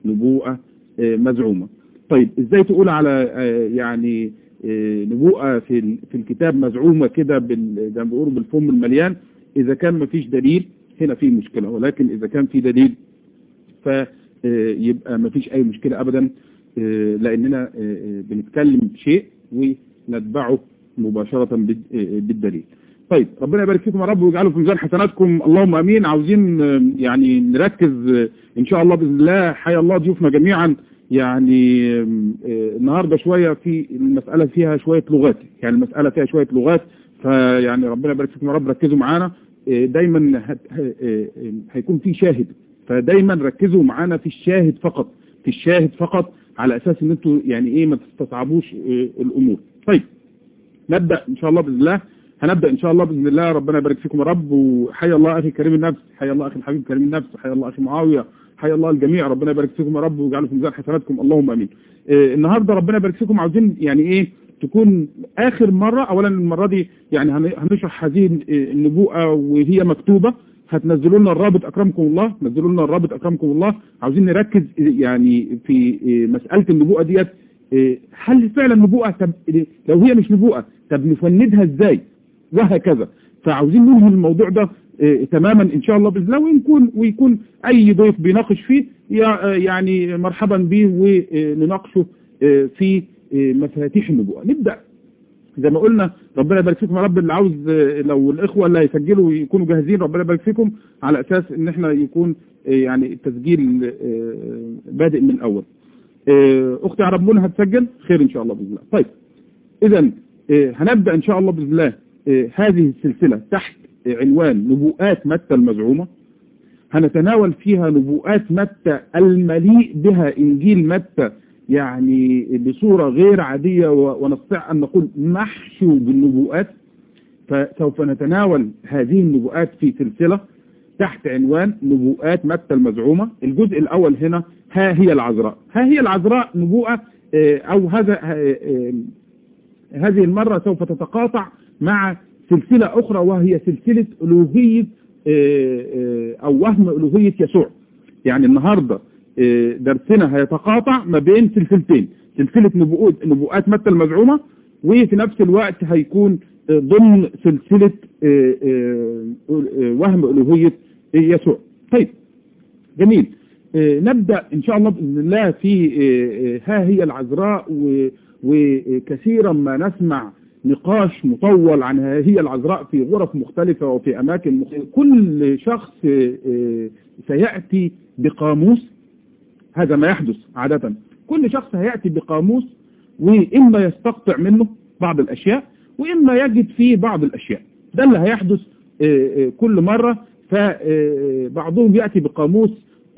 نبوءة مزعومة طيب ازاي تقول على يعني نبوءة في في الكتاب مزعومة كده زي ما بيقولوا بالفم المليان اذا كان ما فيش دليل هنا في مشكلة ولكن اذا كان في دليل فيبقى ما فيش اي مشكلة ابدا لاننا بنتكلم شيء ونتبعه مباشرة بالدليل طيب ربنا يبارك فيكم يا رب ويجعله في ميزان حسناتكم اللهم امين عاوزين يعني نركز ان شاء الله باذن الله حيا الله ضيوفنا جميعا يعني النهارده شويه في المساله فيها شويه لغات يعني المساله فيها شويه لغات فيعني ربنا يبارك فيكم يا رب ركزوا معانا دايما هيكون في شاهد فدايما ركزوا معانا في الشاهد فقط في الشاهد فقط على اساس ان انتوا يعني ايه ما تستصعبوش الامور طيب نبدا ان شاء الله باذن الله هنبدأ إن شاء الله بإذن الله ربنا يبارك فيكم يا رب وحيا الله أخي كريم النفس حيا الله أخي الحبيب كريم النفس حيا الله أخي معاوية حيا الله الجميع ربنا يبارك فيكم يا رب ويجعله في ميزان حسناتكم اللهم أمين آه النهاردة ربنا يبارك فيكم عاوزين يعني إيه تكون آخر مرة أولا المرة دي يعني هنشرح هذه النبوءة وهي مكتوبة هتنزلوا لنا الرابط أكرمكم الله نزلوا لنا الرابط أكرمكم الله عاوزين نركز يعني في مسألة النبوءة ديت هل فعلا نبوءة طب لو هي مش نبوءة طب نفندها ازاي وهكذا فعاوزين ننهي الموضوع ده اه تماما ان شاء الله باذن الله ويكون ويكون اي ضيف بيناقش فيه يعني مرحبا به ونناقشه اه في اه مفاتيح النبوءه نبدا زي ما قلنا ربنا يبارك فيكم يا رب اللي عاوز لو الاخوه اللي هيسجلوا يكونوا جاهزين ربنا يبارك فيكم على اساس ان احنا يكون يعني التسجيل بادئ من الاول اختي عرب منى هتسجل خير ان شاء الله باذن الله طيب اذا هنبدا ان شاء الله باذن الله هذه السلسلة تحت عنوان نبوءات متى المزعومة هنتناول فيها نبوءات متى المليء بها إنجيل متى يعني بصورة غير عادية ونستطيع أن نقول محشو بالنبوءات فسوف نتناول هذه النبوءات في سلسلة تحت عنوان نبوءات متى المزعومة الجزء الأول هنا ها هي العذراء ها هي العذراء نبوءة أو هذا هذه المرة سوف تتقاطع مع سلسلة أخرى وهي سلسلة ألوهية أو وهم ألوهية يسوع يعني النهاردة درسنا هيتقاطع ما بين سلسلتين سلسلة نبوءات, نبوءات متى المزعومة وفي نفس الوقت هيكون ضمن سلسلة وهم ألوهية يسوع طيب جميل نبدأ إن شاء الله بإذن الله في ها هي العذراء وكثيرا ما نسمع نقاش مطول عن هي العذراء في غرف مختلفة وفي أماكن مختلفة كل شخص سيأتي بقاموس هذا ما يحدث عادة كل شخص هيأتي بقاموس وإما يستقطع منه بعض الأشياء وإما يجد فيه بعض الأشياء ده اللي هيحدث كل مرة فبعضهم يأتي بقاموس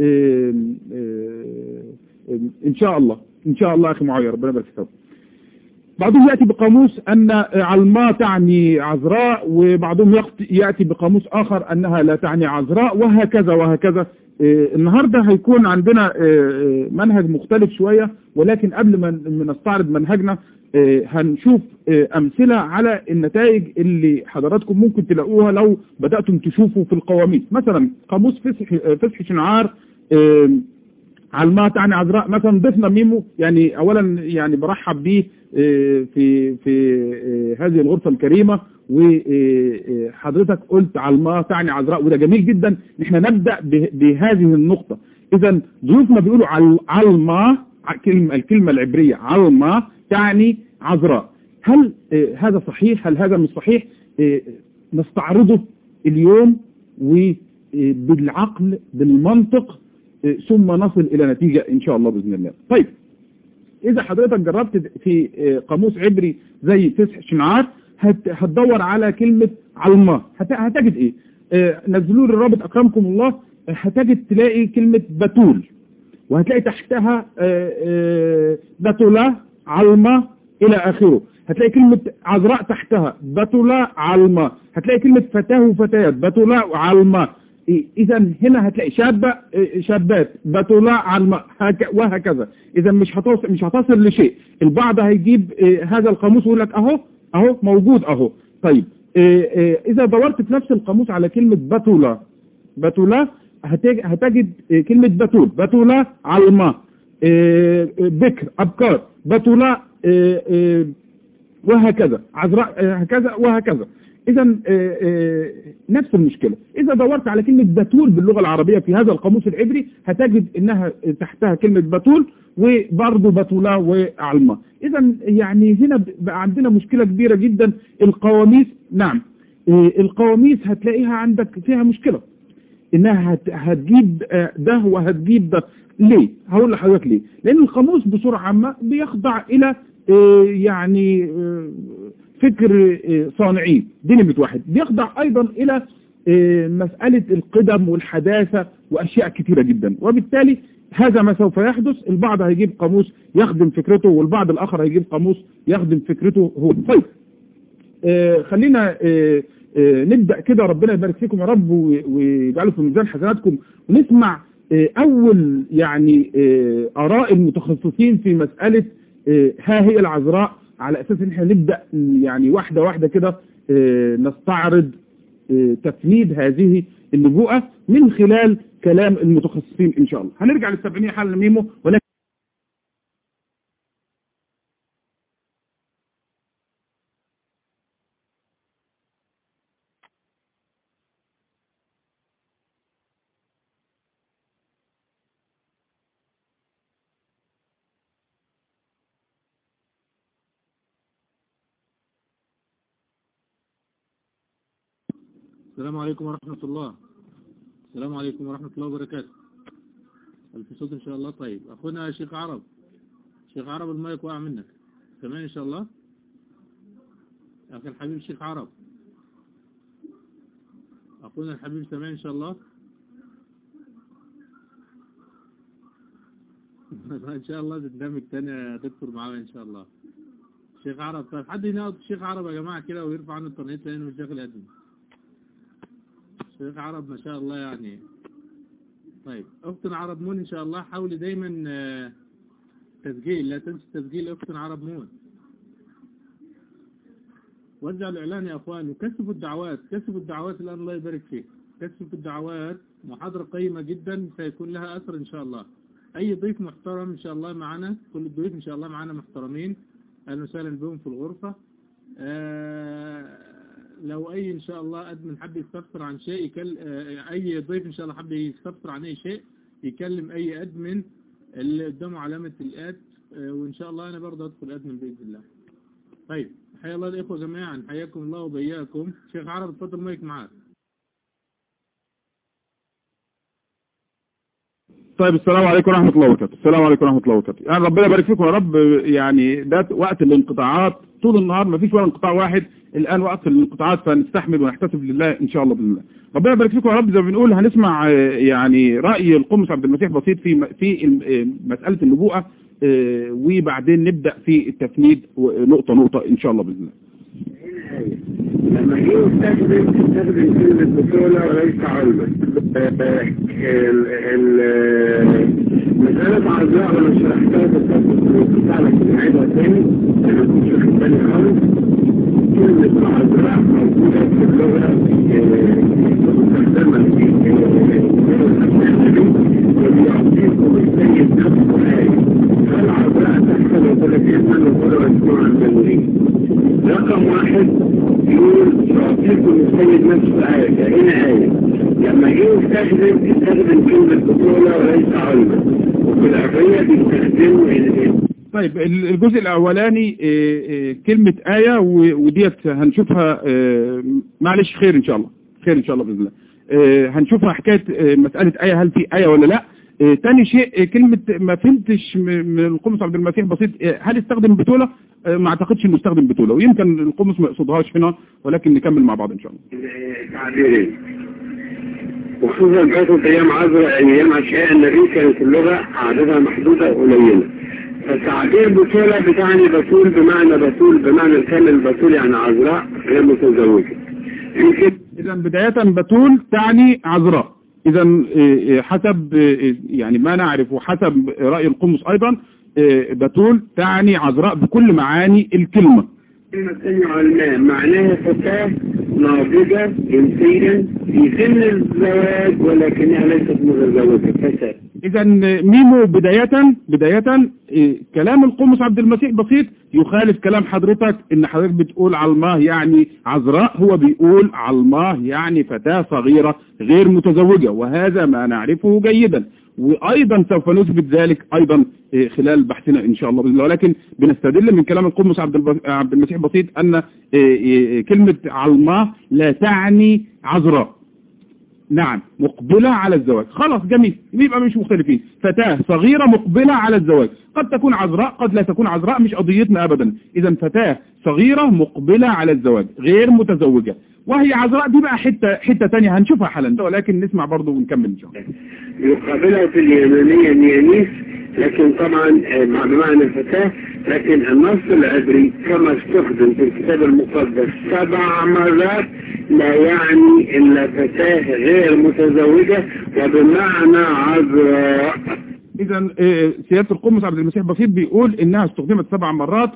إن شاء الله إن شاء الله أخي معاوية ربنا يبارك فيك بعضهم يأتي بقاموس أن علماء تعني عذراء وبعضهم يأتي بقاموس آخر أنها لا تعني عذراء وهكذا وهكذا النهاردة هيكون عندنا منهج مختلف شوية ولكن قبل ما نستعرض منهجنا هنشوف أمثلة على النتائج اللي حضراتكم ممكن تلاقوها لو بدأتم تشوفوا في القواميس مثلا قاموس فسح, فسح شنعار علماء تعني عذراء مثلا ضفنا ميمو يعني اولا يعني برحب بيه في في هذه الغرفة الكريمة وحضرتك قلت علماء تعني عذراء وده جميل جدا احنا نبدأ بهذه النقطة اذا ضيوفنا بيقولوا علماء الكلمة العبرية علماء تعني عذراء هل هذا صحيح هل هذا مش صحيح نستعرضه اليوم وبالعقل بالمنطق ثم نصل إلى نتيجة إن شاء الله بإذن الله طيب إذا حضرتك جربت في قاموس عبري زي فسح شنعار هتدور على كلمة علماء هتجد إيه نزلوا لي الرابط أكرمكم الله هتجد تلاقي كلمة بتول وهتلاقي تحتها بتولا علمة إلى آخره هتلاقي كلمة عذراء تحتها بتولا علمة هتلاقي كلمة فتاه وفتيات بتولا علمة اذا هنا هتلاقي شابة شابات بتولا علماء وهكذا اذا مش هتصل مش هتصل لشيء البعض هيجيب هذا القاموس ويقول لك اهو اهو موجود اهو طيب اذا دورت في نفس القاموس على كلمة بتولا بتولا هتج- هتجد آه، كلمة بتول بتولة علمة آه، آه، بكر أبكار بتولة آه، آه، وهكذا عذراء آه، هكذا وهكذا اذا نفس المشكلة اذا دورت على كلمة بتول باللغة العربية في هذا القاموس العبري هتجد انها تحتها كلمة بتول وبرضه بتولة وعلمة اذا يعني هنا بقى عندنا مشكلة كبيرة جدا القواميس نعم آه، القواميس هتلاقيها عندك فيها مشكلة انها هت- هتجيب آه، ده وهتجيب ده ليه هقول لحضرتك ليه لان القاموس بصورة عامة بيخضع الى آه، يعني آه، فكر آه، صانعين دي نمرة واحد بيخضع ايضا الى آه، مسألة القدم والحداثة واشياء كثيرة جدا وبالتالي هذا ما سوف يحدث البعض هيجيب قاموس يخدم فكرته والبعض الاخر هيجيب قاموس يخدم فكرته هو طيب آه، خلينا آه، آه، نبدأ كده ربنا يبارك فيكم يا رب و- ويجعله في ميزان حسناتكم ونسمع آه، أول يعني آه، آراء المتخصصين في مسألة آه، ها هي العذراء على أساس إن احنا نبدأ يعني واحدة واحدة كده آه، نستعرض آه، تفنيد هذه النبوءة من خلال كلام المتخصصين إن شاء الله هنرجع للسبعينية حال ميمو ولكن السلام عليكم ورحمة الله السلام عليكم ورحمة الله وبركاته الف صوت ان شاء الله طيب اخونا شيخ عرب شيخ عرب المايك واقع منك سامعني ان شاء الله اخي الحبيب الشيخ عرب اخونا الحبيب سامعني ان شاء الله ان شاء الله تندمج تاني يا دكتور معايا ان شاء الله شيخ عرب طيب حد يناقض الشيخ عرب يا جماعة كده ويرفع عنه الطرنيت لانه مش داخل يقدم شيخ عرب ما شاء الله يعني طيب اختنا عرب مون ان شاء الله حاولي دايما آه، تسجيل لا تنسي تسجيل اختنا عرب مون وزع الاعلان يا اخوان وكثفوا الدعوات كثفوا الدعوات الان الله يبارك فيك كثفوا الدعوات محاضرة قيمة جدا سيكون لها اثر ان شاء الله اي ضيف محترم ان شاء الله معنا كل الضيوف ان شاء الله معنا محترمين اهلا وسهلا بهم في الغرفة آه، لو اي ان شاء الله ادمن حب يستفسر عن شيء يكل... آه، اي ضيف ان شاء الله حب يستفسر عن اي شيء يكلم اي ادمن اللي قدامه علامة الاد آه، وان شاء الله انا برضه ادخل ادمن باذن الله طيب حيا الله الاخوة جميعا حياكم الله وبياكم شيخ عرب اتفضل مايك معاك طيب السلام عليكم ورحمة الله وبركاته السلام عليكم ورحمة الله وبركاته يعني ربنا يبارك فيكم يا رب يعني ده وقت الانقطاعات طول النهار ما فيش ولا انقطاع واحد الآن وقت الانقطاعات فنستحمل ونحتسب لله إن شاء الله بإذن الله ربنا يبارك فيكم يا رب زي ما بنقول هنسمع آه، يعني رأي القمص عبد المسيح بسيط في م- في الم- آه، مسألة النبوءة آه، وبعدين نبدأ في التفنيد نقطة نقطة إن شاء الله بإذن الله لما جه يستخدم استخدم كلمة بطولة وليس علما ال- ال- مسألة عزاء وانا شرحتها بالتفصيل بتاع لك نعيدها تاني انا كنت واخد بالي خالص كلمة عزاء موجودة في اللغة آه، مستخدمة في وبيعطيكم السيد نفسه آية فالعزاء تحصل وثلاثين سنة وثلاث مجموعة المنورين رقم واحد يقول يعطيكم السيد نفسه آية كأين آية لما جه يستخدم يستخدم كلمة بطولة وليس علما وفي العربية بيستخدموا ال- طيب ال- الجزء الأولاني آه، آه، كلمة آية و- وديت هنشوفها آه، معلش خير إن شاء الله خير إن شاء الله بإذن الله آه، هنشوفها حكاية آه، مسألة آية هل في آية ولا لا آه، تاني شيء آه، كلمة ما فهمتش م- من القمص عبد المسيح بسيط آه، هل استخدم بتولة آه، ما اعتقدش انه استخدم بتولة ويمكن القمص ما يقصدهاش هنا ولكن نكمل مع بعض ان شاء الله تعبيرين وخصوصا كانت ايام عذراء ايام اشياء النبي كانت اللغه عددها محدوده وقليله فتعبير بطولة بتعني بطول بمعنى بطول بمعنى الكامل بطول يعني عذراء غير متزوجة يمكن اذا بداية بتول تعني عذراء اذا آه، آه، حسب آه، يعني ما نعرف وحسب رأي القمص ايضا آه، بتول تعني عذراء بكل معاني الكلمة كلمة تانية علماء معناها فتاة ناضجة جنسيا في سن الزواج ولكنها ليست متزوجة فساد اذا ميمو بداية بداية إيه، كلام القمص عبد المسيح بسيط يخالف كلام حضرتك ان حضرتك بتقول علماه يعني عذراء هو بيقول علماه يعني فتاة صغيرة غير متزوجة وهذا ما نعرفه جيدا وايضا سوف نثبت ذلك ايضا إيه، خلال بحثنا ان شاء الله باذن الله ولكن بنستدل من كلام القمص عبد الب- عبد المسيح بسيط ان إيه، إيه، كلمة علماه لا تعني عذراء نعم مقبلة على الزواج خلاص جميل يبقى مش مختلفين فتاة صغيرة مقبلة على الزواج قد تكون عذراء قد لا تكون عذراء مش قضيتنا أبدا إذا فتاة صغيرة مقبلة على الزواج غير متزوجة وهي عذراء دي بقى حتة حتة تانية هنشوفها حالا ولكن نسمع برضو ونكمل إن شاء الله يقابلها في اليمنية نيانيس لكن طبعا آه، مع بمعنى فتاة لكن النص العبري كما استخدم في الكتاب المقدس سبع مرات لا يعني إلا فتاة غير متزوجة وبمعنى عذراء إذا آه، سيادة القمص عبد المسيح بسيط بيقول إنها استخدمت سبع مرات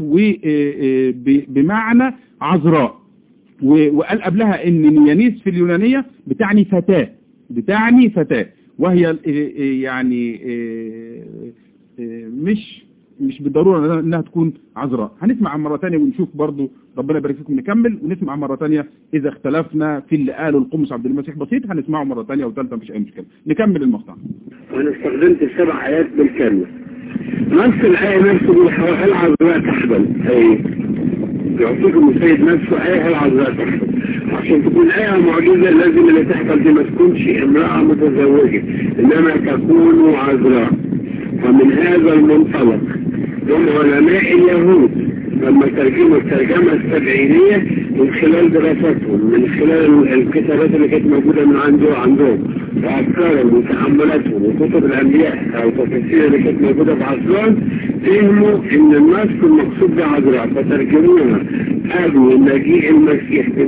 وبمعنى عذراء و- وقال قبلها إن نيانيس في اليونانية بتعني فتاة بتعني فتاة وهي آه، آه، يعني آه، آه، مش مش بالضرورة انها تكون عذراء هنسمع مرة تانية ونشوف برضو ربنا يبارك فيكم نكمل ونسمع مرة تانية اذا اختلفنا في اللي قاله القمص عبد المسيح بسيط هنسمعه مرة تانية وثالثة مفيش اي مشكلة نكمل المقطع وأنا استخدمت السبع آيات بالكامل نص الآية نفسه بيقول هل عذراء تحبل أي يعطيكم السيد نفسه آية هل عذراء تحبل عشان تكون آية معجزة لازم اللي تحبل دي ما تكونش امرأة متزوجة إنما تكون عذراء ومن هذا المنطلق هم علماء اليهود لما ترجموا الترجمة السبعينية من خلال دراستهم من خلال الكتابات اللي كانت موجودة من عنده عندهم وأفكارهم وتأملاتهم وكتب الأنبياء أو تفاسير اللي كانت موجودة في عصرهم فهموا إن الناس المقصود بعذراء فترجموها قبل مجيء المسيح ب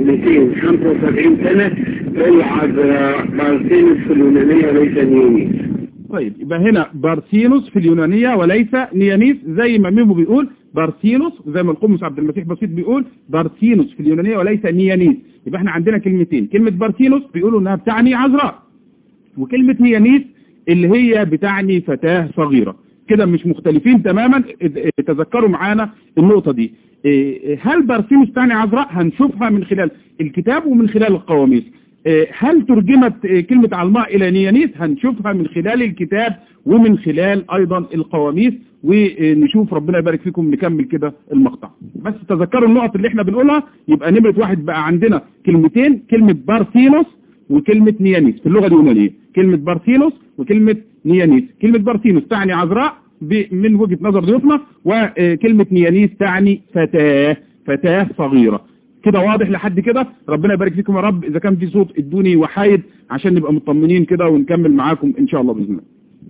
275 سنة بالعذراء بارتينس في اليونانية ليس نيونيس طيب يبقى هنا بارسينوس في اليونانية وليس نيانيس زي ما ميمو بيقول بارسينوس وزي ما القمص عبد المسيح بسيط بيقول بارسينوس في اليونانية وليس نيانيس يبقى احنا عندنا كلمتين كلمة بارسينوس بيقولوا انها بتعني عذراء وكلمة نيانيس اللي هي بتعني فتاة صغيرة كده مش مختلفين تماما اه- اه- تذكروا معانا النقطة دي اه- هل بارسينوس تعني عذراء هنشوفها من خلال الكتاب ومن خلال القواميس اه، هل ترجمت اه، كلمة علماء إلى نيانيس هنشوفها من خلال الكتاب ومن خلال أيضا القواميس ونشوف ربنا يبارك فيكم نكمل كده المقطع بس تذكروا النقط اللي احنا بنقولها يبقى نمرة واحد بقى عندنا كلمتين كلمة بارسينوس وكلمة نيانيس في اللغة اليونانية كلمة بارسينوس وكلمة نيانيس كلمة بارسينوس تعني عذراء ب- من وجهة نظر ضيوفنا وكلمة نيانيس تعني فتاة فتاة صغيرة كده واضح لحد كده ربنا يبارك فيكم يا رب إذا كان في صوت ادوني وحايد عشان نبقى مطمنين كده ونكمل معاكم إن شاء الله بإذن الله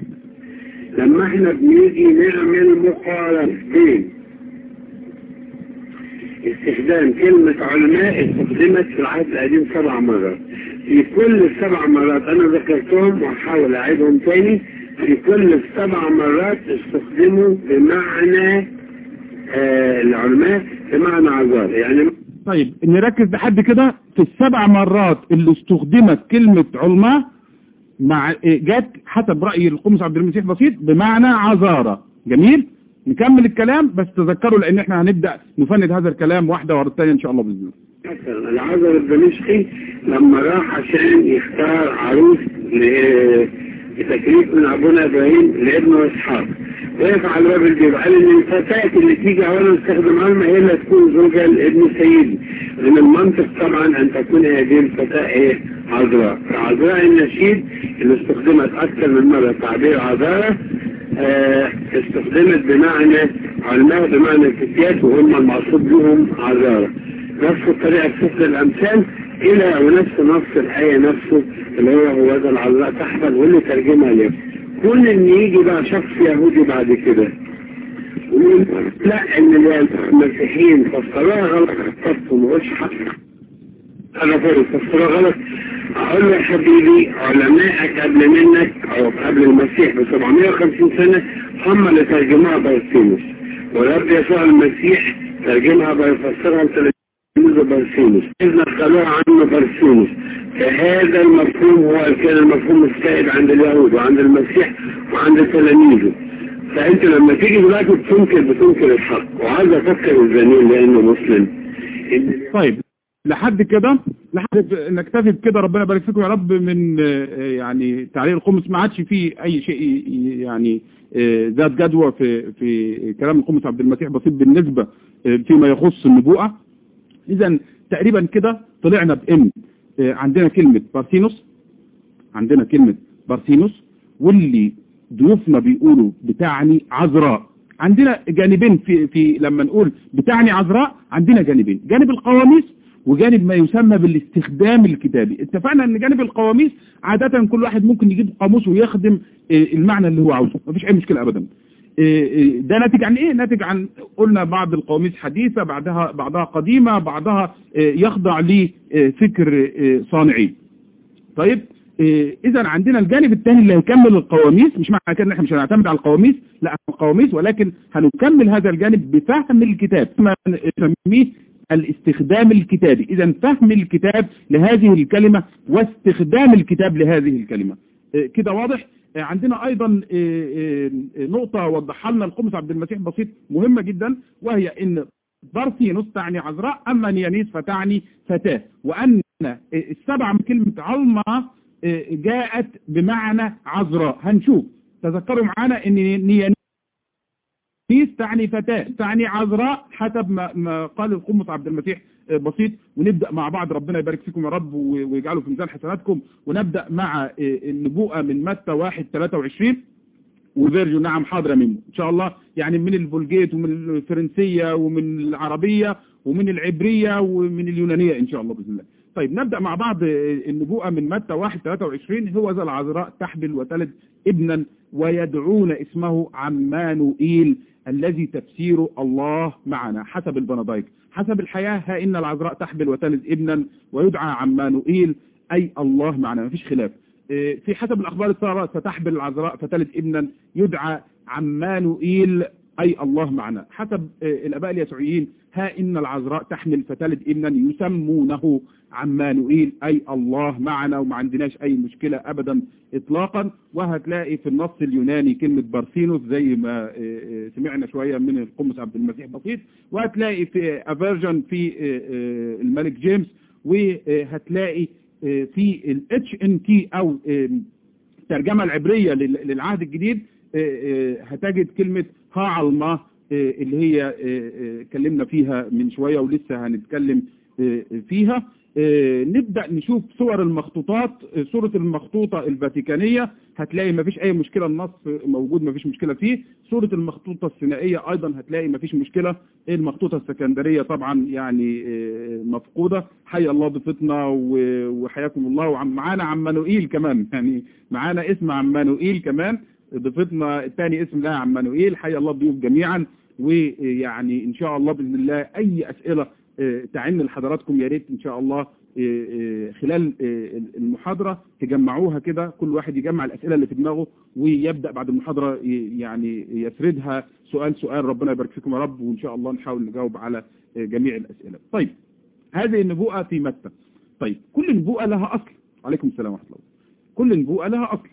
لما احنا بنيجي نعمل مقارنتين استخدام كلمة علماء استخدمت في العهد القديم سبع مرات في كل السبع مرات انا ذكرتهم وهحاول اعيدهم تاني في كل السبع مرات استخدموا بمعنى آه العلماء بمعنى عذار يعني طيب نركز لحد كده في السبع مرات اللي استخدمت كلمة علماء مع جت حسب رأي القمص عبد المسيح بسيط بمعنى عذارة جميل نكمل الكلام بس تذكروا لان احنا هنبدأ نفند هذا الكلام واحدة ورا الثانيه ان شاء الله بإذن الله مثلا العذر الدمشقي لما راح عشان يختار عروس ل- بتكليف من ابونا ابراهيم لابنه اسحاق وقف على باب البيت قال ان الفتاة اللي تيجي اولا تستخدم علمة هي اللي تكون زوجة لابن سيدي من المنطق طبعا ان تكون هذه الفتاة ايه عذراء عذراء النشيد اللي استخدمت اكثر من مرة تعبير عذراء آه، استخدمت بمعنى علماء بمعنى الفتيات وهم المقصود بهم عذارى نفس الطريقة في سفر الأمثال إلى ونفس نص الآية نفسه اللي هو هو هذا العذراء تحمل واللي ترجمها ليه كل إن يجي بقى شخص يهودي بعد كده ويقول لا إن المسيحيين فسروها غلط خطبتهم وش حق أنا فارس فسروها غلط أقول له يا حبيبي علمائك قبل منك أو قبل المسيح ب 750 سنة هم اللي ترجموها بارسينوس والرب يسوع المسيح ترجمها بيفسرها ل رمز برسيموس إذ نقلوه عنه برسيموس فهذا المفهوم هو كان المفهوم السائد عند اليهود وعند المسيح وعند تلاميذه فأنت لما تيجي دلوقتي بتنكر بتنكر الحق وعايز أفكر الزميل لأنه مسلم إن طيب لحد كده لحد نكتفي بكده ربنا يبارك فيكم يا رب من آه، يعني تعليق الخمس ما عادش فيه اي شيء ي- يعني آه، ذات جدوى في في كلام الخمس عبد المسيح بسيط بالنسبه آه، فيما يخص النبوءه اذا تقريبا كده طلعنا بان آه، عندنا كلمه بارثينوس عندنا كلمه بارثينوس واللي ضيوفنا بيقولوا بتعني عذراء عندنا جانبين في في لما نقول بتعني عذراء عندنا جانبين جانب القواميس وجانب ما يسمى بالاستخدام الكتابي اتفقنا ان جانب القواميس عادة كل واحد ممكن يجيب قاموس ويخدم آه، المعنى اللي هو عاوزه مفيش اي مشكلة ابدا آه، آه، ده ناتج عن ايه ناتج عن قلنا بعض القواميس حديثة بعدها بعضها قديمة بعضها آه، يخضع لفكر آه، صانعين طيب اذا عندنا الجانب الثاني اللي هيكمل القواميس مش معنى كده ان احنا مش هنعتمد على القواميس لا القواميس ولكن هنكمل هذا الجانب بفهم الكتاب ما نسميه الاستخدام الكتابي اذا فهم الكتاب لهذه الكلمة واستخدام الكتاب لهذه الكلمة آه، كده واضح آه، عندنا ايضا آه، آه، نقطة وضحها لنا القمص عبد المسيح بسيط مهمة جدا وهي ان بارثينوس تعني عذراء اما نيانيس فتعني فتاة وان السبع من كلمة علمة جاءت بمعنى عذراء هنشوف تذكروا معانا ان نيانيس تعني فتاة تعني عذراء حسب ما, ما قال القمص عبد المسيح بسيط ونبدأ مع بعض ربنا يبارك فيكم يا رب ويجعله في ميزان حسناتكم ونبدأ مع النبوءة من متى 1 23 وفيرجو نعم حاضرة منه إن شاء الله يعني من الفولجيت ومن الفرنسية ومن العربية ومن العبرية ومن اليونانية إن شاء الله بإذن الله طيب نبدأ مع بعض النبوءة من متى 1 23 هو ذا العذراء تحبل وتلد ابنا ويدعون اسمه عمانوئيل الذي تفسيره الله معنا حسب البنضايك حسب الحياة ها إن العذراء تحبل وتلد ابنا ويدعى عمانوئيل أي الله معنا مفيش خلاف في حسب الأخبار السارة ستحبل العذراء فتلد ابنا يدعى عمانوئيل أي الله معنا حسب الأباء اليسوعيين ها إن العذراء تحمل فتلد ابنا يسمونه عمانوئيل أي الله معنا وما عندناش أي مشكلة أبدا إطلاقا وهتلاقي في النص اليوناني كلمة بارثينوس زي ما سمعنا شوية من القمص عبد المسيح بسيط وهتلاقي في أفيرجن في الملك جيمس وهتلاقي في الاتش ان تي او الترجمة العبرية للعهد الجديد هتجد كلمة هاعلما اللي هي اتكلمنا فيها من شوية ولسه هنتكلم فيها نبدأ نشوف صور المخطوطات صورة المخطوطة الفاتيكانية هتلاقي مفيش اي مشكلة النص موجود مفيش مشكلة فيه صورة المخطوطة السينائية ايضا هتلاقي مفيش مشكلة المخطوطة السكندرية طبعا يعني مفقودة حي الله ضيفتنا وحياكم الله ومعانا عمانوئيل كمان يعني معانا اسم عمانوئيل كمان ضيفتنا الثاني اسم لها عمانوئيل حي الله الضيوف جميعا ويعني ان شاء الله باذن الله اي اسئله تعن لحضراتكم يا ريت ان شاء الله خلال المحاضرة تجمعوها كده كل واحد يجمع الأسئلة اللي في دماغه ويبدأ بعد المحاضرة يعني يسردها سؤال سؤال ربنا يبارك فيكم يا رب وإن شاء الله نحاول نجاوب على جميع الأسئلة طيب هذه النبوءة في متى طيب كل نبوءة لها أصل عليكم السلام ورحمة الله كل نبوءة لها أصل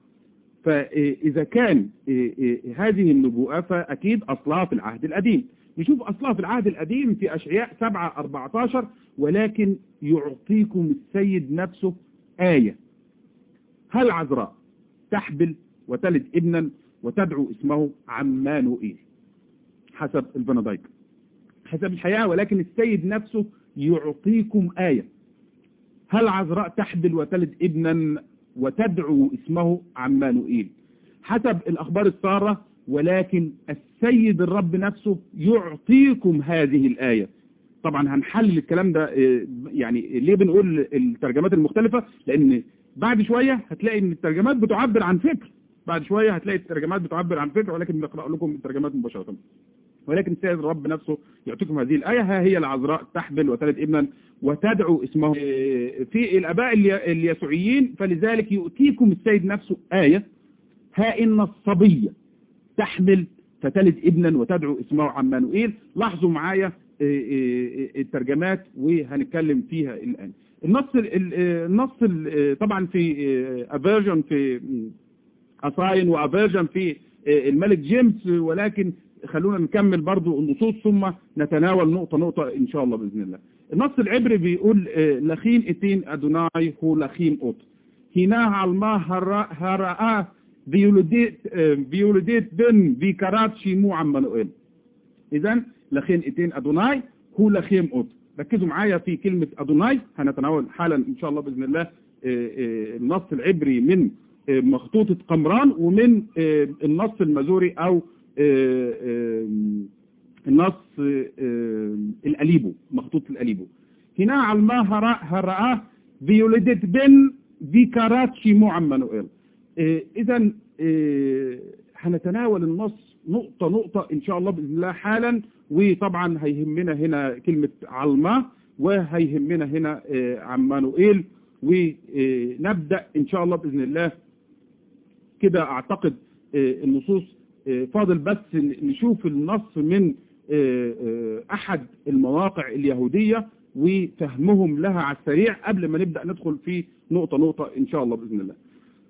فإذا كان هذه النبوءة فأكيد أصلها في العهد القديم نشوف أصلها في العهد القديم في أشعياء 7 14 ولكن يعطيكم السيد نفسه آية هل عذراء تحبل وتلد ابنا وتدعو اسمه عمانوئيل حسب البنضايك حسب الحياة ولكن السيد نفسه يعطيكم آية هل عذراء تحبل وتلد ابنا وتدعو اسمه عمانوئيل حسب الأخبار السارة ولكن السيد الرب نفسه يعطيكم هذه الآية طبعا هنحلل الكلام ده يعني ليه بنقول الترجمات المختلفة لأن بعد شوية هتلاقي ان الترجمات بتعبر عن فكر بعد شوية هتلاقي الترجمات بتعبر عن فكر ولكن بنقرأ لكم الترجمات مباشرة ولكن السيد الرب نفسه يعطيكم هذه الآية ها هي العذراء تحبل وتلد ابنا وتدعو اسمه في الأباء اليسوعيين فلذلك يؤتيكم السيد نفسه آية ها إن الصبية تحمل فتلد ابنا وتدعو اسمه عمانوئيل لاحظوا معايا الترجمات وهنتكلم فيها الآن النص النص طبعا في افيرجن في أصاين وافيرجن في الملك جيمس ولكن خلونا نكمل برضو النصوص ثم نتناول نقطة نقطة إن شاء الله بإذن الله النص العبري بيقول لخين اتين أدوناي هو لخين أوت هنا علما هرأة بيولديت بن بيكارات شيمو عم منوئل إذن لخين اتين أدوناي هو لخيم أوت ركزوا معايا في كلمة أدوناي هنتناول حالا إن شاء الله بإذن الله النص العبري من مخطوطة قمران ومن النص المزوري أو النص الأليبو مخطوط الأليبو هنا على ما هرأه بيولدت بن ذكرات شيمو عم منوئل إذا هنتناول النص نقطة نقطة إن شاء الله بإذن الله حالا وطبعا هيهمنا هنا كلمة علما وهيهمنا هنا عمانوئيل ونبدأ إن شاء الله بإذن الله كده أعتقد النصوص فاضل بس نشوف النص من أحد المواقع اليهودية وفهمهم لها على السريع قبل ما نبدأ ندخل في نقطة نقطة إن شاء الله بإذن الله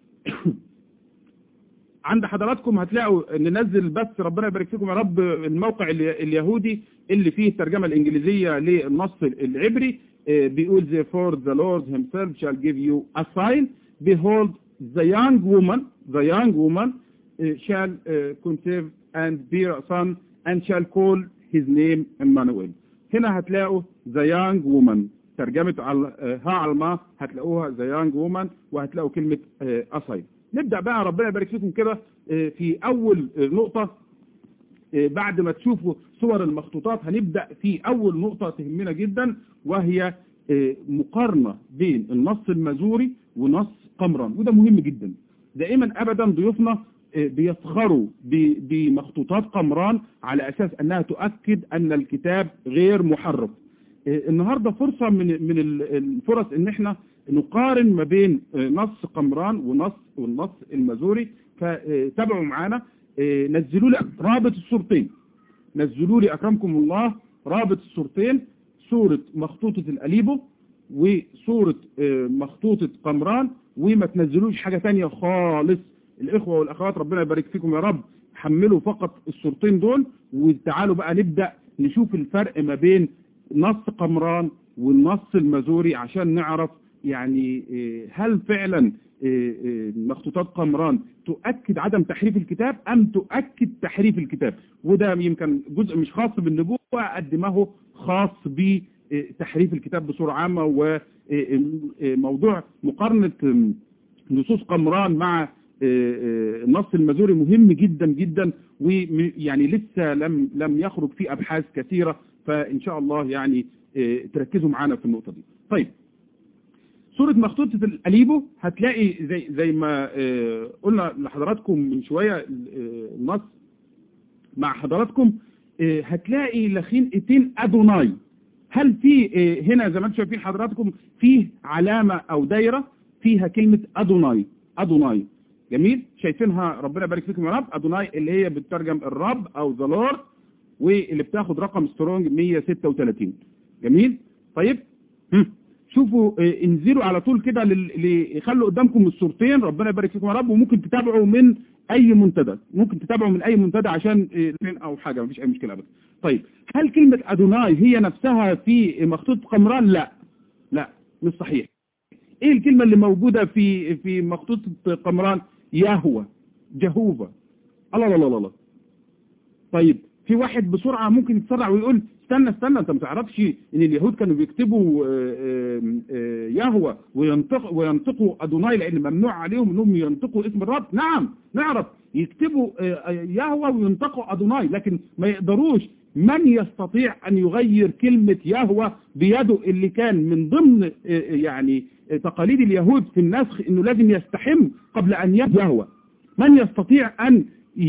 عند حضراتكم هتلاقوا ننزل بس ربنا يبارك فيكم يا رب الموقع اليهودي اللي فيه الترجمة الإنجليزية للنص العبري بيقول therefore the Lord himself shall give you a sign behold the young woman the young woman shall conceive and bear a son and shall call his name Emmanuel هنا هتلاقوا the young woman ترجمة ها علما هتلاقوها the young woman وهتلاقوا كلمة أصيد نبدأ بقى ربنا يبارك فيكم كده في أول نقطة بعد ما تشوفوا صور المخطوطات هنبدأ في أول نقطة تهمنا جدا وهي مقارنة بين النص المزوري ونص قمران وده مهم جدا دائما أبدا ضيوفنا بيفخروا بمخطوطات قمران على أساس أنها تؤكد أن الكتاب غير محرف النهاردة فرصة من من الفرص ان احنا نقارن ما بين نص قمران ونص والنص المزوري فتابعوا معانا نزلوا لي رابط الصورتين نزلوا لي أكرمكم الله رابط الصورتين صورة مخطوطة الأليبو وصورة مخطوطة قمران وما تنزلوش حاجة تانية خالص الإخوة والأخوات ربنا يبارك فيكم يا رب حملوا فقط الصورتين دول وتعالوا بقى نبدأ نشوف الفرق ما بين نص قمران والنص المزوري عشان نعرف يعني هل فعلا مخطوطات قمران تؤكد عدم تحريف الكتاب أم تؤكد تحريف الكتاب وده يمكن جزء مش خاص بالنبوة قد ما هو خاص بتحريف الكتاب بصورة عامة وموضوع مقارنة نصوص قمران مع النص المزوري مهم جدا جدا ويعني لسه لم لم يخرج فيه أبحاث كثيرة فإن شاء الله يعني تركزوا معانا في النقطة دي طيب صورة مخطوطة الأليبو هتلاقي زي, زي ما قلنا لحضراتكم من شوية النص مع حضراتكم هتلاقي لخين اتين أدوناي هل في هنا زي ما انتم شايفين حضراتكم فيه علامة أو دايرة فيها كلمة أدوناي أدوناي جميل شايفينها ربنا يبارك فيكم يا رب أدوناي اللي هي بتترجم الرب أو ذا لورد واللي بتاخد رقم سترونج 136 جميل طيب هم. شوفوا اه انزلوا على طول كده خلوا قدامكم الصورتين ربنا يبارك فيكم يا رب وممكن تتابعوا من اي منتدى ممكن تتابعوا من اي منتدى عشان اه او حاجة مفيش اي مشكلة ابدا طيب هل كلمة ادوناي هي نفسها في مخطوط قمران لا لا مش صحيح ايه الكلمة اللي موجودة في في مخطوطة قمران يهوى جهوفا الله الله الله الله طيب في واحد بسرعة ممكن يتسرع ويقول استنى استنى انت ما تعرفش ان اليهود كانوا بيكتبوا يهوى وينطق وينطقوا ادوناي لان ممنوع عليهم انهم ينطقوا اسم الرب نعم نعرف يكتبوا يهوى وينطقوا ادوناي لكن ما يقدروش من يستطيع ان يغير كلمة يهوى بيده اللي كان من ضمن يعني تقاليد اليهود في النسخ انه لازم يستحم قبل ان يهوى من يستطيع ان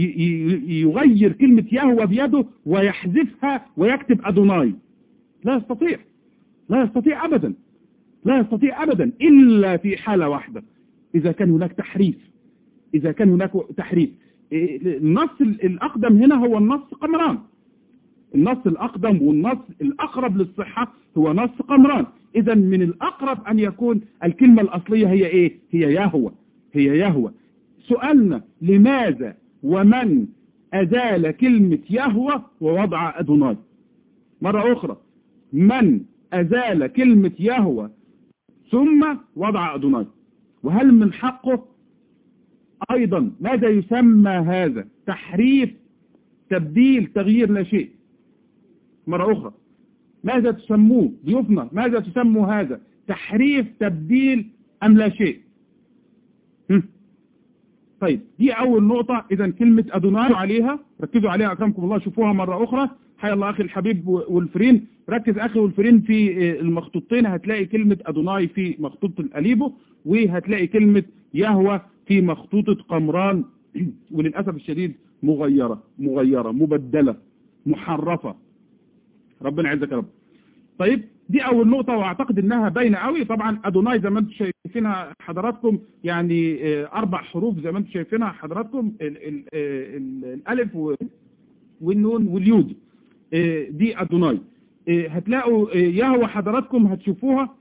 يغير كلمة يهوى بيده ويحذفها ويكتب أدوناي لا يستطيع لا يستطيع أبدا لا يستطيع أبدا إلا في حالة واحدة إذا كان هناك تحريف إذا كان هناك تحريف النص الأقدم هنا هو النص قمران النص الأقدم والنص الأقرب للصحة هو نص قمران إذا من الأقرب أن يكون الكلمة الأصلية هي إيه هي يهوى هي يهوى سؤالنا لماذا ومن أزال كلمة يهوى ووضع أدوناي مرة أخرى من أزال كلمة يهوى ثم وضع أدوناي وهل من حقه أيضا ماذا يسمى هذا تحريف تبديل تغيير لا شيء مرة أخرى ماذا تسموه ضيوفنا ماذا تسموا هذا تحريف تبديل أم لا شيء هم. طيب دي أول نقطة إذا كلمة أدوناي عليها ركزوا عليها أكرمكم الله شوفوها مرة أخرى حيا الله أخي الحبيب والفرين ركز أخي والفرين في المخطوطين هتلاقي كلمة أدوناي في مخطوطة الأليبو وهتلاقي كلمة يهوى في مخطوطة قمران وللأسف الشديد مغيرة مغيرة مبدلة محرفة ربنا يعزك يا رب طيب دي أول نقطة وأعتقد إنها باينة قوي طبعا أدوناي زي ما أنتم شايفينها حضراتكم يعني أربع حروف زي ما أنتم شايفينها حضراتكم ال ال ال الألف والنون واليود دي أدوناي هتلاقوا يهوى حضراتكم هتشوفوها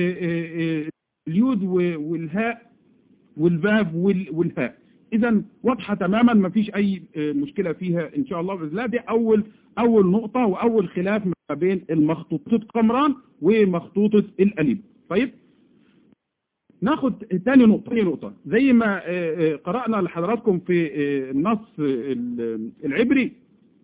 اليود والهاء والباب والهاء اذا واضحة تماما ما فيش اي مشكلة فيها ان شاء الله باذن الله دي اول اول نقطة واول خلاف ما بين المخطوطة قمران ومخطوطة الاليب طيب ناخد تاني نقطة تاني نقطة زي ما قرأنا لحضراتكم في النص العبري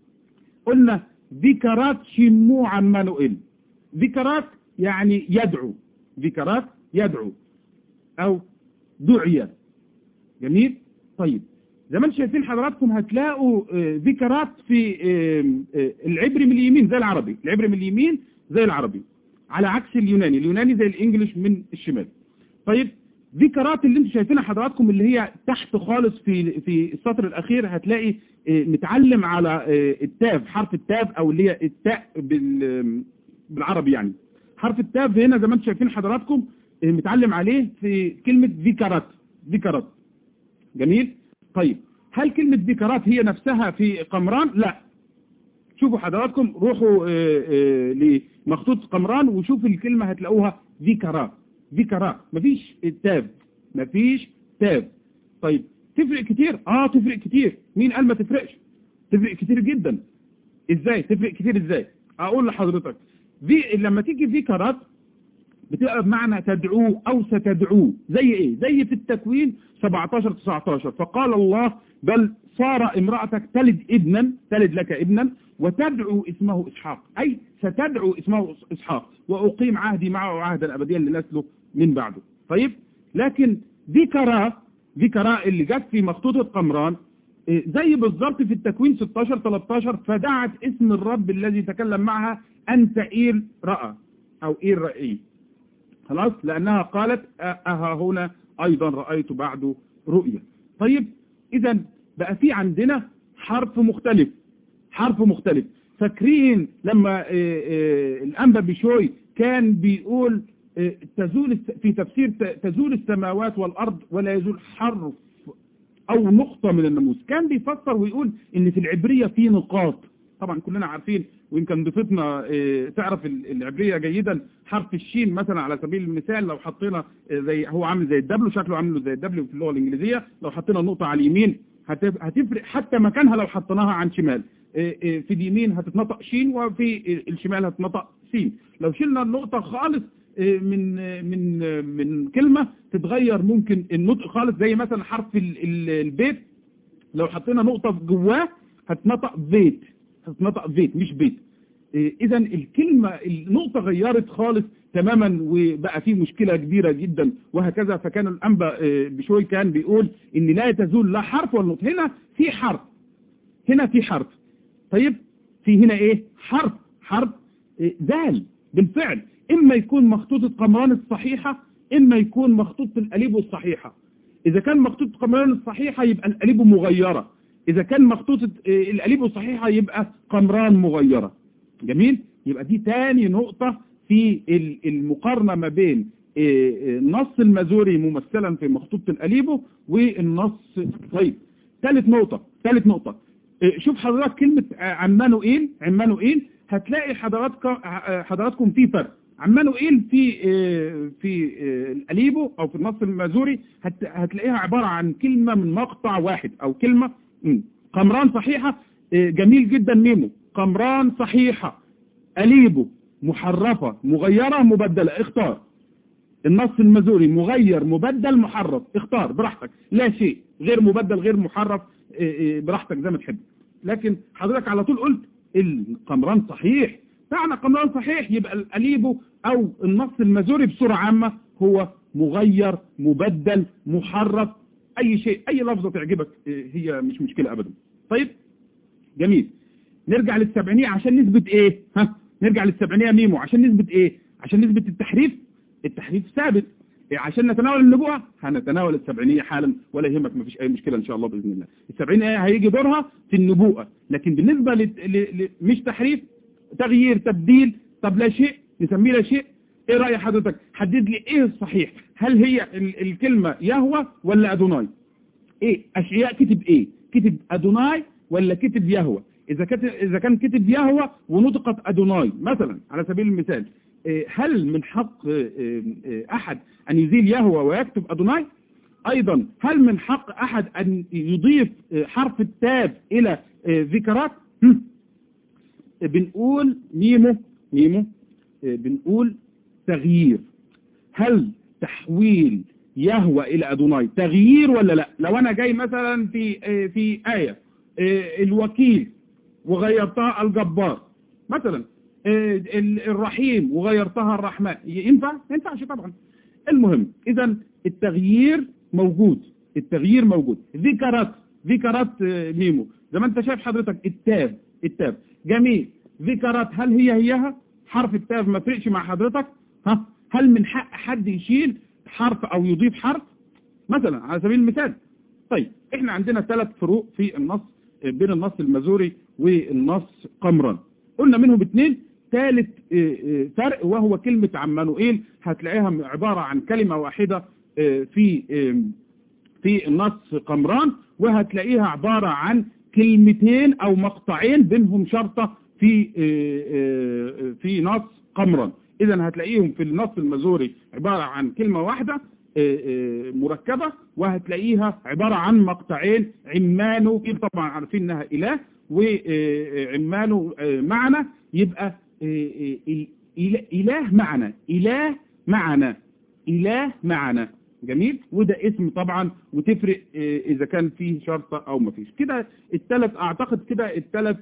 قلنا ذكرات شمو عمانوئيل ذكرات يعني يدعو ذكرات يدعو او دعية جميل طيب زي ما انتم شايفين حضراتكم هتلاقوا ذكرات في العبري من اليمين زي العربي العبري من اليمين زي العربي على عكس اليوناني اليوناني زي الانجليش من الشمال طيب ذكرات اللي انتم شايفينها حضراتكم اللي هي تحت خالص في في السطر الاخير هتلاقي متعلم على التاف حرف التاف او اللي هي التاء بالعربي يعني حرف التاف هنا زي ما انتم شايفين حضراتكم متعلم عليه في كلمة ذكرات ذكرات جميل طيب هل كلمة ذكرات هي نفسها في قمران لا شوفوا حضراتكم روحوا لمخطوط قمران وشوفوا الكلمة هتلاقوها ذكرات ذكرات مفيش تاب مفيش تاب طيب تفرق كتير اه تفرق كتير مين قال ما تفرقش تفرق كتير جدا ازاي تفرق كتير ازاي اقول لحضرتك دي لما تيجي ذكرات بتبقى بمعنى تدعوه او ستدعوه زي ايه زي في التكوين 17 19 فقال الله بل صار امرأتك تلد ابنا تلد لك ابنا وتدعو اسمه اسحاق اي ستدعو اسمه اسحاق واقيم عهدي معه عهدا ابديا لنسله من بعده طيب لكن ذكرى ذكرى اللي جت في مخطوطة قمران زي بالظبط في التكوين 16 13 فدعت اسم الرب الذي تكلم معها انت ايل رأى او ايل رأي خلاص لأنها قالت أها هنا أيضا رأيت بعد رؤية طيب إذا بقى في عندنا حرف مختلف حرف مختلف فاكرين لما الأنبا بشوي كان بيقول تزول في تفسير تزول السماوات والأرض ولا يزول حرف أو نقطة من الناموس كان بيفسر ويقول إن في العبرية في نقاط طبعا كلنا عارفين ويمكن ضيفتنا تعرف العبرية جيدا حرف الشين مثلا على سبيل المثال لو حطينا زي هو عامل زي الدبليو شكله عامل زي الدبليو في اللغة الإنجليزية لو حطينا النقطة على اليمين هتفرق حتى مكانها لو حطيناها عن شمال في اليمين هتتنطق شين وفي الشمال هتتنطق سين لو شلنا النقطة خالص من من من كلمة تتغير ممكن النطق خالص زي مثلا حرف البيت لو حطينا نقطة جواه هتنطق بيت هتنطق بيت مش بيت اذا الكلمة النقطة غيرت خالص تماما وبقى فيه مشكلة كبيرة جدا وهكذا فكان الأنبا بشوي كان بيقول ان لا تزول لا حرف ولا نقطة هنا في حرف هنا في حرف طيب في هنا ايه حرف حرف ذال بالفعل اما يكون مخطوطة قمران الصحيحة اما يكون مخطوطة الاليب الصحيحة اذا كان مخطوطة قمران الصحيحة يبقى الاليب مغيرة اذا كان مخطوطة الاليب الصحيحة يبقى قمران مغيرة جميل يبقى دي تاني نقطة في المقارنة ما بين النص المازوري ممثلا في مخطوطة الاليبو والنص طيب ثالث نقطة ثالث نقطة إيه، شوف حضرتك كلمة عمانوئيل عمانوئيل هتلاقي حضراتكم حضراتكم في فرق عمانوئيل في إيه، في إيه، الأليبو أو في النص المازوري هت- هتلاقيها عبارة عن كلمة من مقطع واحد أو كلمة مم. قمران صحيحة إيه، جميل جدا ميمو قمران صحيحة أليبو محرفة مغيرة مبدلة اختار النص المازوري مغير مبدل محرف اختار براحتك لا شيء غير مبدل غير محرف إيه، إيه، براحتك زي ما تحب لكن حضرتك على طول قلت القمران صحيح معنى قمران صحيح يبقى الأليبو أو النص المازوري بصورة عامة هو مغير مبدل محرف أي شيء أي لفظة تعجبك إيه، هي مش مشكلة أبدا طيب جميل نرجع للسبعينية عشان نثبت ايه ها نرجع للسبعينية ميمو عشان نثبت ايه عشان نثبت التحريف التحريف ثابت إيه عشان نتناول النبوة هنتناول السبعينية حالا ولا يهمك مفيش اي مشكلة ان شاء الله بإذن الله السبعينية هيجي دورها في النبوءة لكن بالنسبة ل... ل... ل... مش تحريف تغيير تبديل طب لا شيء نسميه لا شيء ايه رأي حضرتك حدد لي ايه الصحيح هل هي ال... الكلمة يهوى ولا ادوناي ايه اشعياء كتب ايه كتب ادوناي ولا كتب يهوى اذا كتب اذا كان كتب يهوى ونطقت ادوناي مثلا على سبيل المثال إيه، هل من حق إيه، إيه، احد ان يزيل يهوى ويكتب ادوناي ايضا هل من حق احد ان يضيف إيه، حرف التاب الى إيه، ذكرات هم. بنقول ميمو ميمو إيه، بنقول تغيير هل تحويل يهوى إلى أدوناي تغيير ولا لا لو أنا جاي مثلا في آه، في آية آه، الوكيل وغيرتها الجبار مثلا آه، ال- الرحيم وغيرتها الرحمن ينفع؟ ما ينفعش طبعا المهم إذا التغيير موجود التغيير موجود ذكرت ذكرت آه، ميمو زي ما انت شايف حضرتك التاب التاب جميل ذكرت هل هي هيها حرف التاب ما فرقش مع حضرتك ها هل من حق حد يشيل حرف او يضيف حرف مثلا على سبيل المثال طيب احنا عندنا ثلاث فروق في النص آه، بين النص المازوري والنص قمران قلنا منهم اثنين ثالث آه، آه، فرق وهو كلمة عمانوئيل هتلاقيها عبارة عن كلمة واحدة آه، في آه، في النص قمران وهتلاقيها عبارة عن كلمتين او مقطعين بينهم شرطة في آه، آه، في نص قمران اذا هتلاقيهم في النص المازوري عبارة عن كلمة واحدة آه، آه، مركبة وهتلاقيها عبارة عن مقطعين عمانه طبعا عارفين انها اله وعمانه معنى يبقى آه، آه، إله- اله معنى اله معنى اله معنى جميل وده اسم طبعا وتفرق آه، اذا كان فيه شرطة او ما فيش كده الثلاث اعتقد كده الثلاث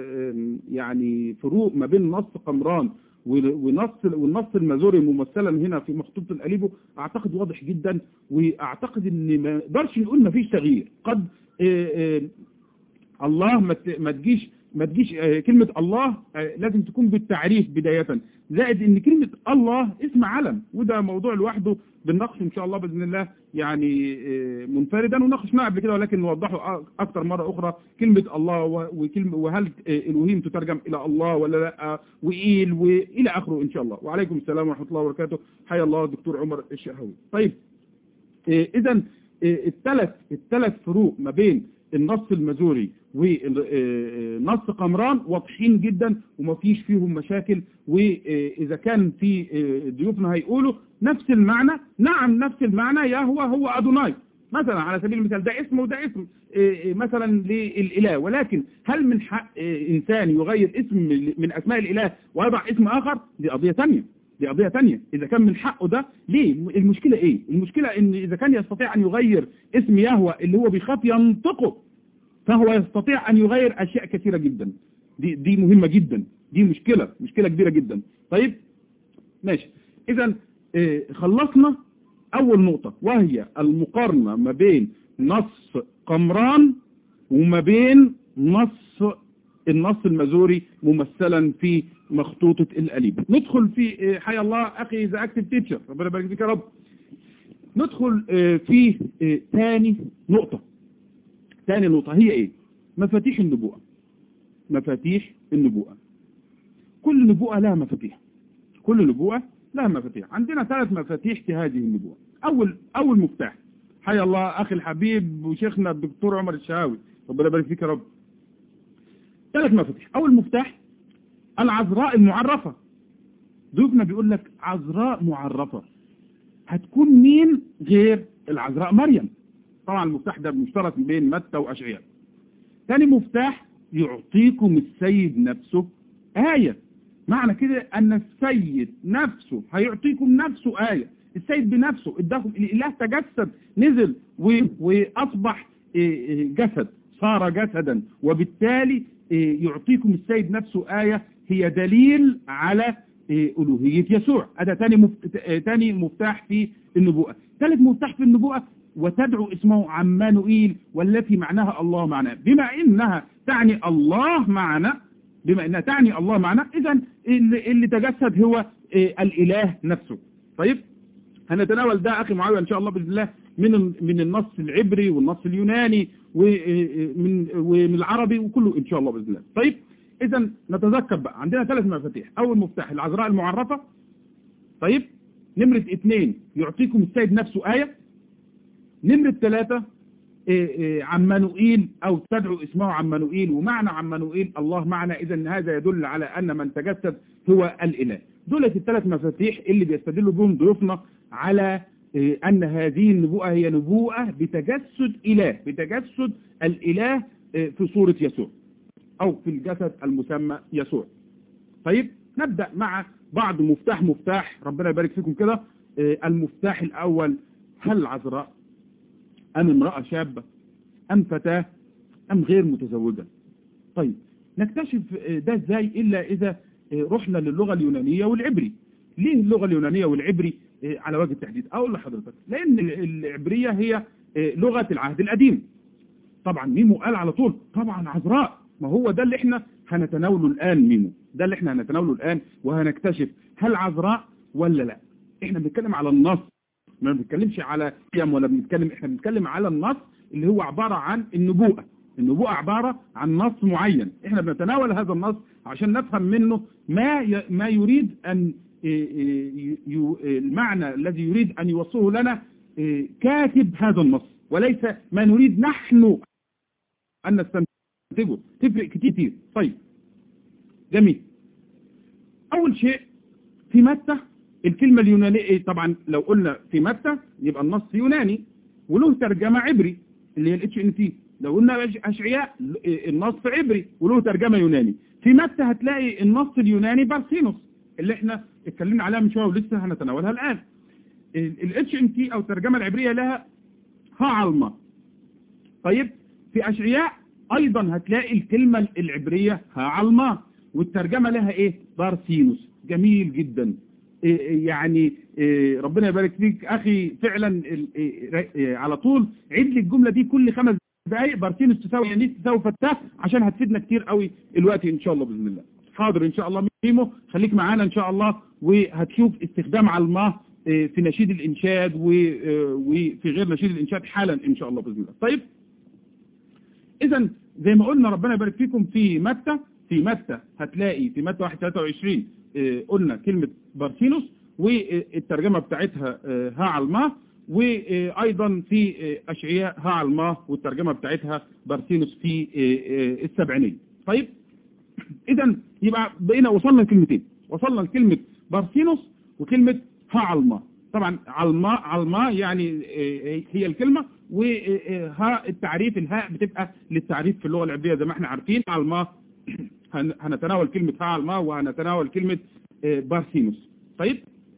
يعني فروق ما بين نص قمران ونص والنص المازوري ممثلا هنا في مخطوط الاليبو اعتقد واضح جدا واعتقد ان ما نقدرش نقول ما فيش تغيير قد آه، آه، الله ما ت- ما تجيش ما تجيش آه، كلمة الله آه، لازم تكون بالتعريف بداية زائد ان كلمة الله اسم علم وده موضوع لوحده بالنقش ان شاء الله باذن الله يعني آه، منفردا وناقشناه قبل كده ولكن نوضحه أ- اكثر مرة اخرى كلمة الله و- وكلمة وهل آه، الوهيم تترجم الى الله ولا لا وايل والى اخره ان شاء الله وعليكم السلام ورحمة الله وبركاته حيا الله دكتور عمر الشهوي طيب اذا الثلاث الثلاث فروق ما بين النص المازوري ونص قمران واضحين جدا وما فيش فيهم مشاكل واذا كان في آه، ضيوفنا هيقولوا نفس المعنى نعم نفس المعنى يا هو هو ادوناي مثلا على سبيل المثال ده اسم وده اسم آه، آه، مثلا للاله ولكن هل من حق آه، انسان يغير اسم من اسماء الاله ويضع اسم اخر دي قضيه ثانيه دي قضية تانية إذا كان من حقه ده ليه المشكلة إيه المشكلة إن إذا كان يستطيع أن يغير اسم يهوى اللي هو بيخاف ينطقه فهو يستطيع أن يغير أشياء كثيرة جدا دي, دي مهمة جدا دي مشكلة مشكلة كبيرة جدا طيب ماشي إذا آه، خلصنا أول نقطة وهي المقارنة ما بين نص قمران وما بين نص النص المازوري ممثلا في مخطوطة الأليب ندخل في آه، حيا الله أخي إذا أكتب تيتشر ربنا يبارك فيك يا رب ندخل آه، في آه، ثاني نقطة ثاني نقطة هي إيه مفاتيح النبوءة مفاتيح النبوءة كل نبوءة لها مفاتيح كل نبوءة لها مفاتيح عندنا ثلاث مفاتيح في هذه النبوءة أول أول مفتاح حيا الله أخي الحبيب وشيخنا الدكتور عمر الشهاوي ربنا يبارك فيك يا رب ثلاث مفاتيح اول مفتاح العذراء المعرفة ضيوفنا بيقول لك عذراء معرفة هتكون مين غير العذراء مريم طبعا المفتاح ده مشترك بين متى واشعياء ثاني مفتاح يعطيكم السيد نفسه آية معنى كده أن السيد نفسه هيعطيكم نفسه آية السيد بنفسه اداكم الإله تجسد نزل و... وأصبح جسد صار جسدا وبالتالي يعطيكم السيد نفسه آية هي دليل على ألوهية يسوع هذا تاني, مفت... تاني مفتاح في النبوءة ثالث مفتاح في النبوءة وتدعو اسمه عمانوئيل والتي معناها الله معنا بما إنها تعني الله معنا بما إنها تعني الله معنا إذا اللي, اللي تجسد هو الإله نفسه طيب هنتناول ده أخي معاوية إن شاء الله بإذن الله من من النص العبري والنص اليوناني ومن ومن العربي وكله إن شاء الله بإذن الله طيب إذا نتذكر بقى عندنا ثلاث مفاتيح أول مفتاح العذراء المعرفة طيب نمرة اثنين يعطيكم السيد نفسه آية نمرة ثلاثة عمانوئيل أو تدعو اسمه عمانوئيل ومعنى عمانوئيل الله معنا إذا هذا يدل على أن من تجسد هو الإله دولة الثلاث مفاتيح اللي بيستدلوا بهم ضيوفنا على أن هذه النبوءة هي نبوءة بتجسد إله بتجسد الإله في صورة يسوع أو في الجسد المسمى يسوع طيب نبدأ مع بعض مفتاح مفتاح ربنا يبارك فيكم كده المفتاح الأول هل عذراء أم امرأة شابة أم فتاة أم غير متزوجة طيب نكتشف ده ازاي إلا إذا رحنا للغة اليونانية والعبري ليه اللغة اليونانية والعبري على وجه التحديد أقول لحضرتك لأن العبرية هي لغة العهد القديم طبعا ميمو قال على طول طبعا عذراء ما هو ده اللي احنا هنتناوله الآن ميمو ده اللي احنا هنتناوله الآن وهنكتشف هل عذراء ولا لا احنا بنتكلم على النص ما بنتكلمش على قيم ولا بنتكلم احنا بنتكلم على النص اللي هو عبارة عن النبوءة النبوءة عبارة عن نص معين احنا بنتناول هذا النص عشان نفهم منه ما ما يريد ان المعنى الذي يريد ان يوصله لنا كاتب هذا النص وليس ما نريد نحن ان نستنتجه تفرق كتير طيب جميل اول شيء في متى الكلمة اليونانية طبعا لو قلنا في متى يبقى النص يوناني وله ترجمة عبري اللي هي الاتش ان تي لو قلنا اشعياء النص عبري وله ترجمة يوناني في متى هتلاقي النص اليوناني بارسينوس اللي احنا اتكلمنا عليها من شوية ولسه هنتناولها الآن الاتش ان تي او الترجمة العبرية لها هعلمة طيب في اشعياء ايضا هتلاقي الكلمة العبرية هعلمة والترجمة لها ايه بارسينوس جميل جدا يعني ربنا يبارك فيك أخي فعلا على طول عيد لي الجملة دي كل خمس دقايق بارتينوس تساوي يانيس تساوي فتاة عشان هتفيدنا كتير قوي الوقت إن شاء الله بإذن الله حاضر إن شاء الله ميمو خليك معانا إن شاء الله وهتشوف استخدام علماه في نشيد الإنشاد وفي غير نشيد الإنشاد حالا إن شاء الله بإذن الله طيب إذا زي ما قلنا ربنا يبارك فيكم في متى في متى هتلاقي في متى 1 23 قلنا كلمة بارسينوس والترجمة بتاعتها هعلماه وأيضا في أشعياء هعلماه والترجمة بتاعتها بارسينوس في السبعينية طيب إذا يبقى بقينا وصلنا لكلمتين وصلنا لكلمة بارسينوس وكلمة هعلماه طبعا علما علما يعني هي الكلمة وها التعريف الهاء بتبقى للتعريف في اللغة العربية زي ما احنا عارفين علما هنتناول كلمة فعل ما وهنتناول كلمة بارسينوس طيب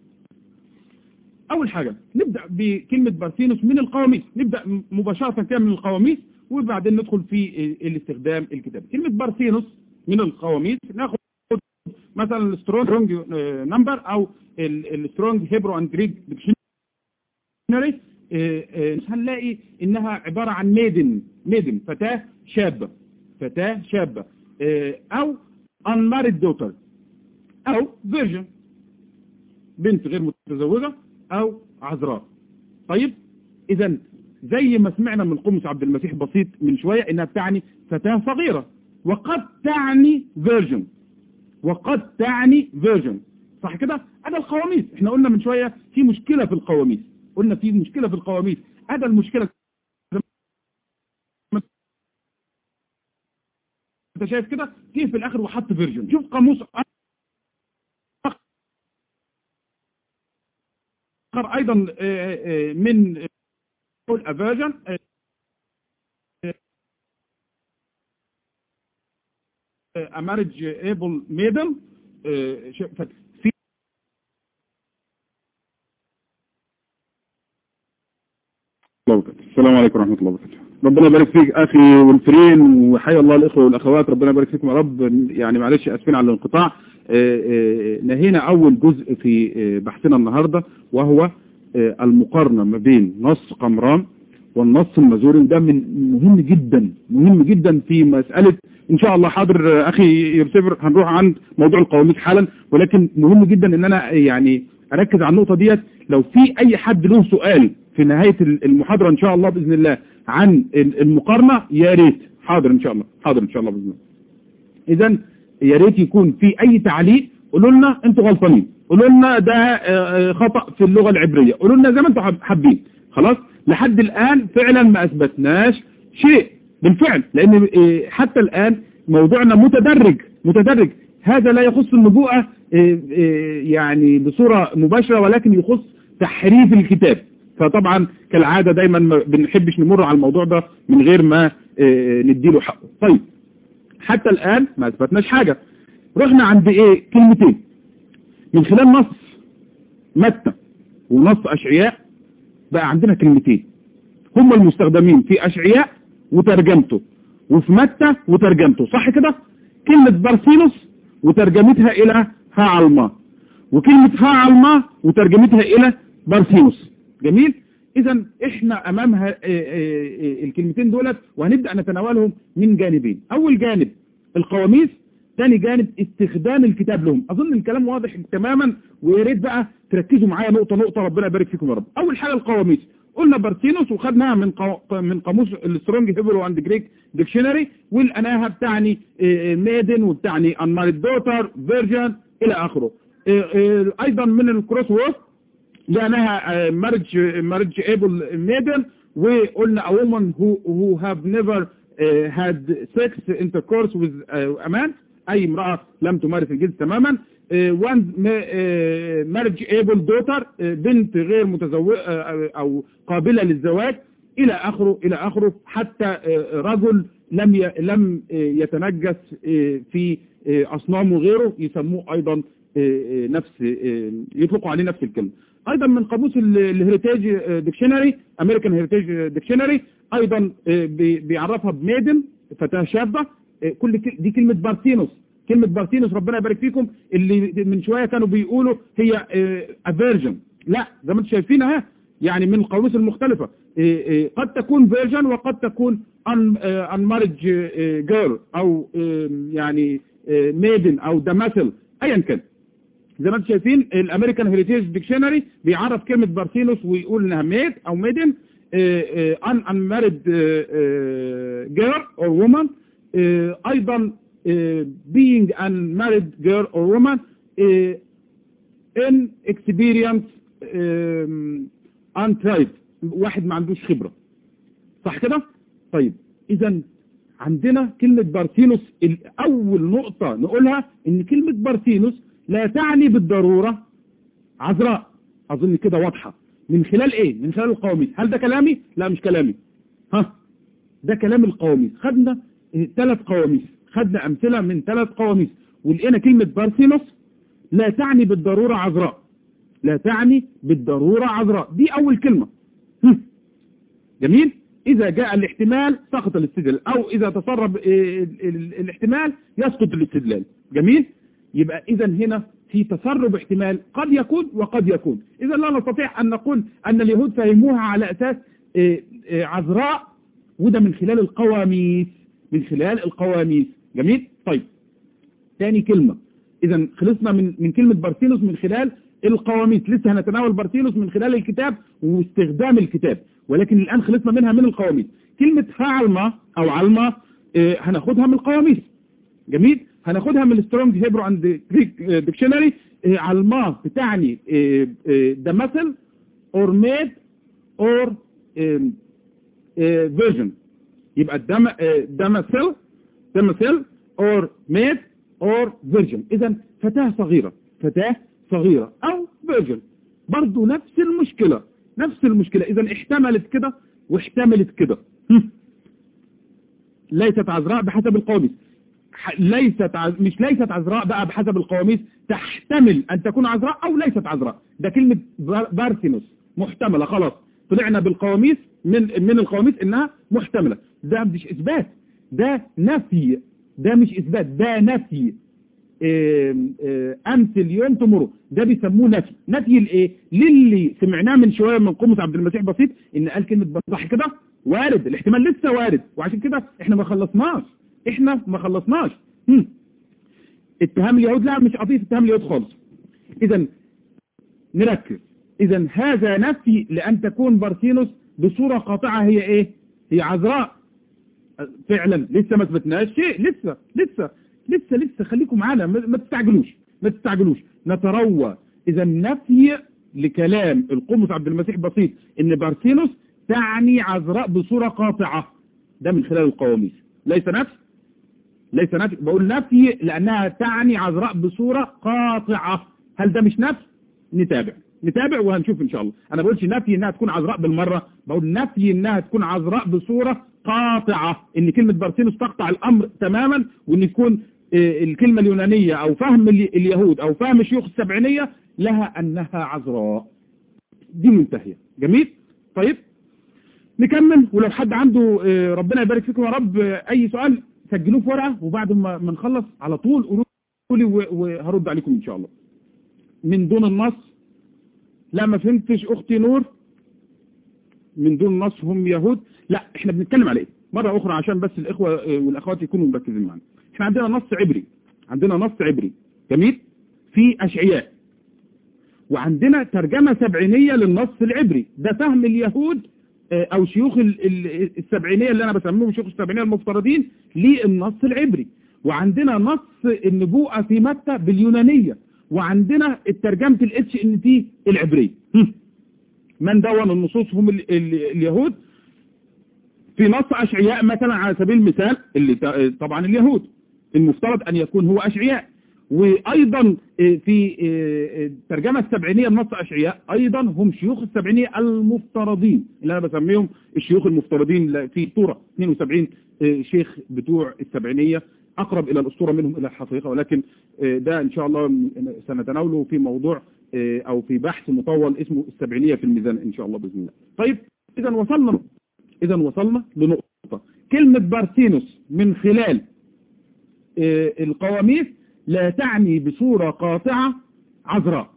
أول حاجة نبدأ بكلمة بارسينوس من القواميس نبدأ مباشرة كده من القواميس وبعدين ندخل في الاستخدام الكتابي كلمة بارسينوس من القواميس ناخد مثلا السترونج نمبر أو السترونج هيبرو اند جريك ديكشنري هنلاقي انها عبارة عن ميدن ميدن فتاة شابة فتاة شابة او unmarried daughter او virgin بنت غير متزوجة او عذراء طيب اذا زي ما سمعنا من قمص عبد المسيح بسيط من شوية انها بتعني فتاة صغيرة وقد تعني virgin وقد تعني virgin صح كده هذا القواميس احنا قلنا من شوية في مشكلة في القواميس قلنا في مشكلة في القواميس هذا المشكلة انت شايف كده جه في الاخر وحط فيرجن شوف قاموس اخر ايضا من افيرجن a marriage able maiden في السلام عليكم ورحمة الله وبركاته ربنا يبارك فيك أخي والفرين وحيا الله الإخوة والأخوات ربنا يبارك فيكم يا رب يعني معلش أسفين على الانقطاع نهينا أول جزء في بحثنا النهاردة وهو المقارنة ما بين نص قمران والنص المزوري ده من مهم جدا مهم جدا في مسألة ان شاء الله حاضر اخي يرسفر هنروح عند موضوع القواميس حالا ولكن مهم جدا ان انا يعني اركز على النقطة ديت لو في اي حد له سؤال في نهاية المحاضرة ان شاء الله باذن الله عن المقارنة يا ريت حاضر ان شاء الله حاضر ان شاء الله باذن الله اذا يا ريت يكون في اي تعليق قولوا لنا انتوا غلطانين قولوا لنا ده خطأ في اللغة العبرية قولوا لنا زي ما انتوا حابين خلاص لحد الآن فعلا ما أثبتناش شيء بالفعل لأن حتى الآن موضوعنا متدرج متدرج هذا لا يخص النبوءة يعني بصورة مباشرة ولكن يخص تحريف الكتاب فطبعا كالعادة دايما ما بنحبش نمر على الموضوع ده من غير ما نديله حقه طيب حتى الآن ما أثبتناش حاجة رحنا عند ايه كلمتين من خلال نص متى ونص أشعياء بقى عندنا كلمتين هم المستخدمين في أشعياء وترجمته وفي متى وترجمته صح كده كلمة بارسينوس وترجمتها إلى هاعلما وكلمة هاعلما وترجمتها إلى بارسينوس جميل إذا إحنا أمامها الكلمتين دولت وهنبدأ نتناولهم من جانبين أول جانب القواميس ثاني جانب استخدام الكتاب لهم أظن الكلام واضح تماما ويا ريت بقى تركزوا معايا نقطة نقطة ربنا يبارك فيكم يا رب أول حاجة القواميس قلنا بارتينوس وخدناها من قو... من قاموس السترونج هيبرو اند جريك ديكشنري والاناها بتعني ميدن وبتعني انمارد دوتر فيرجن الى اخره ايضا من الكروس وورد لانها مارج مارج ايبل ميدن وقلنا a woman who who have never uh, had sex intercourse with uh, a man اي امرأة لم تمارس الجنس تماما وان مارج ايبل دوتر بنت غير متزوجة او قابلة للزواج الى اخره الى اخره حتى رجل لم ي... لم يتنجس في اصنام وغيره يسموه ايضا نفس يطلقوا عليه نفس الكلمة ايضا من قاموس الهيريتاج ديكشنري امريكان هيريتاج ديكشنري ايضا بيعرفها بميدن فتاة شابة كل دي كلمة بارتينوس كلمة بارتينوس ربنا يبارك فيكم اللي من شوية كانوا بيقولوا هي افيرجن لا زي ما انتم شايفينها يعني من القواميس المختلفة قد تكون فيرجن وقد تكون unmarried جيرل او يعني ميدن او دماثل ايا كان زي ما انتم شايفين الامريكان هيريتيج ديكشنري بيعرف كلمة بارتينوس ويقول انها ميد او ميدن ان unmarried girl or woman ايضا being an married girl or woman in experience untried واحد ما عندوش خبرة صح كده طيب اذا عندنا كلمة بارتينوس اول نقطة نقولها ان كلمة بارتينوس لا تعني بالضرورة عذراء اظن كده واضحة من خلال ايه من خلال القواميس هل ده كلامي لا مش كلامي ها ده كلام القواميس خدنا ثلاث قواميس خدنا امثلة من ثلاث قواميس ولقينا كلمة بارسينوس لا تعني بالضرورة عذراء لا تعني بالضرورة عذراء دي اول كلمة جميل اذا جاء الاحتمال سقط الاستدلال او اذا تسرب الاحتمال يسقط الاستدلال جميل يبقى اذا هنا في تسرب احتمال قد يكون وقد يكون اذا لا نستطيع ان نقول ان اليهود فهموها على اساس عذراء وده من خلال القواميس من خلال القواميس جميل طيب تاني كلمة اذا خلصنا من من كلمة بارتينوس من خلال القواميس لسه هنتناول بارتينوس من خلال الكتاب واستخدام الكتاب ولكن الان خلصنا منها من القواميس كلمة هعلمة او علمة اه هناخدها من القواميس جميل هناخدها من السترونج هيبرو اند جريك ديكشنري اه علمة بتعني دمثل اور ميد اور فيرجن يبقى الدم دمثل دمثل or maid or virgin اذا فتاة صغيرة فتاة صغيرة او virgin برضو نفس المشكلة نفس المشكلة اذا احتملت كده واحتملت كده هم. ليست عذراء بحسب القواميس ح- ليست عز... مش ليست عذراء بقى بحسب القواميس تحتمل ان تكون عذراء او ليست عذراء ده كلمة بار- بارثينوس محتملة خلاص طلعنا بالقواميس من من القواميس انها محتملة ده مش اثبات ده نفي ده مش اثبات ده نفي آم، آه، امس اليوم تمره ده بيسموه نفي نفي الايه للي سمعناه من شويه من قمص عبد المسيح بسيط ان قال كلمه صح كده وارد الاحتمال لسه وارد وعشان كده احنا ما خلصناش احنا ما خلصناش هم. اتهام اليهود لا مش قضيه اتهام اليهود خالص اذا نركز اذا هذا نفي لان تكون بارثينوس بصوره قاطعه هي ايه هي عذراء فعلا لسه ما اثبتناش شيء لسه لسه لسه لسه خليكم معانا ما ما تستعجلوش ما تستعجلوش نتروى اذا نفي لكلام القمص عبد المسيح بسيط ان بارثينوس تعني عذراء بصورة قاطعة ده من خلال القواميس ليس نفس ليس نفي بقول نفي لانها تعني عذراء بصورة قاطعة هل ده مش نفس نتابع نتابع وهنشوف ان شاء الله انا بقولش نفي انها تكون عذراء بالمرة بقول نفي انها تكون عذراء بصورة قاطعة ان كلمة بارثينوس تقطع الامر تماما وان يكون آه، الكلمة اليونانية او فهم ال- اليهود او فهم شيوخ السبعينية لها انها عذراء دي منتهية جميل طيب نكمل ولو حد عنده آه، ربنا يبارك فيكم يا رب آه، اي سؤال سجلوه في ورقة وبعد ما ما نخلص على طول قولوا لي و- وهرد عليكم ان شاء الله من دون النص لا ما فهمتش اختي نور من دون النص هم يهود لا احنا بنتكلم على ايه مرة اخرى عشان بس الاخوة آه، والاخوات يكونوا مركزين معانا احنا عندنا نص عبري عندنا نص عبري جميل في اشعياء وعندنا ترجمة سبعينية للنص العبري ده فهم اليهود آه، او شيوخ ال- ال- السبعينية اللي انا بسميهم شيوخ السبعينية المفترضين للنص العبري وعندنا نص النبوءة في متى باليونانية وعندنا الترجمة الاتش ان تي العبرية هم. من دون النصوص هم ال ال اليهود في نص أشعياء مثلا على سبيل المثال اللي ت- طبعا اليهود المفترض أن يكون هو أشعياء وأيضا آه، في آه، آه، الترجمة السبعينية لنص أشعياء أيضا هم شيوخ السبعينية المفترضين اللي أنا بسميهم الشيوخ المفترضين ل- في طورة 72 آه، شيخ بتوع السبعينية أقرب إلى الأسطورة منهم إلى الحقيقة ولكن آه، ده إن شاء الله م- سنتناوله في موضوع آه، أو في بحث مطول اسمه السبعينية في الميزان إن شاء الله بإذن الله طيب إذا وصلنا إذا وصلنا لنقطة كلمة بارثينوس من خلال آه، القواميس لا تعني بصورة قاطعة عذراء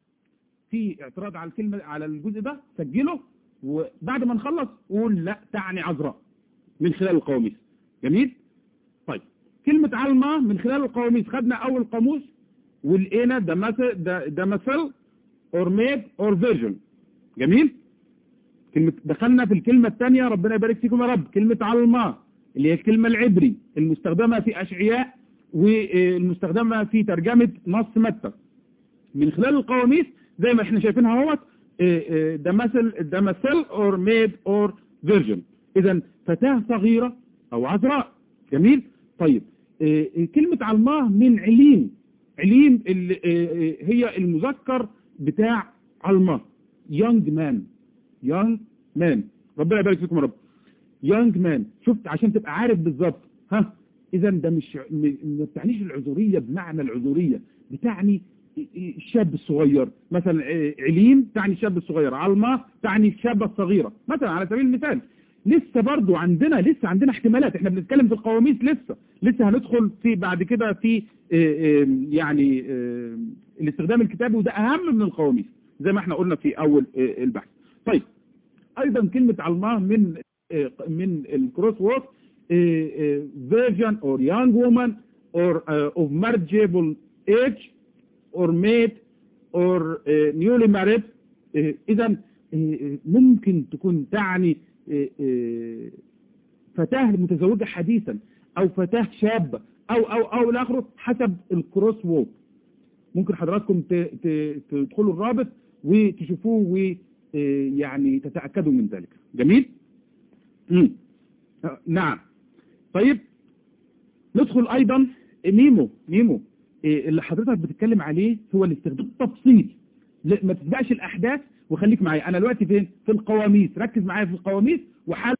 في اعتراض على الكلمة على الجزء ده سجله وبعد ما نخلص قول لا تعني عذراء من خلال القواميس جميل طيب كلمة علمة من خلال القواميس خدنا أول قاموس ولقينا ده مثل ده ده مثل or made or virgin جميل كلمة دخلنا في الكلمة الثانية ربنا يبارك فيكم يا رب كلمة علمة اللي هي الكلمة العبري المستخدمة في أشعياء والمستخدمة في ترجمة نص متى من خلال القواميس زي ما احنا شايفينها اهوت اه، اه، ده مثل ده مثل or made or virgin اذا فتاة صغيرة او عذراء جميل طيب اه، اه، كلمة علماه من عليم عليم اللي اه، اه، هي المذكر بتاع علماه young man young man ربنا يبارك فيكم يا رب young man شفت عشان تبقى عارف بالظبط ها اذا ده مش م- ما بتعنيش العذورية بمعنى العذورية بتعني الشاب الصغير مثلا آه، عليم تعني الشاب الصغير علمة تعني الشابة الصغيرة مثلا على سبيل المثال لسه برضو عندنا لسه عندنا احتمالات احنا بنتكلم في القواميس لسه لسه هندخل في بعد كده في آه، آه، يعني آه، الاستخدام الكتابي وده اهم من القواميس زي ما احنا قلنا في اول آه، البحث طيب ايضا كلمة علماء من آه، من الكروس وورد virgin or young woman or uh, of marriageable age or maid or uh, newly married uh, اذا uh, ممكن تكون تعني uh, uh, فتاة متزوجة حديثا او فتاة شابة او او او الاخر حسب الكروس وورد ممكن حضراتكم ت- ت- تدخلوا الرابط وتشوفوه ويعني تتأكدوا من ذلك جميل؟ مم. آه، نعم طيب ندخل ايضا ميمو ميمو إيه اللي حضرتك بتتكلم عليه هو الاستخدام التفصيل لا- ما تتبعش الاحداث وخليك معايا انا دلوقتي فين في القواميس ركز معايا في القواميس وحال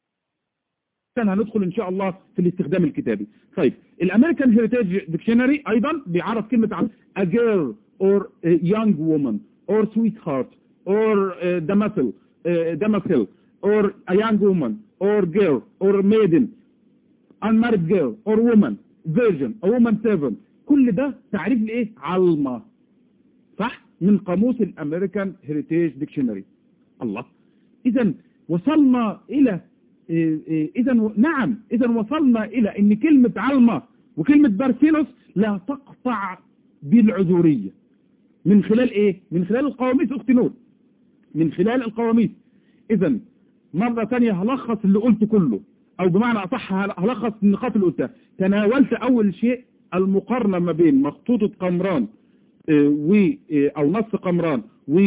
هندخل ان شاء الله في الاستخدام الكتابي طيب الامريكان هيريتاج ديكشنري ايضا بيعرف كلمه عن a girl or a young woman or sweetheart or uh, damsel uh, damsel or a young woman or girl or maiden unmarried girl or woman virgin a woman servant كل ده تعريف لايه علمه صح من قاموس الامريكان هيريتاج ديكشنري الله اذا وصلنا الى اذا نعم اذا وصلنا الى ان كلمة علمة وكلمة بارثينوس لا تقطع بالعذورية من خلال ايه من خلال القواميس اختي نور من خلال القواميس اذا مرة ثانية هلخص اللي قلته كله او بمعنى اصح هلخص النقاط اللي قلتها تناولت اول شيء المقارنة ما بين مخطوطة قمران آه، و آه، او نص قمران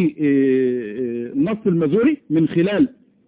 ونص المازوري من خلال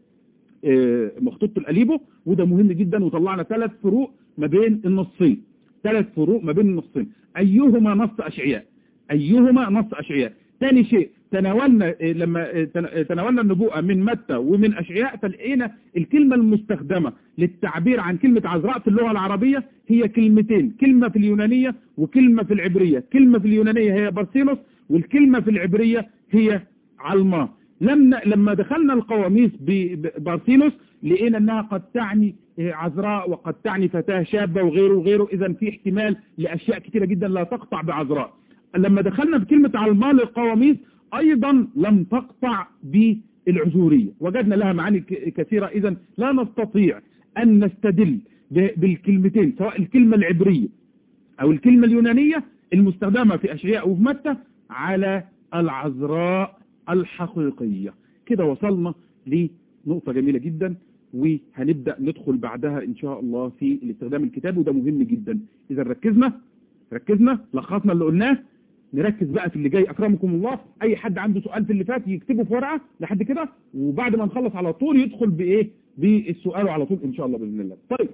آه، مخطوطة الأليبو وده مهم جدا وطلعنا ثلاث فروق ما بين النصين ثلاث فروق ما بين النصين أيهما نص أشعياء أيهما نص أشعياء ثاني شيء تناولنا آه، لما آه، تن- آه، تناولنا النبوءة من متى ومن أشعياء فلقينا الكلمة المستخدمة للتعبير عن كلمة عذراء في اللغة العربية هي كلمتين كلمة في اليونانية وكلمة في العبرية كلمة في اليونانية هي بارسينوس والكلمة في العبرية هي علما لما لما دخلنا القواميس ببارثينوس لقينا انها قد تعني عذراء وقد تعني فتاة شابة وغيره وغيره اذا في احتمال لاشياء كثيرة جدا لا تقطع بعذراء لما دخلنا بكلمة علماء للقواميس ايضا لم تقطع بالعذورية وجدنا لها معاني ك- كثيرة اذا لا نستطيع ان نستدل ب- بالكلمتين سواء الكلمة العبرية او الكلمة اليونانية المستخدمة في اشعياء وفي متى على العذراء الحقيقية كده وصلنا لنقطة جميلة جدا وهنبدأ ندخل بعدها ان شاء الله في الاستخدام الكتابي وده مهم جدا اذا ركزنا ركزنا لخصنا اللي قلناه نركز بقى في اللي جاي اكرمكم الله اي حد عنده سؤال في اللي فات يكتبه في ورقة لحد كده وبعد ما نخلص على طول يدخل بايه بالسؤال على طول ان شاء الله باذن الله طيب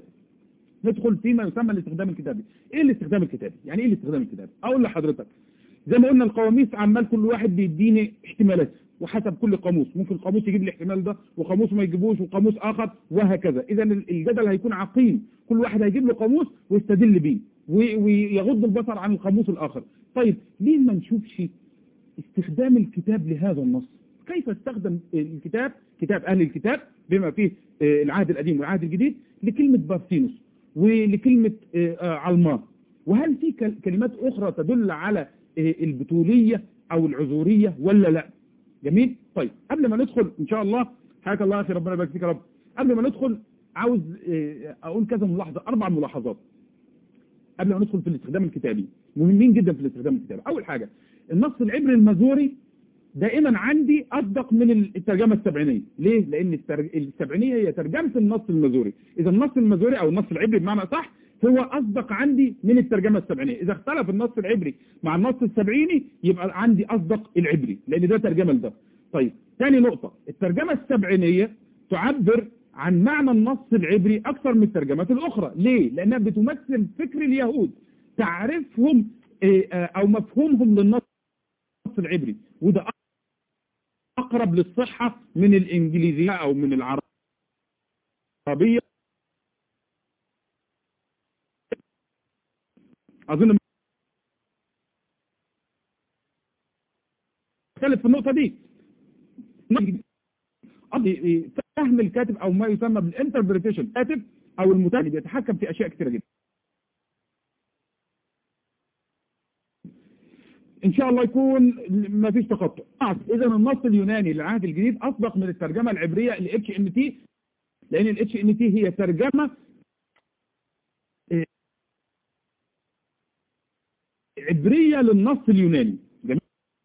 ندخل فيما يسمى الاستخدام الكتابي ايه الاستخدام الكتابي يعني ايه الاستخدام الكتابي اقول لحضرتك زي ما قلنا القواميس عمال كل واحد بيديني احتمالات وحسب كل قاموس ممكن قاموس يجيب لي احتمال ده وقاموس ما يجيبوش وقاموس اخر وهكذا اذا الجدل هيكون عقيم كل واحد هيجيب له قاموس ويستدل بيه وي- ويغض البصر عن القاموس الاخر طيب ليه ما نشوفش استخدام الكتاب لهذا النص كيف استخدم الكتاب كتاب اهل الكتاب بما فيه آه، العهد القديم والعهد الجديد لكلمة بارثينوس ولكلمة آه، آه، علماء وهل في كل- كلمات اخرى تدل على آه، البتولية او العذورية ولا لا جميل طيب قبل ما ندخل ان شاء الله حياك الله يا اخي ربنا يبارك فيك يا رب قبل ما ندخل عاوز آه، اقول كذا ملاحظة اربع ملاحظات قبل ما ندخل في الاستخدام الكتابي مهمين جدا في الاستخدام الكتابي اول حاجة النص العبري المازوري دائما عندي اصدق من الترجمة السبعينية ليه لان الترج- السبعينية هي ترجمة النص المازوري اذا النص المازوري او النص العبري بمعنى صح هو اصدق عندي من الترجمة السبعينية اذا اختلف النص العبري مع النص السبعيني يبقى عندي اصدق العبري لان ده ترجمة لده طيب ثاني نقطة الترجمة السبعينية تعبر عن معنى النص العبري اكثر من الترجمات الاخرى ليه لانها بتمثل فكر اليهود تعرفهم إيه، آه، او مفهومهم للنص العبري وده اقرب للصحة من الانجليزية او من العربية اظن اختلف في النقطة دي قصدي فهم الكاتب او ما يسمى بالانتربريتيشن الكاتب او المترجم بيتحكم في اشياء كثيرة جدا ان شاء الله يكون ما فيش تقطع اذا النص اليوناني للعهد الجديد اصدق من الترجمة العبرية ال اتش ام تي لان ال اتش ام تي هي ترجمة آه، عبرية للنص اليوناني جميل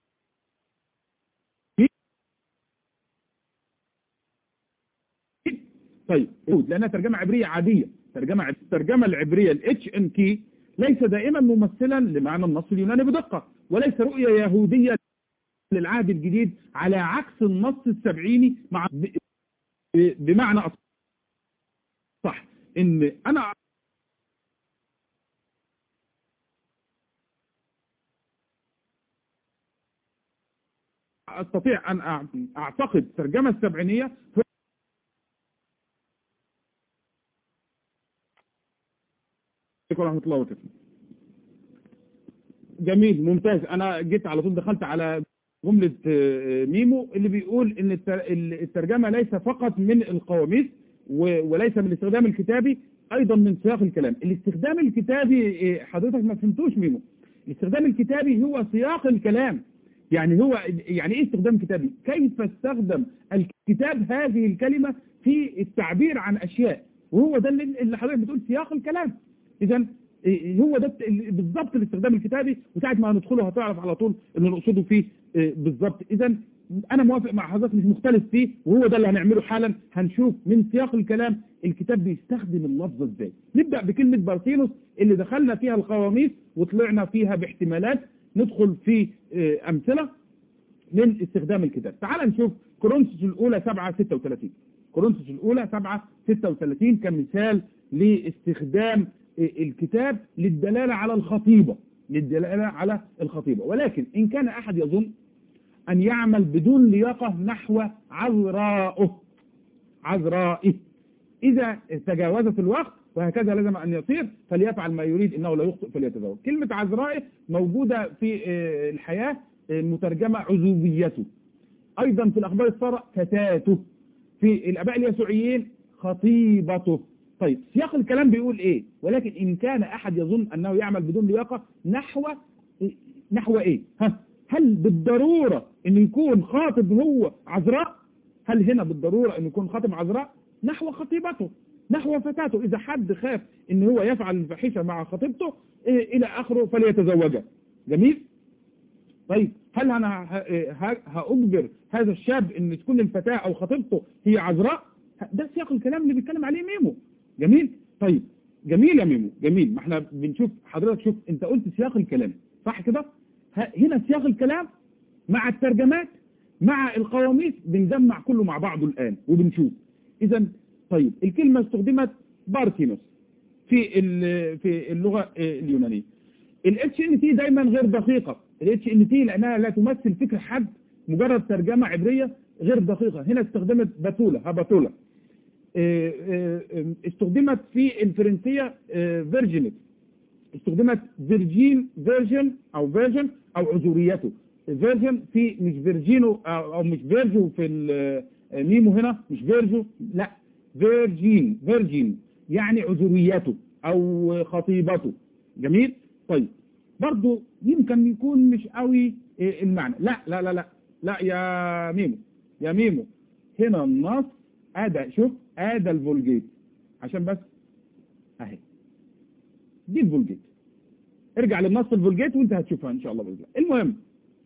طيب لانها ترجمة عبرية عادية ترجمة الترجمة العبرية ال اتش ام تي ليس دائما ممثلا لمعنى النص اليوناني بدقة وليس رؤية يهودية للعهد الجديد على عكس النص السبعيني مع ب- بمعنى أصح ان انا استطيع ان أع- اعتقد ترجمة السبعينية عليكم ورحمة الله وبركاته جميل ممتاز انا جيت على طول دخلت على جملة آه، ميمو اللي بيقول ان التر- الترجمة ليس فقط من القواميس و- وليس من الاستخدام الكتابي ايضا من سياق الكلام الاستخدام الكتابي آه، حضرتك ما فهمتوش ميمو الاستخدام الكتابي هو سياق الكلام يعني هو يعني ايه استخدام كتابي كيف استخدم الكتاب هذه الكلمة في التعبير عن اشياء وهو ده اللي اللي حضرتك بتقول سياق الكلام اذا إيه هو ده ال- بالظبط الاستخدام الكتابي وساعة ما هندخله هتعرف على طول اللي نقصده فيه إيه بالظبط اذا انا موافق مع حضرتك مش مختلف فيه وهو ده اللي هنعمله حالا هنشوف من سياق الكلام الكتاب بيستخدم اللفظ ازاي نبدأ بكلمة بارثينوس اللي دخلنا فيها القواميس وطلعنا فيها باحتمالات ندخل في إيه امثلة من استخدام الكتاب تعال نشوف كورنثوس الأولى 7 36 كورنثوس الأولى 7 36 كمثال لاستخدام الكتاب للدلالة على الخطيبة للدلالة على الخطيبة ولكن إن كان أحد يظن أن يعمل بدون لياقة نحو عذرائه عذرائه إذا تجاوزت الوقت وهكذا لازم أن يصير فليفعل ما يريد إنه لا يخطئ فليتزوج كلمة عذرائه موجودة في آه، الحياة آه، مترجمة عزوبيته أيضا في الأخبار السارة فتاته في الأباء اليسوعيين خطيبته طيب سياق الكلام بيقول إيه ولكن إن كان أحد يظن أنه يعمل بدون لياقة نحو نحو إيه ها هل بالضرورة أن يكون خاطب هو عذراء هل هنا بالضرورة أن يكون خاطب عذراء نحو خطيبته نحو فتاته إذا حد خاف أن هو يفعل الفحيشة مع خطيبته إيه إلى آخره فليتزوجها جميل طيب هل أنا ه- ه- هأجبر هذا الشاب أن تكون الفتاة أو خطيبته هي عذراء ده سياق الكلام اللي بيتكلم عليه ميمو جميل طيب جميل يا ميمو جميل ما احنا بنشوف حضرتك شوف انت قلت سياق الكلام صح كده ه- هنا سياق الكلام مع الترجمات مع القواميس بنجمع كله مع بعضه الآن وبنشوف إذا طيب الكلمة استخدمت بارتينوس في ال- في اللغة آه، اليونانية الاتش ان تي دايما غير دقيقة الاتش ان تي لأنها لا تمثل فكر حد مجرد ترجمة عبرية غير دقيقة هنا استخدمت باتولا هباتولا آه، آه، آه، استخدمت في الفرنسية فيرجينيت استخدمت فيرجين فيرجن او فيرجن او عذوريته فيرجن في مش فيرجينو او أو مش فيرجو في الميمو هنا مش فيرجو لا فيرجين فيرجين يعني عذوريته او خطيبته جميل طيب برضو يمكن يكون مش قوي إيه المعنى لا لا لا لا لا يا ميمو يا ميمو هنا النص ادى شوف ادى الفولجيت عشان بس اهي دي الفولجيت ارجع للنص الفولجيت وانت هتشوفها ان شاء الله باذن الله المهم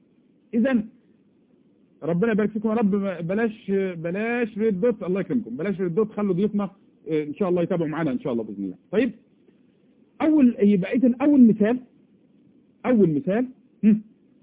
اذا ربنا يبارك فيكم يا رب بلاش بلاش ريد دوت الله يكرمكم بلاش ريد دوت خلوا ضيوفنا اه، ان شاء الله يتابعوا معانا ان شاء الله باذن الله طيب اول يبقى اذا اول مثال اول مثال هم.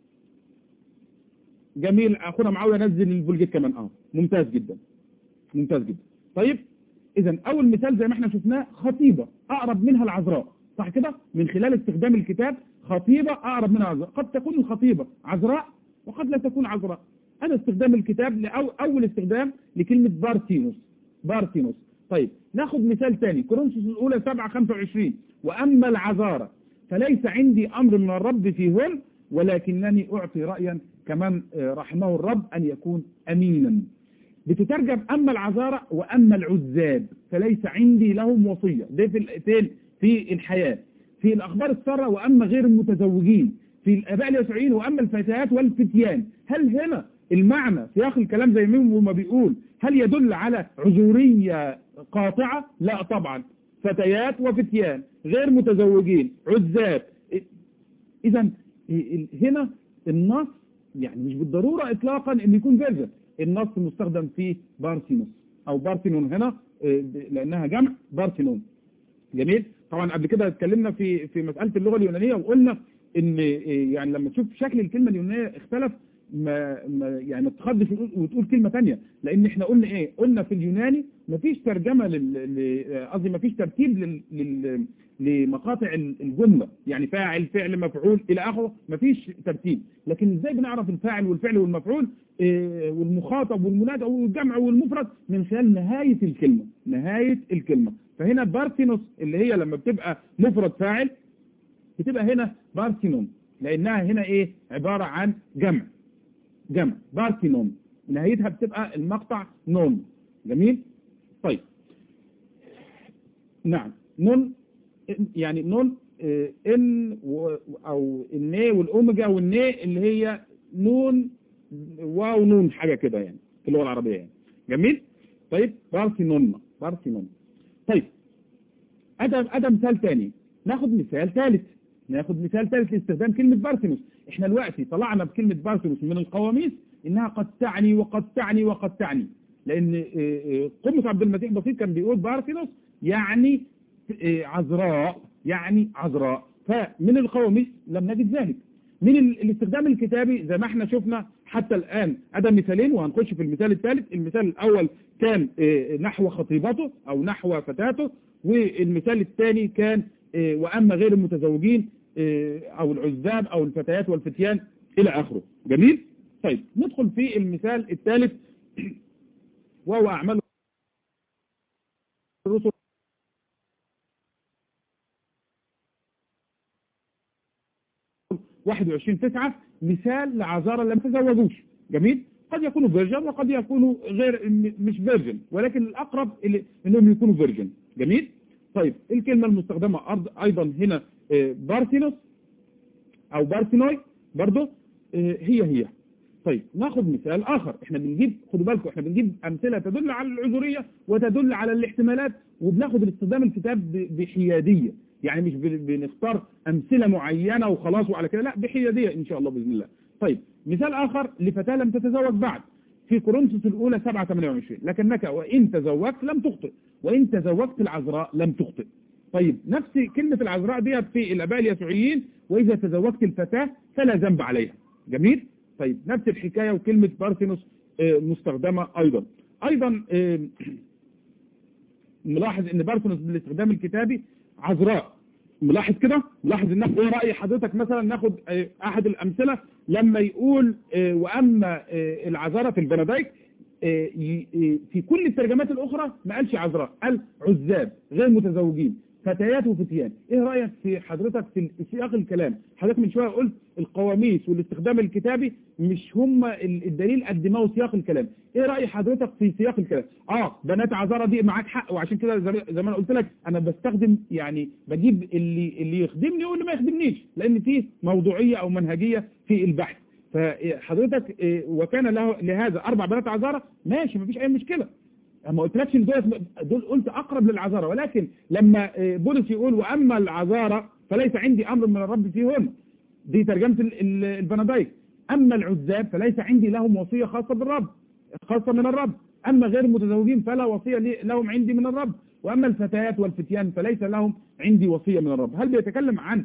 جميل اخونا معاويه نزل الفولجيت كمان اه ممتاز جدا ممتاز جدا طيب اذا اول مثال زي ما احنا شفناه خطيبة اقرب منها العذراء صح كده من خلال استخدام الكتاب خطيبة اقرب منها العذراء قد تكون الخطيبة عذراء وقد لا تكون عذراء هذا استخدام الكتاب لأو اول استخدام لكلمة بارتينوس بارتينوس طيب ناخد مثال ثاني كورنثوس الاولى 7 25 واما العذارى فليس عندي امر من الرب فيهن ولكنني اعطي رايا كمن آه، رحمه الرب ان يكون امينا بتترجم أما العذارى وأما العزاب فليس عندي لهم وصية ده في الآيتين في الحياة في الأخبار السارة وأما غير المتزوجين في الآباء اليسوعيين وأما الفتيات والفتيان هل هنا المعنى سياق الكلام زي ما ما بيقول هل يدل على عذورية قاطعة لا طبعا فتيات وفتيان غير متزوجين عزاب إذا هنا النص يعني مش بالضرورة إطلاقا أن يكون فيرجن النص مستخدم في بارسينوس أو بارسينون هنا آه، لأنها جمع بارسينون جميل طبعا قبل كده اتكلمنا في في مسألة اللغة اليونانية وقلنا ان آه، يعني لما تشوف شكل الكلمة اليونانية اختلف ما, ما يعني ما تخضش وتقول كلمة تانية لان احنا قلنا ايه قلنا في اليوناني مفيش ترجمة لل قصدي مفيش ترتيب لل... لل... لمقاطع الجملة يعني فاعل فعل مفعول الى اخره مفيش ترتيب لكن ازاي بنعرف الفاعل والفعل والمفعول إيه والمخاطب والمنادى والجمع والمفرد من خلال نهاية الكلمة نهاية الكلمة فهنا بارثينوس اللي هي لما بتبقى مفرد فاعل بتبقى هنا بارثينون لانها هنا ايه عبارة عن جمع جمع بارثينون نهايتها بتبقى المقطع نون جميل طيب نعم نون يعني نون ان او الني والاوميجا والني اللي هي نون واو نون حاجة كده يعني في اللغة العربية يعني جميل طيب بارثينون بارثينون طيب ادم ادم مثال تاني ناخد مثال ثالث ناخد مثال ثالث لاستخدام كلمة بارثينوس احنا دلوقتي طلعنا بكلمة بارثينوس من القواميس انها قد تعني وقد تعني وقد تعني لان قمص عبد المسيح بسيط كان بيقول بارثينوس يعني عذراء يعني عذراء فمن القواميس لم نجد ذلك من الاستخدام الكتابي زي ما احنا شفنا حتى الآن أدى مثالين وهنخش في المثال الثالث المثال الأول كان نحو خطيبته أو نحو فتاته والمثال الثاني كان وأما غير المتزوجين أو العزاب أو الفتيات والفتيان إلى آخره جميل طيب ندخل في المثال الثالث وهو أعمال الرسل 21 9 مثال لعذارى لم تزوجوش جميل قد يكونوا فيرجن وقد يكونوا غير مش فيرجن ولكن الأقرب اللي انهم يكونوا فيرجن جميل طيب الكلمة المستخدمة أيضا هنا بارثينوس أو بارثينوي برضو هي هي طيب ناخد مثال آخر احنا بنجيب خدوا بالكم احنا بنجيب أمثلة تدل على العذرية وتدل على الاحتمالات وبناخد الاستخدام الكتاب بحيادية يعني مش بنختار أمثلة معينة وخلاص وعلى كده لا بحيادية إن شاء الله بإذن الله طيب مثال آخر لفتاة لم تتزوج بعد في كورنثوس الأولى 7 28 لكنك وإن تزوجت لم تخطئ وإن تزوجت العذراء لم تخطئ طيب نفس كلمة العذراء ديت في الآباء اليسوعيين وإذا تزوجت الفتاة فلا ذنب عليها جميل طيب نفس الحكاية وكلمة بارثينوس مستخدمة أيضا أيضا نلاحظ ان بارثينوس بالاستخدام الكتابي عذراء ملاحظ كده ملاحظ ان ايه رأي حضرتك مثلا ناخد احد الامثلة لما يقول واما العذراء في البناديك في كل الترجمات الاخرى ما قالش عذراء قال عزاب غير متزوجين فتيات وفتيان ايه رأيك في حضرتك في سياق الكلام حضرتك من شوية قلت القواميس والاستخدام الكتابي مش هم الدليل قد ما هو سياق الكلام ايه رأي حضرتك في سياق الكلام اه بنات عذارى دي معاك حق وعشان كده زي ما انا قلت لك انا بستخدم يعني بجيب اللي اللي يخدمني واللي ما يخدمنيش لان فيه موضوعية او منهجية في البحث فحضرتك وكان له لهذا اربع بنات عذارى ماشي مفيش اي مشكلة ما قلتلكش ان دول دول قلت اقرب للعذارى ولكن لما بولس يقول واما العذارى فليس عندي امر من الرب فيهن دي ترجمة البناديك اما العزاب فليس عندي لهم وصية خاصة بالرب خاصة من الرب اما غير المتزوجين فلا وصية لهم عندي من الرب واما الفتيات والفتيان فليس لهم عندي وصية من الرب هل بيتكلم عن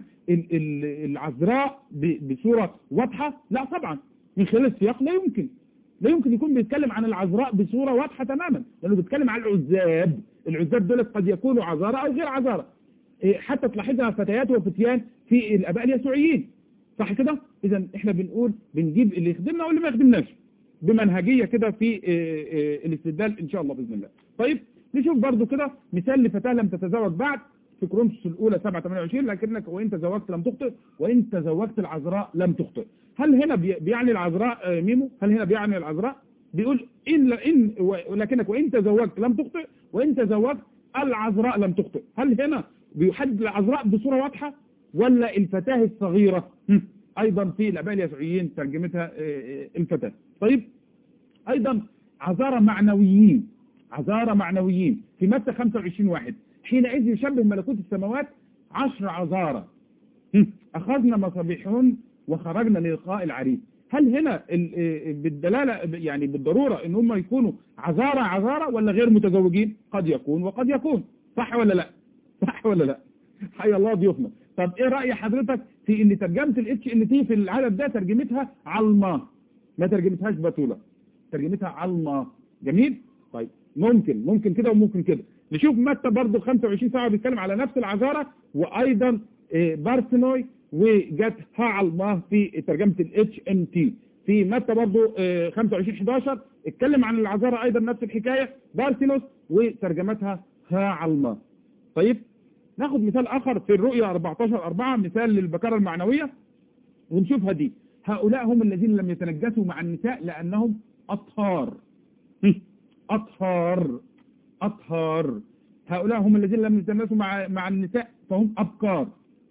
العذراء بصورة واضحة لا طبعا من خلال السياق لا يمكن لا يمكن يكون بيتكلم عن العذراء بصورة واضحة تماما لأنه بيتكلم عن العزاب العزاب دولت قد يكونوا عذارى أو غير عذارى حتى تلاحظها فتيات وفتيان في الآباء اليسوعيين صح كده إذا إحنا بنقول بنجيب اللي يخدمنا واللي ما يخدمناش بمنهجية كده في الاستدلال إن شاء الله بإذن الله طيب نشوف برضو كده مثال لفتاة لم تتزوج بعد في كورنثوس الأولى 7 28 لكنك وإن تزوجت لم تخطئ وإن تزوجت العذراء لم تخطئ هل هنا بيعني العذراء ميمو هل هنا بيعني العذراء بيقول إن, إن ولكنك وإن تزوجت لم تخطئ وإن تزوجت العذراء لم تخطئ هل هنا بيحدد العذراء بصورة واضحة ولا الفتاة الصغيرة أيضا في الأباء اليسوعيين ترجمتها الفتاة طيب أيضا عذارى معنويين عذارى معنويين في متى 25 واحد حينئذ يشبه ملكوت السماوات عشر عذارى أخذنا مصابيحهن وخرجنا للقاء العريس هل هنا بالدلالة يعني بالضرورة ان هم يكونوا عذارى عذارى ولا غير متزوجين قد يكون وقد يكون صح ولا لا صح ولا لا حي الله ضيوفنا طب ايه رأي حضرتك في ان ترجمة الاتش ان تي في العدد ده ترجمتها علماء ما ترجمتهاش بتولة ترجمتها علما جميل طيب ممكن ممكن كده وممكن كده نشوف متى برضه 25 ساعة بيتكلم على نفس العذارة وأيضا آه، بارسنوي وجت ها علما في ترجمة الاتش ام تي في متى برضه آه، 25 11 اتكلم عن العذارة أيضا نفس الحكاية بارسينوس وترجمتها ها علما طيب ناخد مثال آخر في الرؤية 14 4 مثال للبكارة المعنوية ونشوفها دي هؤلاء هم الذين لم يتنجسوا مع النساء لأنهم أطهار هم، أطهار أطهار هؤلاء هم الذين لم يتنجسوا مع مع النساء فهم أبكار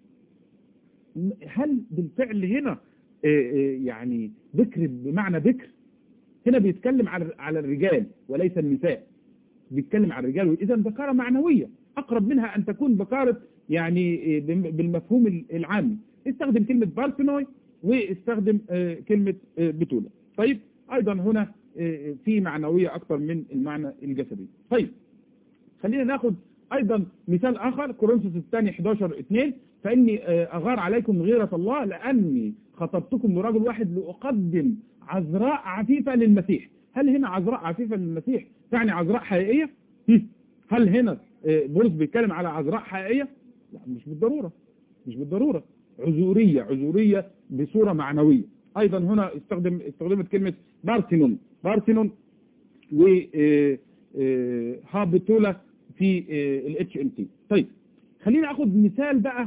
هل بالفعل هنا آه، آه، يعني ذكر بمعنى ذكر هنا بيتكلم على على الرجال وليس النساء بيتكلم على الرجال إذا بكارة معنوية أقرب منها أن تكون بكارة يعني آه، بم- بالمفهوم العامي استخدم كلمة بارثنوي واستخدم آه، كلمة آه، بتولة طيب أيضا هنا آه، في معنوية أكثر من المعنى الجسدي طيب خلينا ناخد أيضا مثال آخر كورنثوس الثاني 11 2 فإني آه، أغار عليكم غيرة الله لأني خطبتكم لرجل واحد لأقدم عذراء عفيفة للمسيح هل هنا عذراء عفيفة للمسيح تعني عذراء حقيقية؟ هم. هل هنا آه، بولس بيتكلم على عذراء حقيقية؟ لا مش بالضرورة مش بالضرورة عذورية عذورية بصورة معنوية أيضا هنا استخدم استخدمت كلمة بارسينون بارسينون و آه، آه، هابتولة في الاتش ام تي طيب خلينا اخد مثال بقى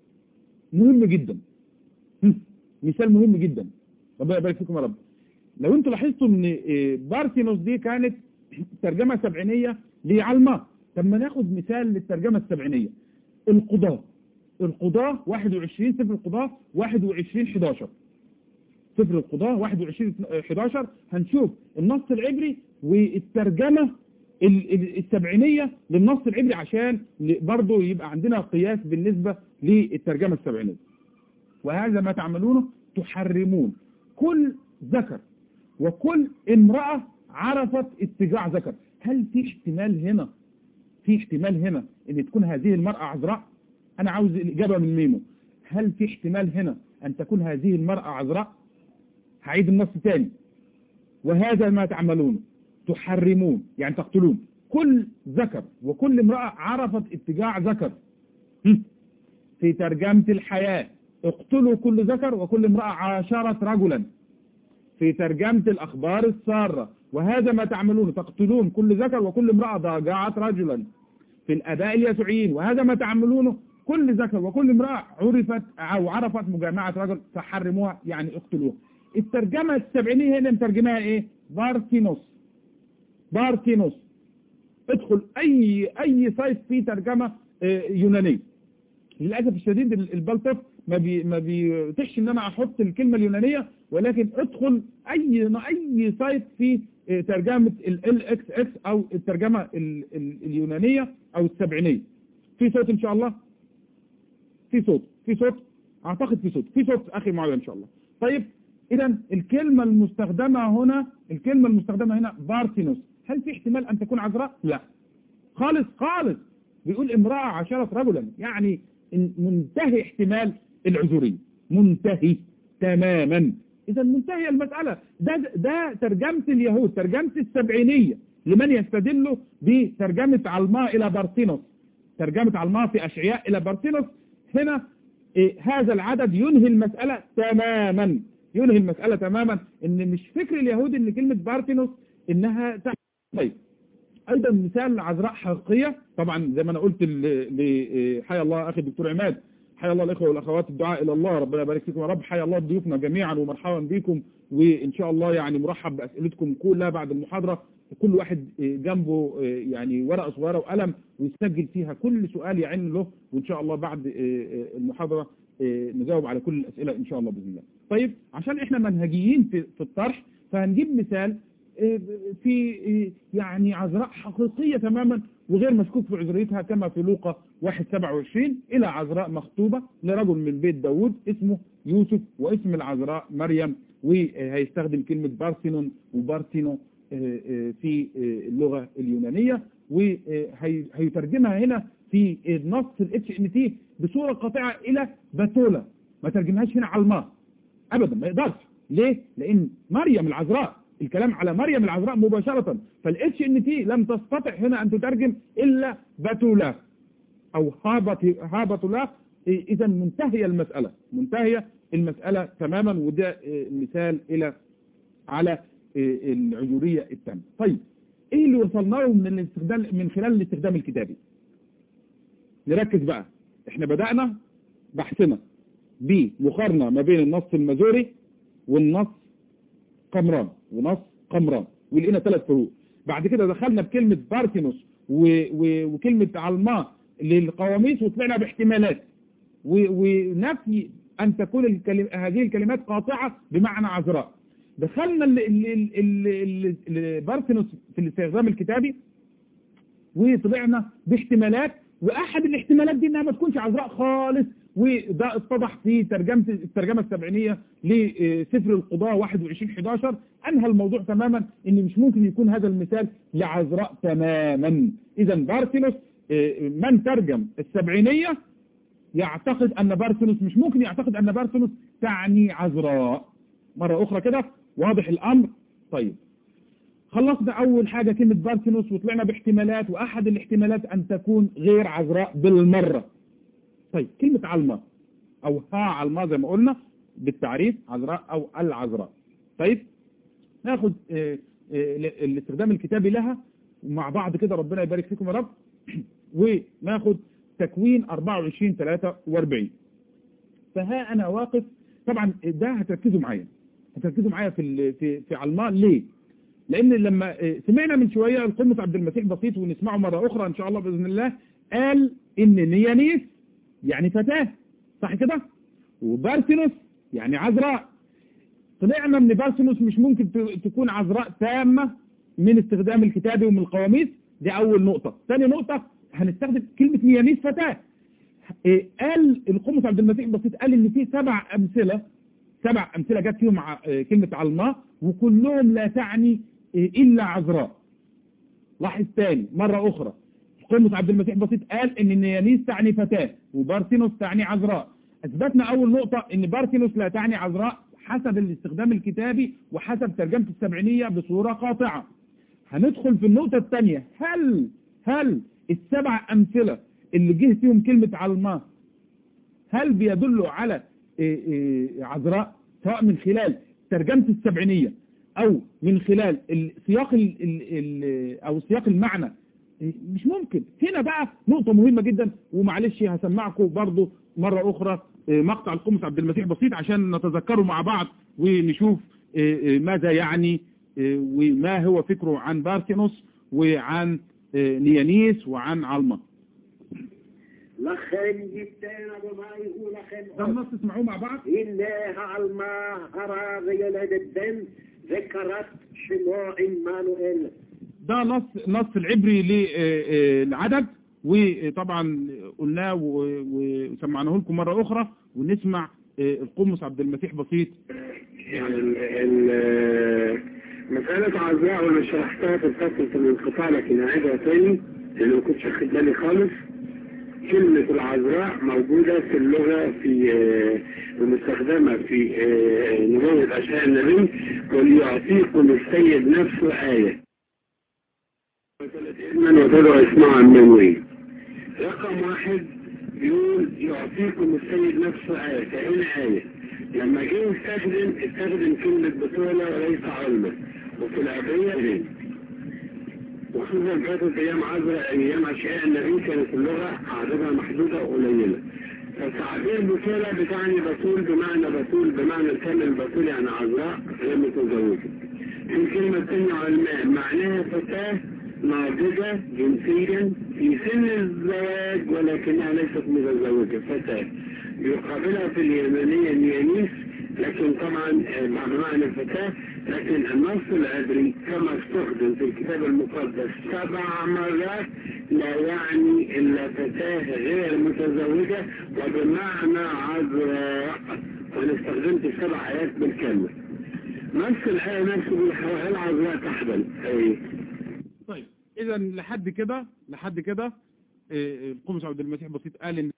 مهم جدا هم، مثال مهم جدا ربنا يبارك فيكم يا رب لو انتوا لاحظتوا ان آه، بارثينوس دي كانت ترجمة سبعينية لعلمة طب ما ناخد مثال للترجمة السبعينية القضاء القضاء 21 سفر القضاء 21 11 سفر القضاء 21 11 هنشوف النص العبري والترجمة ال- ال- السبعينية للنص العبري عشان ل- برضه يبقى عندنا قياس بالنسبة للترجمة السبعينية وهذا ما تعملونه تحرمون كل ذكر وكل امرأة عرفت اتجاه ذكر هل في احتمال هنا في احتمال هنا ان تكون هذه المرأة عذراء انا عاوز الاجابة من ميمو هل في احتمال هنا ان تكون هذه المرأة عذراء هعيد النص تاني وهذا ما تعملون تحرمون يعني تقتلون كل ذكر وكل امرأة عرفت اتجاه ذكر هم. في ترجمة الحياة اقتلوا كل ذكر وكل امرأة عاشرت رجلا في ترجمة الأخبار السارة وهذا ما تعملون تقتلون كل ذكر وكل امرأة ضاجعت رجلا في الأداء اليسوعيين وهذا ما تعملونه كل ذكر وكل امرأة عرفت أو عرفت مجامعة رجل فحرموها يعني اقتلوها الترجمة السبعينية هنا مترجمها ايه بارتينوس بارتينوس ادخل اي اي سايت فيه ترجمة آه، يونانية للأسف الشديد ال- البلطف ما بي ما بيتحش ان انا احط الكلمة اليونانية ولكن ادخل اي اي سايت فيه آه، ترجمة ال اكس اكس او الترجمة ال ال اليونانية او السبعينية في صوت ان شاء الله في صوت في صوت اعتقد في صوت في صوت اخي معاوية ان شاء الله طيب اذا الكلمة المستخدمة هنا الكلمة المستخدمة هنا بارتينوس هل في احتمال ان تكون عذراء لا خالص خالص بيقول امرأة عشرت رجلا يعني إن- منتهي احتمال العذورية منتهي تماما اذا منتهي المسألة ده ده ترجمة اليهود ترجمة السبعينية لمن يستدل بترجمة علماء الى بارتينوس ترجمة علماء في اشعياء الى بارتينوس هنا إيه هذا العدد ينهي المسألة تماما ينهي المسألة تماما ان مش فكر اليهود ان كلمة بارتينوس انها تحت طيب ايضا مثال عذراء حقيقية طبعا زي ما انا قلت لحي الله اخي الدكتور عماد حي الله الاخوه والاخوات الدعاء الى الله ربنا يبارك فيكم يا رب حي الله ضيوفنا جميعا ومرحبا بكم وان شاء الله يعني مرحب باسئلتكم كلها بعد المحاضره كل واحد جنبه يعني ورقه صغيره وقلم ويسجل فيها كل سؤال يعين له وان شاء الله بعد المحاضره نجاوب على كل الاسئله ان شاء الله باذن الله. طيب عشان احنا منهجيين في في الطرح فهنجيب مثال في يعني عذراء حقيقية تماما وغير مشكوك في عذريتها كما في لوقا 127 إلى عذراء مخطوبة لرجل من بيت داود اسمه يوسف واسم العذراء مريم وهيستخدم كلمة بارسينون وبارتينو في اللغة اليونانية وهيترجمها هنا في النص الاتش ان تي بصورة قاطعة إلى باتولا ما ترجمهاش هنا علماء أبدا ما يقدرش ليه لان مريم العذراء الكلام على مريم العذراء مباشرة فالاتش ان تي لم تستطع هنا ان تترجم الا بتولا او هابط هابط لا اذا منتهية المسألة منتهية المسألة تماما وده مثال الى على العجورية التامة طيب ايه اللي وصلنا له من الاستخدام من خلال الاستخدام الكتابي نركز بقى احنا بدأنا بحثنا بمقارنة ما بين النص المازوري والنص قمران ونص قمران ولقينا ثلاث فروق بعد كده دخلنا بكلمة بارتينوس و... و... وكلمة علماء للقواميس وطلعنا باحتمالات و... ونفي أن تكون الكلم... هذه الكلمات قاطعة بمعنى عذراء دخلنا البارتينوس في الاستخدام الكتابي وطلعنا باحتمالات واحد الاحتمالات دي انها ما تكونش عذراء خالص وده اتضح في ترجمة الترجمة السبعينية لسفر القضاء 21 11 انهى الموضوع تماما ان مش ممكن يكون هذا المثال لعذراء تماما اذا بارتينوس من ترجم السبعينية يعتقد ان بارتينوس مش ممكن يعتقد ان بارتينوس تعني عذراء مرة اخرى كده واضح الامر طيب خلصنا اول حاجة كلمة بارتينوس وطلعنا باحتمالات واحد الاحتمالات ان تكون غير عذراء بالمرة طيب كلمة علمة او ها علمة زي ما قلنا بالتعريف عذراء او العذراء طيب ناخد اه اه الاستخدام الكتابي لها مع بعض كده ربنا يبارك فيكم يا رب وناخد تكوين 24 43 فها انا واقف طبعا ده هتركزوا معايا هتركزوا معايا في في في علماء ليه لان لما سمعنا من شوية القمة عبد المسيح بسيط ونسمعه مرة اخرى ان شاء الله باذن الله قال ان نيانيس يعني فتاة صح كده وبارسينوس يعني عذراء طلعنا ان بارسينوس مش ممكن تكون عذراء تامة من استخدام الكتاب ومن القواميس دي اول نقطة ثاني نقطة هنستخدم كلمة نيانيس فتاة قال القمة عبد المسيح بسيط قال ان في سبع امثلة سبع امثلة جت فيهم كلمة علماء وكلهم لا تعني إلا عذراء لاحظ تاني مرة أخرى قمة عبد المسيح بسيط قال إن النيانيس تعني فتاة وبارتينوس تعني عذراء أثبتنا أول نقطة إن بارتينوس لا تعني عذراء حسب الاستخدام الكتابي وحسب ترجمة السبعينية بصورة قاطعة هندخل في النقطة الثانية هل هل السبع أمثلة اللي جه فيهم كلمة علماء هل بيدلوا على عذراء سواء من خلال ترجمة السبعينية او من خلال السياق ال ال ال او سياق المعنى مش ممكن هنا بقى نقطة مهمة جدا ومعلش هسمعكم برضو مرة اخرى مقطع القمص عبد المسيح بسيط عشان نتذكره مع بعض ونشوف ماذا يعني وما هو فكره عن بارتينوس وعن نيانيس وعن علمة لخن جبتين ابو ما يقول لخن ده النص تسمعوه مع بعض إنها علما أرى غيلة الدم ذكرت شموع مانوئيل ده نص نص العبري للعدد وطبعا قلناه وسمعناه لكم مرة أخرى ونسمع القمص عبد المسيح بسيط مسألة عزاء وأنا شرحتها في الفصل في الانقطاع لكن أعيدها تاني لأنه ما كنتش أخد بالي خالص كلمة العذراء موجودة في اللغة في المستخدمة في نبوة أشياء النبي وليعطيكم السيد نفسه آية من وتدعو اسمها منوي رقم واحد بيقول يعطيكم السيد نفسه آية كأين آية لما جه يستخدم استخدم كلمة بطولة وليس علمة وفي العبرية وخصوصا كانت ايام عزرا ايام اشياء النبي كانت اللغة عددها محدودة وقليلة فتعبير بطولة بتعني بطول بمعنى بطول بمعنى الكلمة بطول يعني عذراء غير متزوجة في كلمة تانية علماء معناها فتاة ناضجة جنسيا في سن الزواج ولكنها ليست متزوجة فتاة يقابلها في اليمنية نيانيس لكن طبعا بمعنى الفتاة لكن النص العبري كما استخدم في الكتاب المقدس سبع مرات لا يعني إلا فتاة غير متزوجة وبمعنى عذراء وأنا استخدمت السبع آيات بالكلمة نفس الآية نفسه بالحوالي العذراء تحبل أي طيب إذا لحد كده لحد كده القمص عبد المسيح بسيط قال إن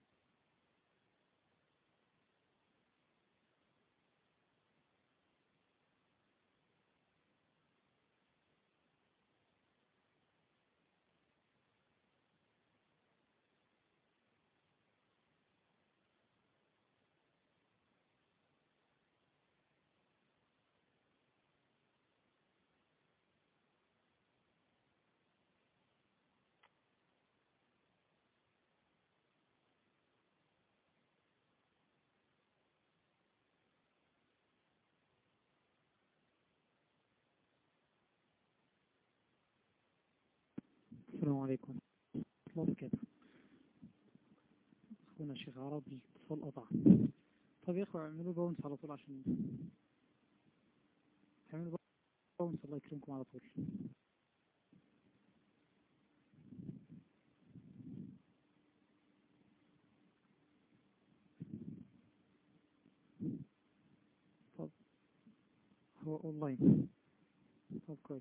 السلام عليكم الله وبركاته اخونا الشيخ عرب الاتصال قطع طب يا اخوة اعملوا باونس على طول عشان اعملوا باونس الله يكرمكم على طول طب هو اونلاين طب كويس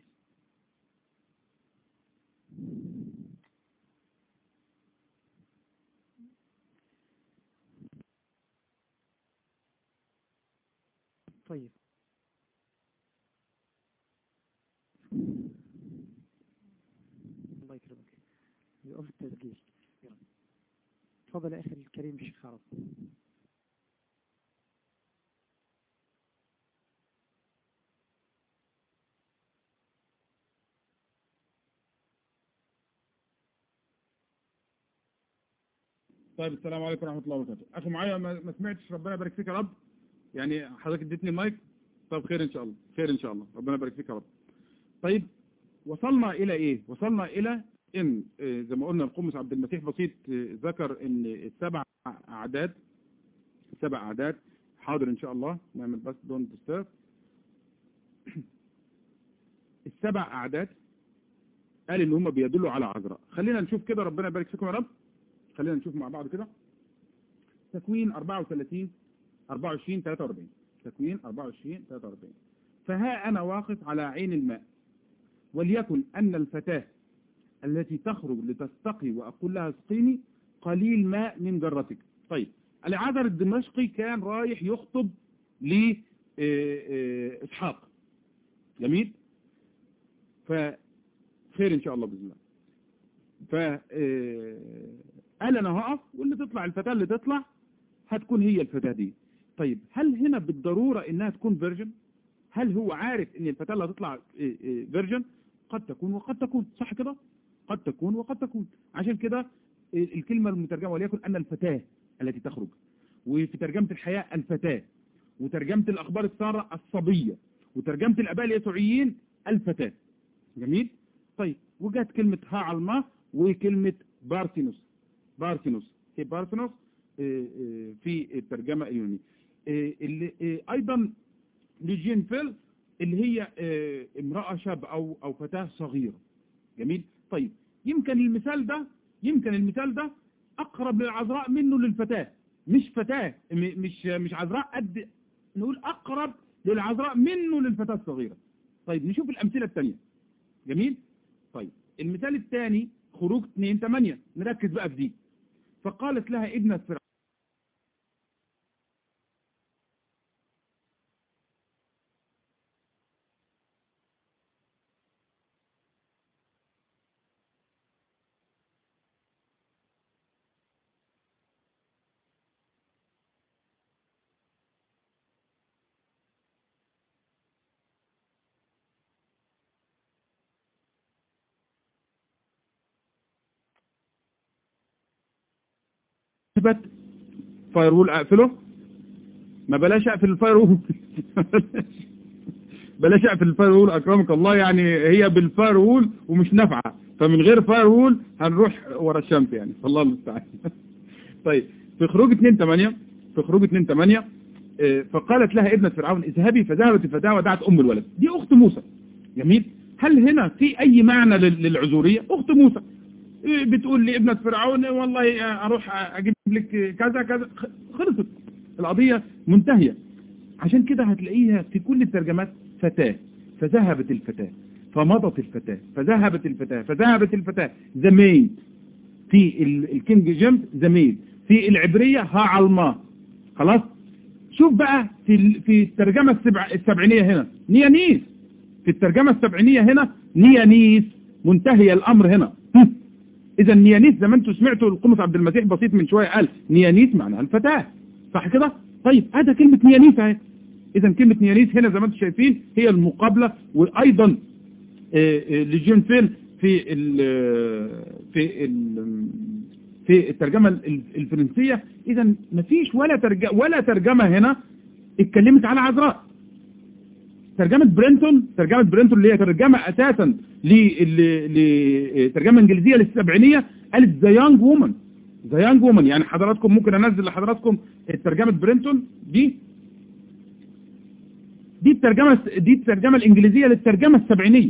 طيب الله يكرمك يقف التسجيل يلا تفضل يا اخي الكريم الشيخ عرب طيب السلام عليكم ورحمة الله وبركاته أخي معايا ما ما سمعتش ربنا يبارك فيك يا رب يعني حضرتك اديتني المايك طب خير إن شاء الله خير إن شاء الله ربنا يبارك فيك يا رب طيب وصلنا إلى إيه وصلنا إلى إن آه، زي ما قلنا القمص عبد المسيح بسيط آه، ذكر إن السبع أعداد سبع أعداد حاضر إن شاء الله نعمل بس دون ديسترب السبع أعداد قال إن هم بيدلوا على عذراء خلينا نشوف كده ربنا يبارك فيكم يا رب خلينا نشوف مع بعض كده تكوين 34 24 43 تكوين 24 43 فها أنا واقف على عين الماء وليكن أن الفتاة التي تخرج لتستقي وأقول لها اسقيني قليل ماء من جرتك طيب العذر الدمشقي كان رايح يخطب لإسحاق جميل فخير إن شاء الله بإذن الله ف قال انا هقف واللي تطلع الفتاة اللي تطلع هتكون هي الفتاة دي طيب هل هنا بالضرورة انها تكون فيرجن هل هو عارف ان الفتاة اللي هتطلع فيرجن قد تكون وقد تكون صح كده قد تكون وقد تكون عشان كده الكلمة المترجمة وليكن ان الفتاة التي تخرج وفي ترجمة الحياة الفتاة وترجمة الاخبار السارة الصبية وترجمة الاباء اليسوعيين الفتاة جميل طيب وجات كلمة ها على الماء وكلمة بارتينوس بارتينوس هي بارتينوس في الترجمة اليونانية اللي ايضا لجين فيل اللي هي امرأة شاب او او فتاة صغيرة جميل طيب يمكن المثال ده يمكن المثال ده اقرب للعذراء منه للفتاة مش فتاة مش مش عذراء قد نقول اقرب للعذراء منه للفتاة الصغيرة طيب نشوف الامثلة الثانية جميل طيب المثال الثاني خروج 2 8 نركز بقى في دي فقالت لها ابنة فرعون اثبت فايرول اقفله ما بلاش اقفل الفايرول بلاش اقفل الفايرول اكرمك الله يعني هي بالفايرول ومش نافعه فمن غير فايرول هنروح ورا الشمس يعني الله المستعان طيب في خروج 2 8 في خروج 2 8 فقالت لها ابنة فرعون اذهبي فذهبت الفتاة ودعت ام الولد دي اخت موسى جميل هل هنا في اي معنى للعذورية اخت موسى بتقول لابنة فرعون والله اروح اجيب لك كذا كذا خلصت القضية منتهية عشان كده هتلاقيها في كل الترجمات فتاة فذهبت الفتاة فمضت الفتاة فذهبت الفتاة فذهبت الفتاة زمين في الكينج جيمس زميل في العبرية ها علما خلاص شوف بقى في في الترجمة السبع السبعينية هنا نيانيس في الترجمة السبعينية هنا نيانيس منتهي الأمر هنا إذا نيانيس زي ما انتم سمعتوا القمص عبد المسيح بسيط من شوية قال نيانيس معناها الفتاة صح كده طيب هذا كلمة نيانيس اهي إذا كلمة نيانيس هنا زي ما انتم شايفين هي المقابلة وأيضا لجين فين في ال في ال في الترجمة الفرنسية إذا مفيش ولا ترجمة ولا ترجمة هنا اتكلمت على عذراء ترجمة برينتون ترجمة برينتون اللي هي ترجمة أساسا لترجمة انجليزية للسبعينية قالت ذا يانج وومن ذا يانج وومن يعني حضراتكم ممكن انزل لحضراتكم ترجمة برينتون دي دي الترجمة دي الترجمة الانجليزية للترجمة السبعينية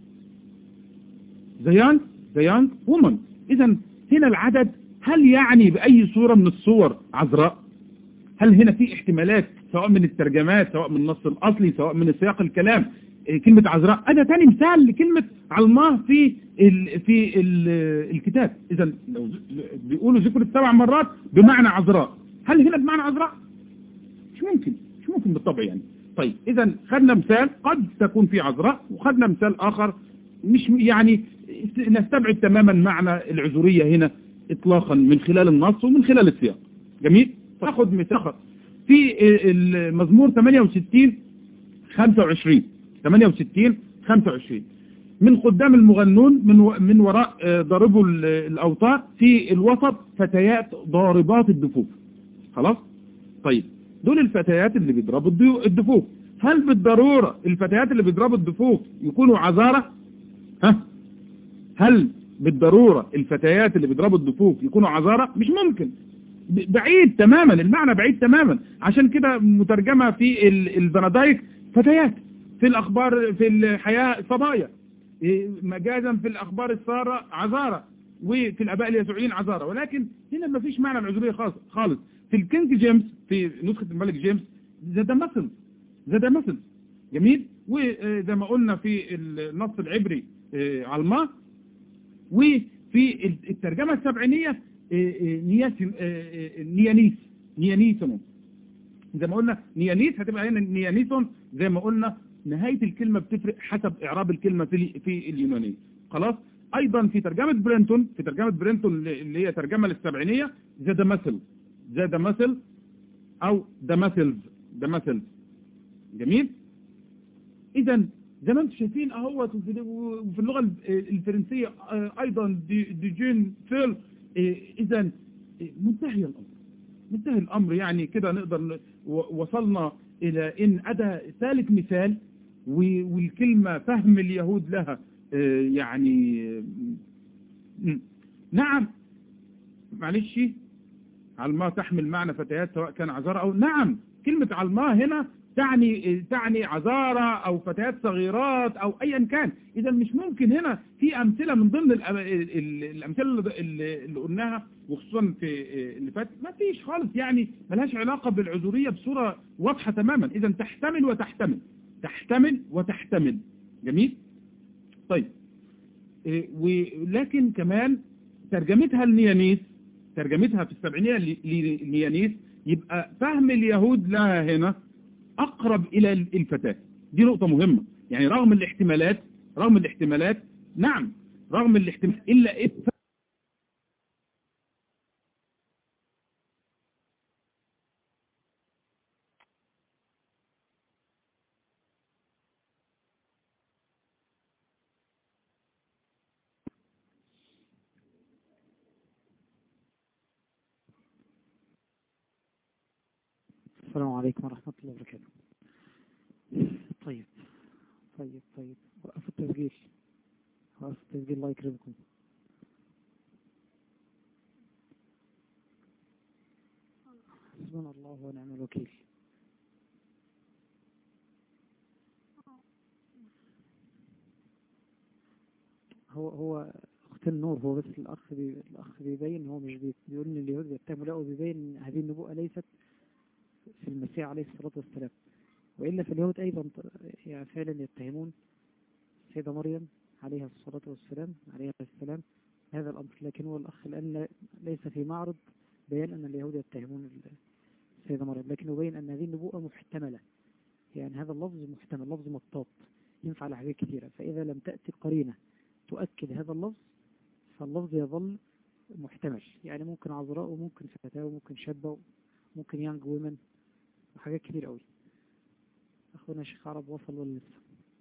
ذا يانج ذا يانج وومن اذا هنا العدد هل يعني بأي صورة من الصور عذراء هل هنا في احتمالات سواء من الترجمات سواء من النص الأصلي سواء من سياق الكلام إيه، كلمة عذراء أنا تاني مثال لكلمة علماه في ال في ال الكتاب إذا لو ز- بيقولوا ذكرت سبع مرات بمعنى عذراء هل هنا بمعنى عذراء مش ممكن مش ممكن بالطبع يعني طيب إذا خدنا مثال قد تكون في عذراء وخدنا مثال آخر مش يعني نستبعد تماما معنى العذرية هنا إطلاقا من خلال النص ومن خلال السياق جميل تاخد مثال آخر في المزمور 68 25 68 25 من قدام المغنون من و- من وراء آه، ضاربوا ال- الأوتار في الوسط فتيات ضاربات الدفوف خلاص طيب دول الفتيات اللي بيضربوا الديو- الدفوف هل بالضرورة الفتيات اللي بيضربوا الدفوف يكونوا عذارة ها هل بالضرورة الفتيات اللي بيضربوا الدفوف يكونوا عذارة مش ممكن ب- بعيد تماما المعنى بعيد تماما عشان كده مترجمة في ال- البنادايك فتيات في الأخبار في الحياة صبايا إيه، مجازا في الأخبار السارة عذارة وفي الآباء اليسوعيين عذارة ولكن هنا ما فيش معنى العذرية خالص خالص في الكينج جيمس في نسخة الملك جيمس ذا ده مثل ذا ده مثل جميل وزي ما قلنا في النص العبري آه، علماه وفي الترجمة السبعينية آه، آه، نياس- آه، آه، نيانيس نيانيسون زي ما قلنا نيانيس هتبقى هنا نيانيسون زي ما قلنا نهاية الكلمة بتفرق حسب إعراب الكلمة في ال- في اليونانية خلاص أيضا في ترجمة برينتون في ترجمة برينتون اللي اللي هي ترجمة للسبعينية ذا دمثل ذا دمثل أو دمثلز دمثلز جميل إذا زي ما انتم شايفين اهوت وفي وفي اللغة الفرنسية آه، أيضا دي, دي جين فيل إذا منتهي الأمر منتهي الأمر يعني كده نقدر ن- و- وصلنا إلى إن أدى ثالث مثال و- والكلمة فهم اليهود لها آه، يعني م- نعم معلش علماء تحمل معنى فتيات سواء كان عذارى أو نعم كلمة علماء هنا تعني تعني عذارى أو فتيات صغيرات أو أيا كان إذا مش ممكن هنا في أمثلة من ضمن الأم- ال- ال- الأمثلة اللي اللي قلناها وخصوصا في اللي فات ما فيش خالص يعني ملهاش علاقة بالعذورية بصورة واضحة تماما إذا تحتمل وتحتمل تحتمل وتحتمل جميل طيب إيه، ولكن كمان ترجمتها النيانيس ترجمتها في السبعينية ل- للنيانيس يبقى فهم اليهود لها هنا أقرب إلى الفتاة دي نقطة مهمة يعني رغم الاحتمالات رغم الاحتمالات نعم رغم الاحتمال إلا إيه السلام عليكم ورحمة الله وبركاته طيب طيب طيب وقفوا التسجيل وقفوا التسجيل الله يكرمكم حسبنا الله ونعم الوكيل هو هو اخت النور هو بس الاخ بي الاخ بيبين هو مش بي- بيقول ان اليهود بيتهموا لا وبيبين ان هذه النبوءة ليست في المسيح عليه الصلاة والسلام وإلا فاليهود أيضا ط- يعني فعلا يتهمون السيدة مريم عليها الصلاة والسلام عليها السلام هذا الأمر لكن هو الأخ الآن لا- ليس في معرض بيان أن اليهود يتهمون ال- السيدة مريم لكن يبين أن هذه النبوءة محتملة يعني هذا اللفظ محتمل لفظ مطاط ينفع لحاجات كثيرة فإذا لم تأتي قرينة تؤكد هذا اللفظ فاللفظ يظل محتمل يعني ممكن عذراء وممكن فتاة وممكن شابة وممكن يانج وومن وحاجات كتير قوي اخونا شيخ عرب وصل ولا لسه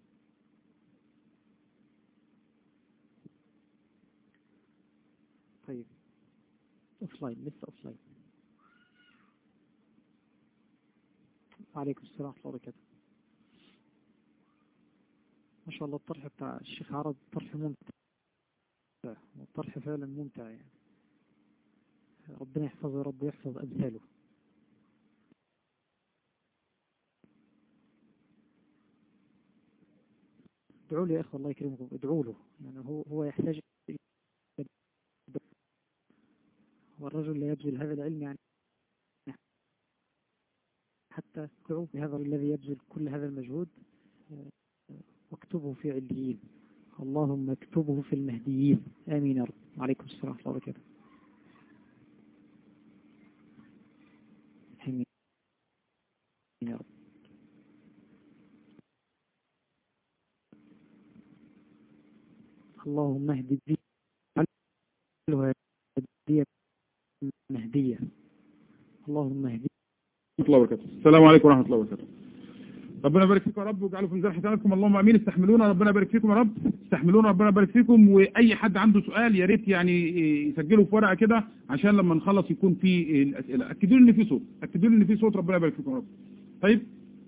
طيب اوفلاين لسه اوفلاين وعليكم السلام ورحمة الله وبركاته ما شاء الله الطرح بتاع الشيخ عرب طرح ممتع والطرح فعلا ممتع يعني ربنا يحفظه يا رب ويحفظ أمثاله ادعوا له يا اخوة الله يكرمكم ادعوا له يعني هو هو يحتاج والرجل لا يبذل هذا العلم يعني حتى ادعوا بهذا الذي يبذل كل هذا المجهود واكتبه في عليين اللهم اكتبه في المهديين آمين يا رب وعليكم السلام ورحمة الله وبركاته آمين يا رب اللهم اهد بي علها هدية مهدية اللهم اهدي ورحمة الله وبركاته السلام عليكم ورحمة الله وبركاته ربنا يبارك فيكم يا رب واجعله في ميزان حسناتكم اللهم امين استحملونا ربنا يبارك فيكم يا رب استحملونا ربنا يبارك فيكم واي حد عنده سؤال يا ريت يعني يسجله في ورقه كده عشان لما نخلص يكون في الاسئله اكدوا لي ان في صوت اكدوا لي ان في صوت ربنا يبارك فيكم يا رب طيب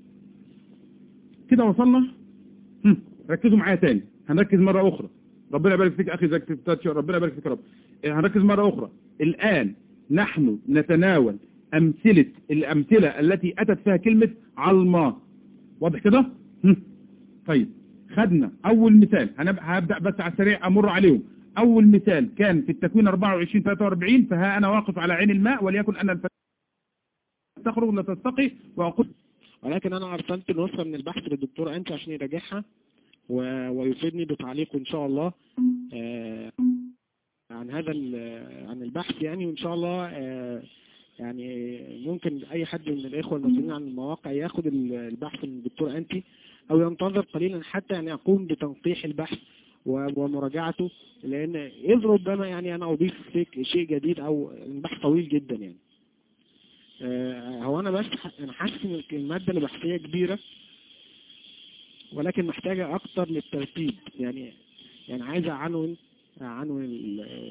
كده وصلنا هم، ركزوا معايا تاني هنركز مره اخرى ربنا يبارك فيك اخي زكي فتاتش ربنا يبارك فيك يا رب إيه، هنركز مره اخرى الان نحن نتناول امثله الامثله التي اتت فيها كلمه علما واضح كده هم. طيب خدنا اول مثال هنب- هبدا بس على السريع امر عليهم اول مثال كان في التكوين 24 43 فها انا واقف على عين الماء وليكن انا الفتاة تخرج لا تستقي واقول ولكن انا ارسلت نسخه من البحث للدكتور انت عشان يراجعها و- ويفيدني بتعليقه ان شاء الله آه، عن هذا ال- عن البحث يعني وان شاء الله آه، يعني ممكن اي حد من الاخوه المسؤولين عن المواقع ياخد ال- البحث من الدكتور انتي او ينتظر قليلا حتى يعني يقوم بتنقيح البحث و- ومراجعته لان اذ ربما يعني انا اضيف فيك شيء جديد او البحث طويل جدا يعني آه، هو انا بس ح- انا حاسس ان الماده البحثيه كبيره ولكن محتاجه اكتر للترتيب يعني يعني عايز اعنون اعنون ال-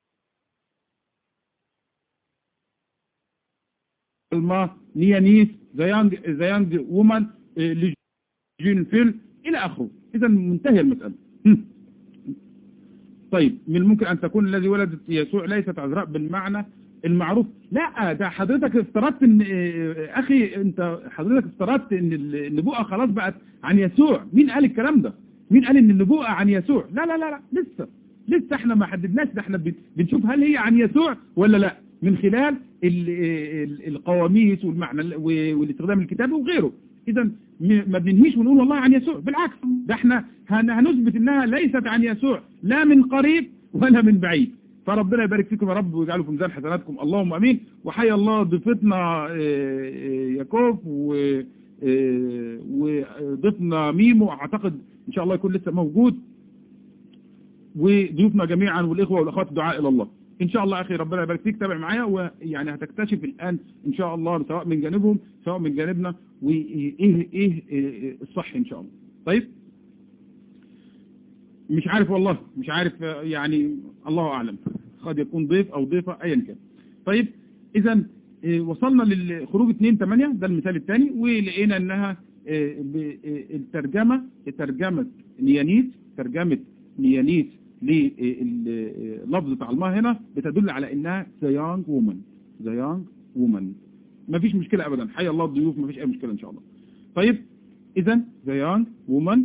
الما نيانيس زيانج زيانج وومن لجين فيل الى اخره اذا منتهي المساله هم. طيب من الممكن ان تكون الذي ولدت يسوع ليست عذراء بالمعنى المعروف لا ده حضرتك افترضت ان اه، اخي انت حضرتك افترضت ان النبوءه خلاص بقت عن يسوع مين قال الكلام ده مين قال ان النبوءه عن يسوع لا لا لا, لا. لسه لسه احنا ما حددناش ده احنا بن- بنشوف هل هي عن يسوع ولا لا من خلال ال- ال- القواميس والمعنى ال- و- والاستخدام الكتابي وغيره اذا م- ما بننهيش ونقول والله عن يسوع بالعكس ده احنا هن- هنثبت انها ليست عن يسوع لا من قريب ولا من بعيد فربنا يبارك فيكم يا رب ويجعله في ميزان حسناتكم اللهم امين وحيا الله ضيفتنا آه، آه، ياكوب و آه، وضيفنا ميمو اعتقد ان شاء الله يكون لسه موجود وضيوفنا جميعا والاخوه والاخوات الدعاء الى الله ان شاء الله اخي ربنا يبارك فيك تابع معايا ويعني هتكتشف الان ان شاء الله سواء من جانبهم سواء من جانبنا وايه ايه إيه الصح ان شاء الله طيب مش عارف والله مش عارف آه، يعني الله اعلم قد يكون ضيف او ضيفه ايا كان طيب اذا آه، وصلنا للخروج 2 8 ده المثال الثاني ولقينا انها آه، ب- آه، الترجمه ترجمه نيانيس ترجمه نيانيس للفظ بتاع الله هنا بتدل على انها ذا يونج وومن ذا يونج وومن مفيش مشكله ابدا حي الله الضيوف مفيش اي مشكله ان شاء الله طيب اذا ذا يونج وومن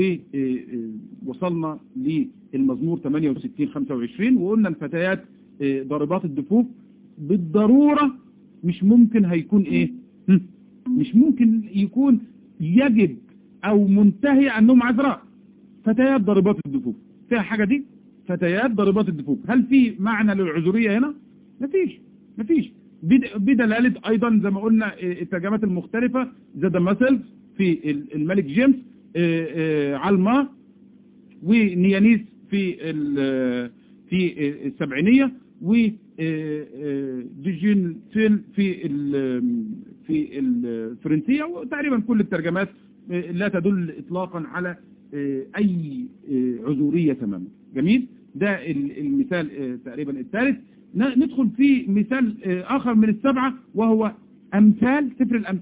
ووصلنا للمزمور 68 25 وقلنا الفتيات آه، ضاربات الدفوف بالضرورة مش ممكن هيكون ايه هم، مش ممكن يكون يجب او منتهي انهم عذراء فتيات ضاربات الدفوف فيها حاجة دي فتيات ضاربات الدفوف هل في معنى للعذرية هنا مفيش مفيش بد- بدلالة ايضا زي ما قلنا آه، الترجمات المختلفة ذا مسلز في ال- الملك جيمس آه، آه، علما ونيانيس في ال- في السبعينية و ديجين فيل في ال- في الفرنسية وتقريبا كل الترجمات آه، لا تدل اطلاقا على آه، اي آه، عذورية تماما جميل ده ال- المثال آه، تقريبا الثالث ن- ندخل في مثال آه، اخر من السبعة وهو امثال سفر الامثال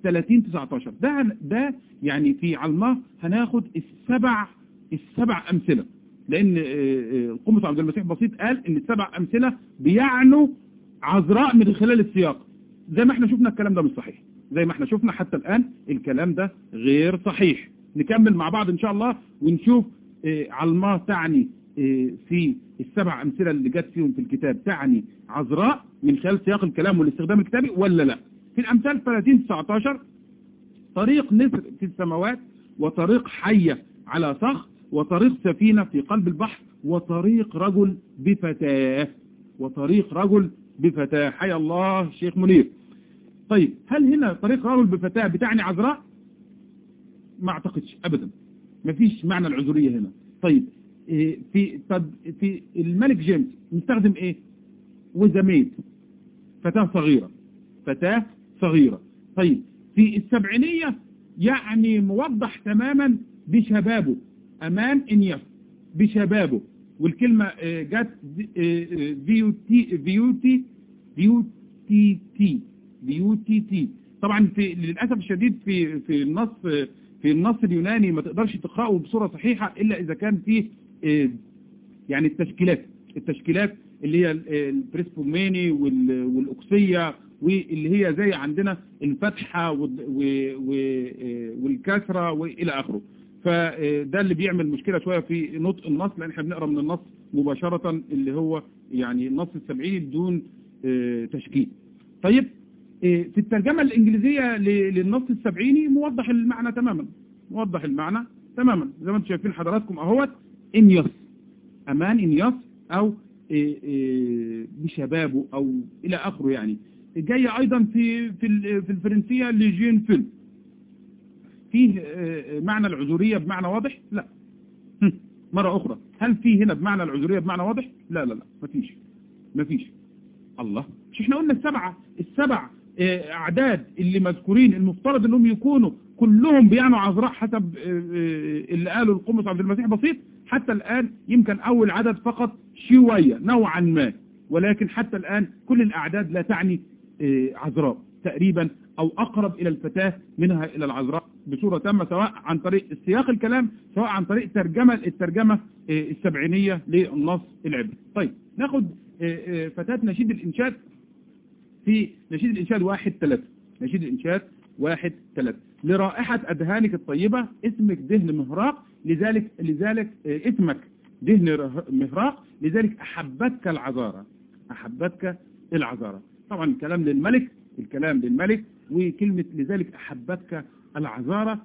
30 19 ده ده يعني في علماه هناخد السبع السبع امثله لان القمة عبد المسيح بسيط قال ان السبع امثله بيعنوا عذراء من خلال السياق زي ما احنا شفنا الكلام ده مش صحيح زي ما احنا شفنا حتى الان الكلام ده غير صحيح نكمل مع بعض ان شاء الله ونشوف علماه تعني في السبع امثله اللي جت فيهم في الكتاب تعني عذراء من خلال سياق الكلام والاستخدام الكتابي ولا لا في الامثال 30 19 طريق نسر في السماوات وطريق حية على صخر وطريق سفينة في قلب البحر وطريق رجل بفتاة وطريق رجل بفتاة حي الله شيخ منير طيب هل هنا طريق رجل بفتاة بتعني عذراء ما اعتقدش ابدا ما فيش معنى العذرية هنا طيب في طب في الملك جيمس نستخدم ايه وزميد فتاة صغيرة فتاة صغيرة طيب في السبعينية يعني موضح تماما بشبابه أمان إنياس بشبابه والكلمة جت فيوتي فيوتي فيوتي تي فيوتي تي طبعا في للأسف الشديد في في النص في النص اليوناني ما تقدرش تقرأه بصورة صحيحة إلا إذا كان فيه يعني التشكيلات التشكيلات اللي هي البريسبوميني والأكسية واللي هي زي عندنا الفتحة والكسرة وإلى آخره فده اللي بيعمل مشكلة شوية في نطق النص لأن احنا بنقرأ من النص مباشرة اللي هو يعني النص السبعيني بدون تشكيل طيب في الترجمة الإنجليزية للنص السبعيني موضح المعنى تماما موضح المعنى تماما زي ما انتم شايفين حضراتكم اهوت انيس امان انيس او بشبابه او الى اخره يعني جاية ايضا في في في الفرنسية لجين فيل فيه معنى العذورية بمعنى واضح لا مرة اخرى هل فيه هنا بمعنى العذورية بمعنى واضح لا لا لا مفيش مفيش الله مش احنا قلنا السبعة السبع اعداد اللي مذكورين المفترض انهم يكونوا كلهم بيعنوا عذراء حسب اللي قاله القمص عبد المسيح بسيط حتى الآن يمكن أول عدد فقط شوية نوعا ما ولكن حتى الآن كل الأعداد لا تعني عذراء تقريبا أو أقرب إلى الفتاة منها إلى العذراء بصورة تامة سواء عن طريق سياق الكلام سواء عن طريق ترجمة الترجمة السبعينية للنص العبري طيب ناخد فتاة نشيد الإنشاد في نشيد الإنشاد واحد ثلاثة نشيد الإنشاد واحد ثلاثة لرائحة أدهانك الطيبة اسمك دهن مهراق لذلك لذلك اسمك دهن مهراق لذلك أحبتك العذارة أحبتك العذارة طبعا الكلام للملك الكلام للملك وكلمة لذلك أحبتك العذارة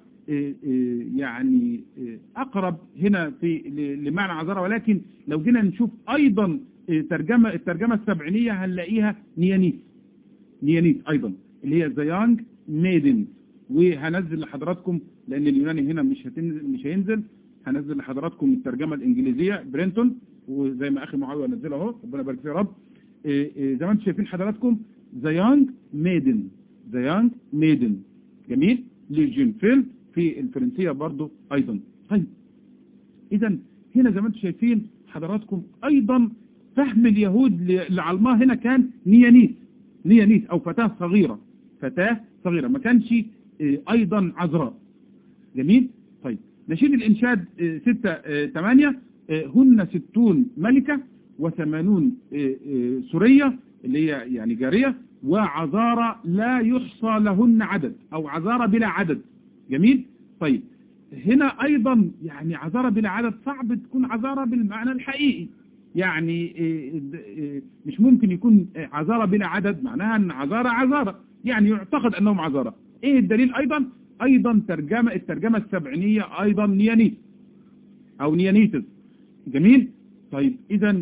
يعني أقرب هنا في لمعنى عذارة ولكن لو جينا نشوف أيضا ترجمة الترجمة السبعينية هنلاقيها نيانيت نيانيت أيضا اللي هي زيانج ميدن وهنزل لحضراتكم لأن اليوناني هنا مش هتنزل مش هينزل هنزل لحضراتكم الترجمة الإنجليزية برينتون وزي ما أخي معاوية نزلها اهو ربنا يبارك فيه يا رب زي ما انتم شايفين حضراتكم ذا يانج ميدن ذا يانج ميدن جميل ليجين فيل في الفرنسية برضو أيضا طيب إذا هنا زي ما انتم شايفين حضراتكم أيضا فهم اليهود لعلماه هنا كان نيانيت نيانيت أو فتاة صغيرة فتاة صغيرة ما كانش أيضا عذراء جميل طيب نشيد الإنشاد ستة ثمانية هن ستون ملكة وثمانون سورية اللي هي يعني جارية وعذارى لا يحصى لهن عدد أو عذارى بلا عدد جميل طيب هنا أيضا يعني عذارى بلا عدد صعب تكون عذارى بالمعنى الحقيقي يعني مش ممكن يكون عذارى بلا عدد معناها أن عذارى عذارى يعني يعتقد أنهم عذارى إيه الدليل أيضا أيضا ترجمة الترجمة السبعينية أيضا نيانيت أو نيانيتس جميل طيب إذا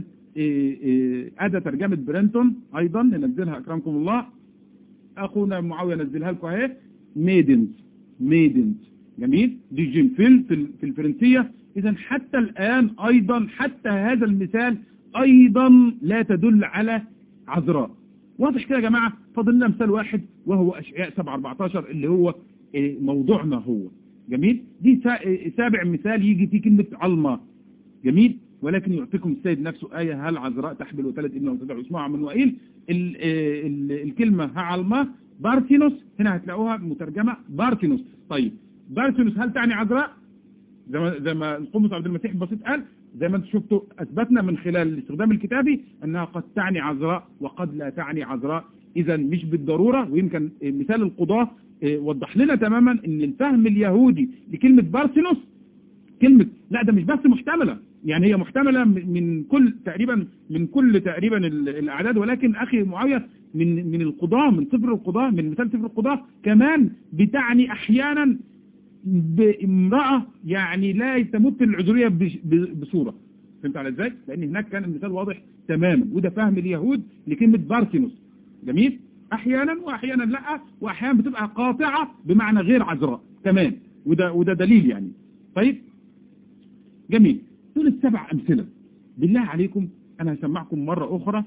أدى ترجمة برينتون أيضا ننزلها أكرمكم الله أخونا معاوية نزلها لكم اهي ميدنز ميدنز جميل دي جيم فيل في الفرنسية إذا حتى الآن أيضا حتى هذا المثال أيضا لا تدل على عذراء واضح كده يا جماعة فاضل لنا مثال واحد وهو أشعياء 7 14 اللي هو موضوعنا هو جميل دي سابع مثال يجي فيه كلمة علمة جميل ولكن يعطيكم السيد نفسه آية هل عذراء تحمل وتلد ابنه وتدعو اسمها من وإيل ال ال الكلمة هعلمة بارثينوس هنا هتلاقوها مترجمة بارثينوس طيب بارثينوس هل تعني عذراء زي ما زي ما القمص عبد المسيح البسيط قال زي ما انتم شفتوا اثبتنا من خلال الاستخدام الكتابي انها قد تعني عذراء وقد لا تعني عذراء اذا مش بالضرورة ويمكن مثال القضاة وضح لنا تماما ان الفهم اليهودي لكلمة بارثينوس كلمة لا ده مش بس محتملة يعني هي محتملة من كل تقريبا من كل تقريبا الأعداد ولكن أخي معاوية من من القضاء من صفر القضاء من مثال صفر القضاء كمان بتعني أحيانا بامرأة يعني لا تمت العذرية بصورة فهمت على ازاي؟ لأن هناك كان المثال واضح تماما وده فهم اليهود لكلمة بارثينوس جميل؟ أحيانا وأحيانا لا وأحيانا بتبقى قاطعة بمعنى غير عذراء تمام وده وده دليل يعني طيب جميل دول السبع أمثلة بالله عليكم أنا هسمعكم مرة أخرى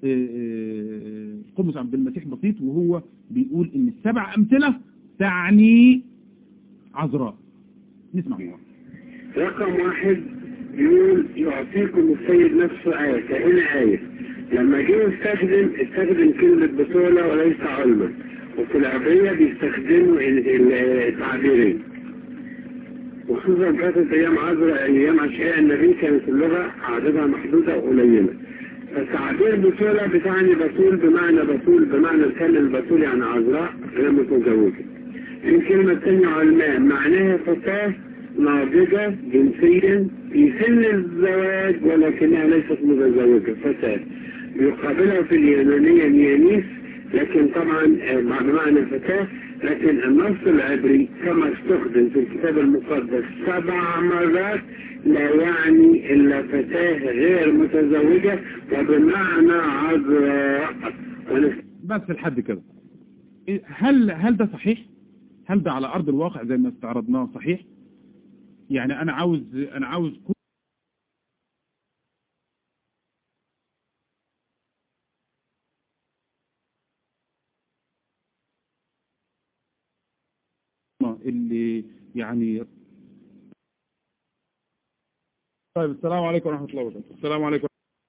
قمص عبد المسيح بسيط وهو بيقول إن السبع أمثلة تعني عذراء نسمع مرة رقم واحد يقول يعطيكم السيد نفسه آية كأن آية لما جه يستخدم استخدم كلمة بطولة وليس علما وفي العربية بيستخدموا التعبيرين وخصوصا كانت ايام عذراء ايام اشعياء النبي كانت اللغه عددها محدوده وقليله فتعبير بطولة بتعني بطول بمعنى بطول بمعنى الكلمة بطول يعني عذراء غير متزوجة. الكلمة الثانية علماء معناها فتاة ناضجة جنسيا في سن الزواج ولكنها ليست متزوجة فتاة. يقابلها في اليونانية نيانيس لكن طبعا بمعنى فتاة لكن النص العبري كما استخدم في الكتاب المقدس سبع مرات لا يعني إلا فتاة غير متزوجة وبمعنى عذراء بس لحد كده هل هل ده صحيح؟ هل ده على أرض الواقع زي ما استعرضناه صحيح؟ يعني أنا عاوز أنا عاوز كل اللي يعني طيب السلام عليكم ورحمة الله وبركاته السلام عليكم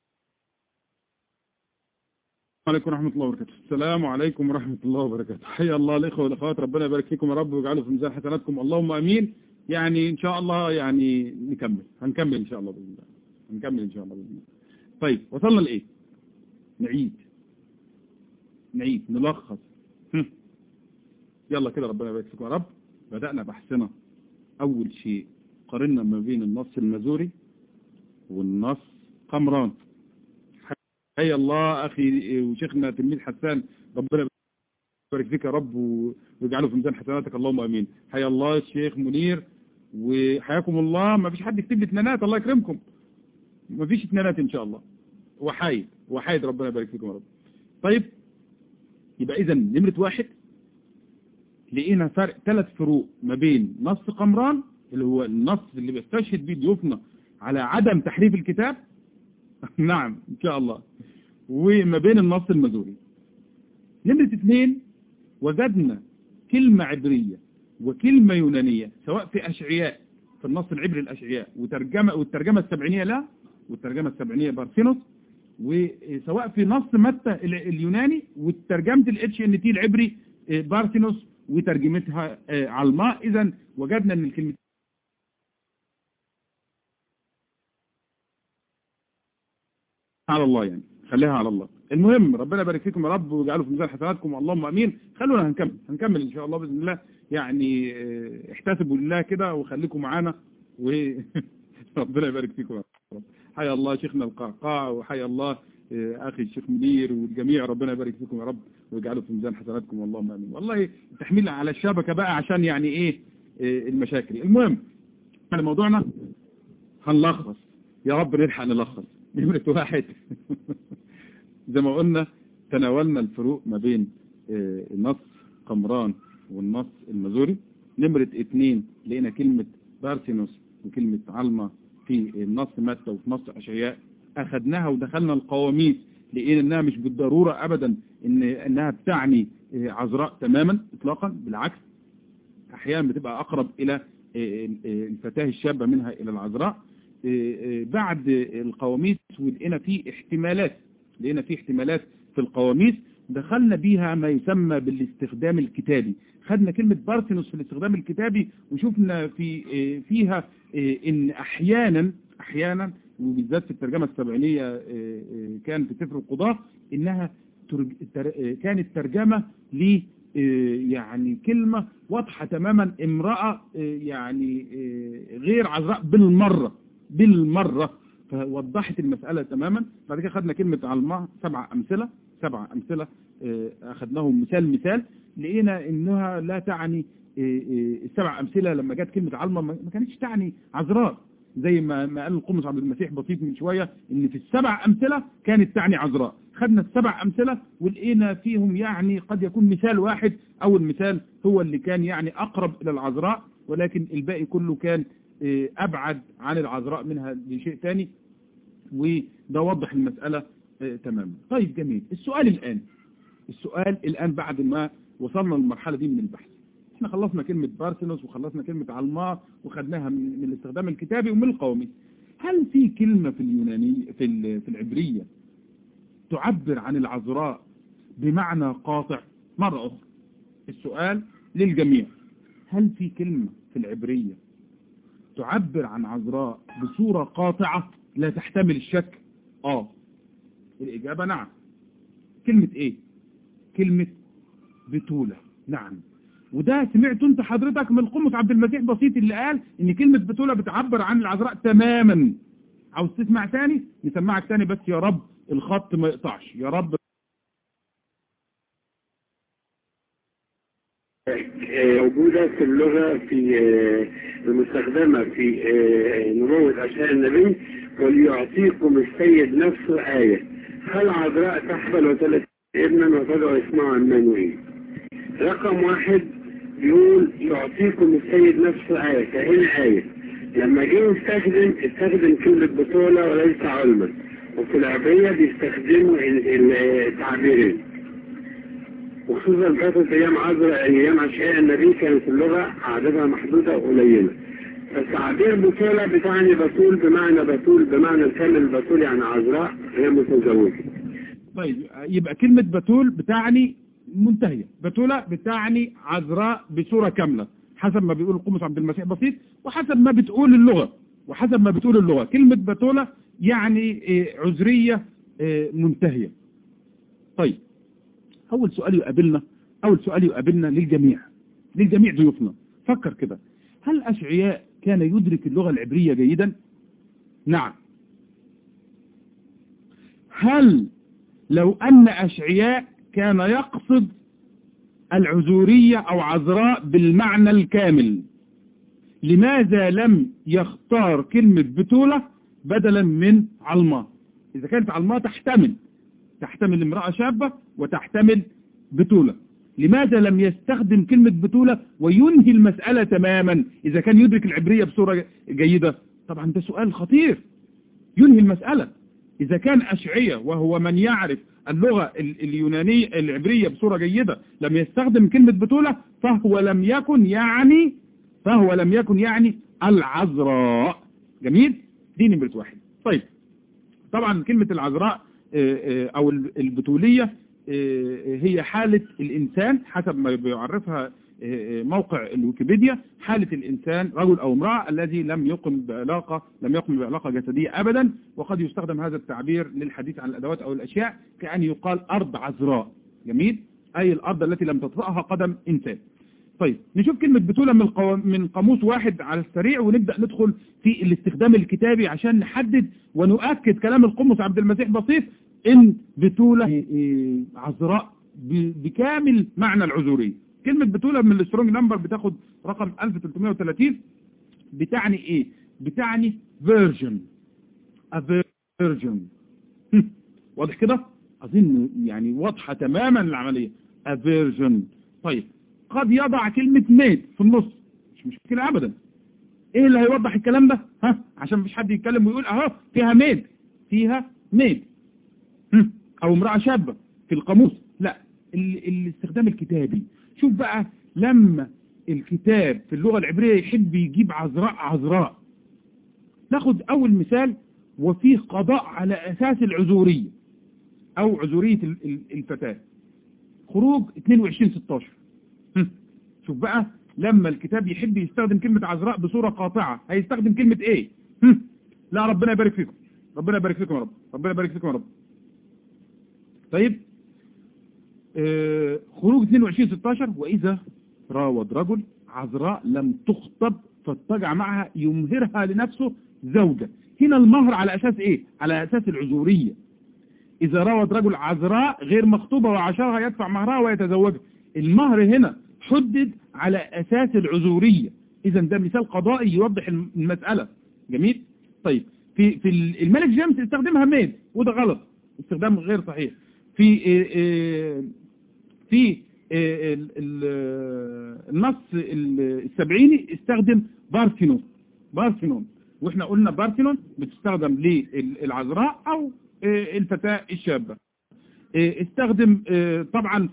عليكم ورحمة الله وبركاته السلام عليكم ورحمة الله وبركاته حيا الله الإخوة والأخوات ربنا يبارك فيكم يا رب ويجعله في ميزان حسناتكم اللهم أمين يعني إن شاء الله يعني نكمل هنكمل إن شاء الله بإذن الله هنكمل إن شاء الله بإذن الله طيب وصلنا لإيه نعيد نعيد نلخص يلا كده ربنا يبارك فيكم يا رب بدأنا بحثنا أول شيء قارنا ما بين النص المزوري والنص قمران حي الله أخي وشيخنا تلميذ حسان ربنا يبارك فيك يا رب ويجعله في ميزان حسناتك اللهم امين حيا الله الشيخ منير وحياكم الله ما فيش حد يكتب لي اثنينات الله يكرمكم ما فيش اثنينات ان شاء الله وحايد وحايد ربنا يبارك فيكم يا رب طيب يبقى اذا نمره واحد لقينا فرق ثلاث فروق ما بين نص قمران اللي هو النص اللي بيستشهد بيه ضيوفنا على عدم تحريف الكتاب نعم ان شاء الله وما بين النص المزوري نمرة اثنين وجدنا كلمة عبرية وكلمة يونانية سواء في أشعياء في النص العبري الأشعياء وترجمة والترجمة السبعينية لا والترجمة السبعينية بارثينوس وسواء في نص متى اليوناني وترجمة الاتش ان تي العبري بارثينوس وترجمتها على الماء اذا وجدنا ان الكلمة على الله يعني خليها على الله المهم ربنا يبارك فيكم يا رب ويجعله في ميزان حسناتكم اللهم امين خلونا هنكمل هنكمل ان شاء الله باذن الله يعني احتسبوا لله كده وخليكم معانا وربنا يبارك فيكم يا رب حيا الله شيخنا القعقاع وحيا الله اخي الشيخ منير والجميع ربنا يبارك فيكم يا رب ويجعله في ميزان حسناتكم اللهم امين والله تحميل على الشبكه بقى عشان يعني ايه المشاكل المهم على موضوعنا هنلخص يا رب نلحق نلخص نمرة واحد زي ما قلنا تناولنا الفروق ما بين النص قمران والنص المزوري نمرة اتنين لقينا كلمة بارثينوس وكلمة علمة في النص متى وفي نص أشعياء أخذناها ودخلنا القواميس لقينا انها مش بالضرورة ابدا إن انها بتعني عذراء تماما اطلاقا بالعكس احيانا بتبقى اقرب الى الفتاة الشابة منها الى العذراء بعد القواميس ولقينا فيه احتمالات لقينا فيه احتمالات في القواميس دخلنا بيها ما يسمى بالاستخدام الكتابي خدنا كلمة بارثينوس في الاستخدام الكتابي وشفنا في آه، فيها آه، ان احيانا احيانا وبالذات في الترجمة السبعينية آه، آه، كان في سفر القضاء انها ترج... تر... آه، كانت ترجمة ل آه، يعني كلمة واضحة تماما امرأة آه، يعني آه، غير عذراء بالمرة بالمرة فوضحت المسألة تماما بعد كده خدنا كلمة علماء سبع أمثلة سبع أمثلة آه، أخذناهم مثال مثال لقينا إنها لا تعني آه، آه، السبع أمثلة لما جت كلمة علمة ما ما كانتش تعني عذراء زي ما ما قال القمص عبد المسيح بسيط من شوية إن في السبع أمثلة كانت تعني عذراء خدنا السبع أمثلة ولقينا فيهم يعني قد يكون مثال واحد أول مثال هو اللي كان يعني أقرب إلى العذراء ولكن الباقي كله كان آه، أبعد عن العذراء منها لشيء ثاني وده وضح المسألة آه، تماما طيب جميل السؤال الآن السؤال الآن بعد ما وصلنا للمرحلة دي من البحث احنا خلصنا كلمة بارثينوس وخلصنا كلمة علماء وخدناها من, من الاستخدام الكتابي ومن القومي هل في كلمة في اليوناني في, ال- في العبرية تعبر عن العذراء بمعنى قاطع مرة أخرى السؤال للجميع هل في كلمة في العبرية تعبر عن عذراء بصورة قاطعة لا تحتمل الشك اه الإجابة نعم كلمة ايه كلمة بتولة نعم وده سمعته انت حضرتك من القمص عبد المسيح بسيط اللي قال ان كلمة بتولة بتعبر عن العذراء تماما عاوز تسمع تاني نسمعك تاني بس يا رب الخط ما يقطعش يا رب موجودة في اللغة في آه، المستخدمة في آه، نبوة أشياء النبي وليعطيكم السيد نفسه آية هل عذراء تحبل وتلد ابنا وتدعو اسمه عمانوئيل رقم واحد يقول يعطيكم السيد نفسه آية كأن آية لما جه يستخدم استخدم كلمة بطولة وليس علما وفي العربية بيستخدموا ال- ال- التعبيرين وخصوصا فترة أيام عذراء أيام أشياء النبي كانت اللغة عددها محدودة وقليلة فالتعبير بطولة بتعني بطول بمعنى بطول بمعنى الكلمة البطول يعني عذراء هي متزوجة طيب يبقى كلمة بتول بتعني منتهية بتولة بتعني عذراء بصورة كاملة حسب ما بيقول القمص عبد المسيح بسيط وحسب ما بتقول اللغة وحسب ما بتقول اللغة كلمة بتولة يعني إيه، عذرية إيه، منتهية طيب أول سؤال يقابلنا أول سؤال يقابلنا للجميع للجميع ضيوفنا فكر كده هل أشعياء كان يدرك اللغة العبرية جيدا نعم هل لو أن أشعياء كان يقصد العذورية أو عذراء بالمعنى الكامل لماذا لم يختار كلمة بتولة بدلا من علماء إذا كانت علماء تحتمل تحتمل امرأة شابة وتحتمل بتولة لماذا لم يستخدم كلمة بتولة وينهي المسألة تماما إذا كان يدرك العبرية بصورة جيدة طبعا ده سؤال خطير ينهي المسألة إذا كان أشعية وهو من يعرف اللغة ال- اليونانية العبرية بصورة جيدة لم يستخدم كلمة بتولة فهو لم يكن يعني فهو لم يكن يعني العذراء جميل دي نمرة واحد طيب طبعا كلمة العذراء آه، آه، أو البتولية آه، هي حالة الإنسان حسب ما بيعرفها آه، آه، موقع الويكيبيديا حالة الإنسان رجل أو امرأة الذي لم يقم بعلاقة لم يقم بعلاقة جسدية أبدا وقد يستخدم هذا التعبير للحديث عن الأدوات أو الأشياء كأن يقال أرض عذراء جميل أي الأرض التي لم تطرأها قدم إنسان طيب نشوف كلمة بتولة من القو... من قاموس واحد على السريع ونبدأ ندخل في الاستخدام الكتابي عشان نحدد ونؤكد كلام القمص عبد المسيح بسيط ان بتولة إيه، عذراء ب... بكامل معنى العذورية كلمة بتولة من السترونج نمبر بتاخد رقم 1330 بتعني ايه بتعني فيرجن فيرجن واضح كده اظن يعني واضحة تماما العملية افيرجن طيب قد يضع كلمة ميد في النص مش مشكلة ابدا ايه اللي هيوضح الكلام ده ها عشان مفيش حد يتكلم ويقول اهو فيها ميد فيها ميد هم، او امرأة شابة في القاموس لا ال- الاستخدام الكتابي شوف بقى لما الكتاب في اللغة العبرية يحب يجيب عذراء عذراء ناخد اول مثال وفيه قضاء على اساس العذورية او عذورية ال- ال- الفتاة خروج 22 16 هم. شوف بقى لما الكتاب يحب يستخدم كلمة عذراء بصورة قاطعة هيستخدم كلمة ايه هم. لا ربنا يبارك فيكم ربنا يبارك فيكم يا رب ربنا يبارك فيكم يا رب طيب آه خروج 22 16 وإذا راود رجل عذراء لم تخطب فاتجع معها يمهرها لنفسه زوجة هنا المهر على أساس إيه على أساس العذورية إذا راود رجل عذراء غير مخطوبة وعشرها يدفع مهرها ويتزوجها المهر هنا حدد على أساس العذورية إذا ده مثال قضائي يوضح المسألة جميل طيب في في الملك جيمس استخدمها ميد وده غلط استخدام غير صحيح في في النص السبعيني استخدم بارثينون بارثينون واحنا قلنا بارثينون بتستخدم للعذراء او الفتاة الشابة استخدم طبعا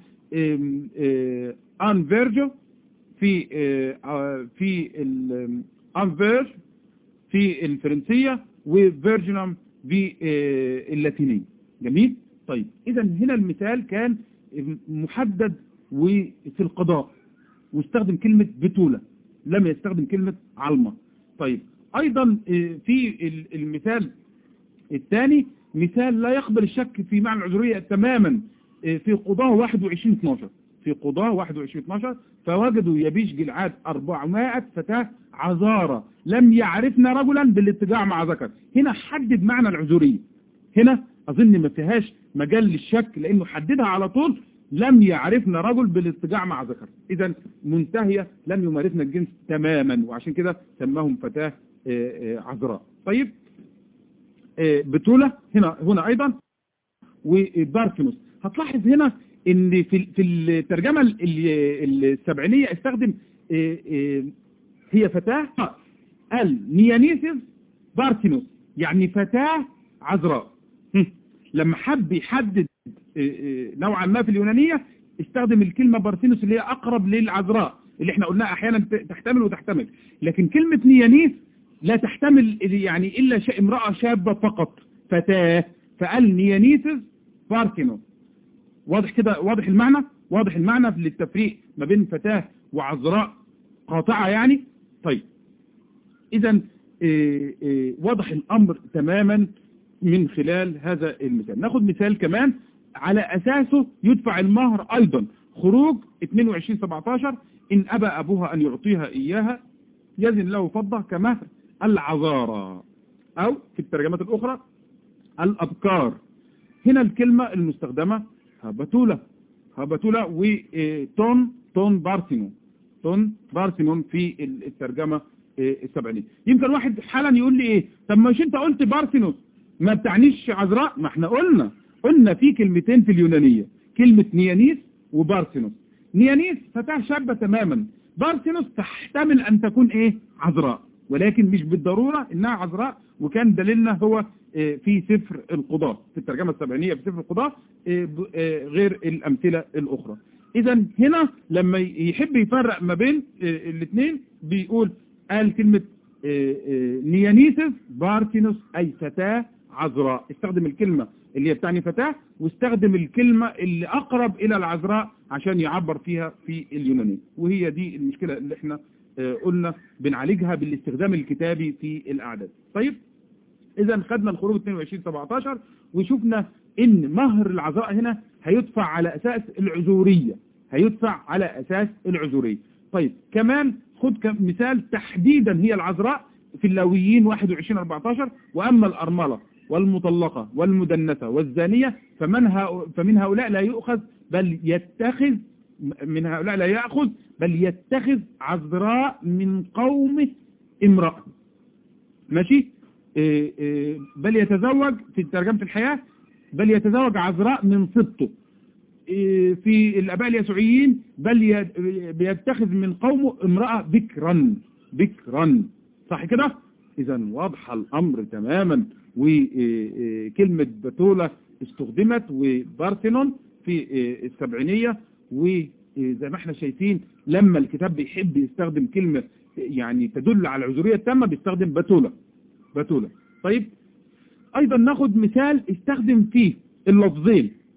ان فيرجو في في ان فيرج في الفرنسية وفيرجنم في اللاتينية جميل طيب اذا هنا المثال كان محدد وفي القضاء واستخدم كلمة بتولة لم يستخدم كلمة علمة طيب ايضا في المثال الثاني مثال لا يقبل الشك في معنى العذرية تماما في قضاه 21-12 في قضاه 21-12 فوجدوا يبيش جلعاد 400 فتاة عذارة لم يعرفن رجلا بالاتجاع مع ذكر هنا حدد معنى العذرية هنا اظن ما فيهاش مجال للشك لانه حددها على طول لم يعرفن رجل بالاتجاع مع ذكر اذا منتهية لم يمارسن الجنس تماما وعشان كده سماهم فتاة عذراء طيب بتولة هنا هنا ايضا وباركنوس هتلاحظ هنا ان في في الترجمة السبعينية استخدم هي فتاة النيانيسيس باركنوس يعني فتاة عذراء لما حب يحدد نوعا ما في اليونانية استخدم الكلمة بارثينوس اللي هي أقرب للعذراء اللي احنا قلناها أحيانا تحتمل وتحتمل لكن كلمة نيانيس لا تحتمل يعني إلا شيء امرأة شابة فقط فتاة فقال نيانيسز بارثينوس واضح كده واضح المعنى واضح المعنى للتفريق ما بين فتاة وعذراء قاطعة يعني طيب إذا واضح الأمر تماما من خلال هذا المثال ناخد مثال كمان على أساسه يدفع المهر أيضا خروج 22-17 إن أبى أبوها أن يعطيها إياها يزن له فضة كمهر العذارى أو في الترجمات الأخرى الأبكار هنا الكلمة المستخدمة هبتولة هبتولة وتون تون بارسينون تون بارسينون في الترجمة السبعينية يمكن واحد حالا يقول لي ايه طب مش انت قلت بارسينوس ما بتعنيش عذراء ما احنا قلنا قلنا في كلمتين في اليونانية كلمة نيانيس وبارسينوس نيانيس فتاة شابة تماما بارسينوس تحتمل ان تكون ايه عذراء ولكن مش بالضرورة انها عذراء وكان دليلنا هو في سفر القضاء في الترجمة السبعينية في سفر القضاء غير الامثلة الاخرى اذا هنا لما يحب يفرق ما بين الاثنين بيقول قال كلمة نيانيسس بارتينوس أي فتاة عذراء استخدم الكلمة اللي هي بتعني فتاة واستخدم الكلمة اللي أقرب إلى العذراء عشان يعبر فيها في اليونانية وهي دي المشكلة اللي احنا قلنا بنعالجها بالاستخدام الكتابي في الأعداد طيب إذا خدنا الخروج 22-17 وشفنا إن مهر العذراء هنا هيدفع على أساس العذورية هيدفع على أساس العذورية طيب كمان خد كمثال تحديدا هي العذراء في اللاويين 21-14 وأما الأرملة والمطلقة والمدنسة والزانية فمن, فمن هؤلاء لا يؤخذ بل يتخذ من هؤلاء لا يأخذ بل يتخذ عذراء من قومه امرأة ماشي إيه إيه بل يتزوج في ترجمة الحياة بل يتزوج عذراء من سبطه في الأباء اليسوعيين بل يتخذ من قومه امرأة بكرا بكرا صح كده إذا واضح الأمر تماما وكلمة بتولة استخدمت وبارثينون في السبعينية وزي ما احنا شايفين لما الكتاب بيحب يستخدم كلمة يعني تدل على العذرية التامة بيستخدم بتولة بتولة طيب أيضا ناخد مثال استخدم فيه اللفظين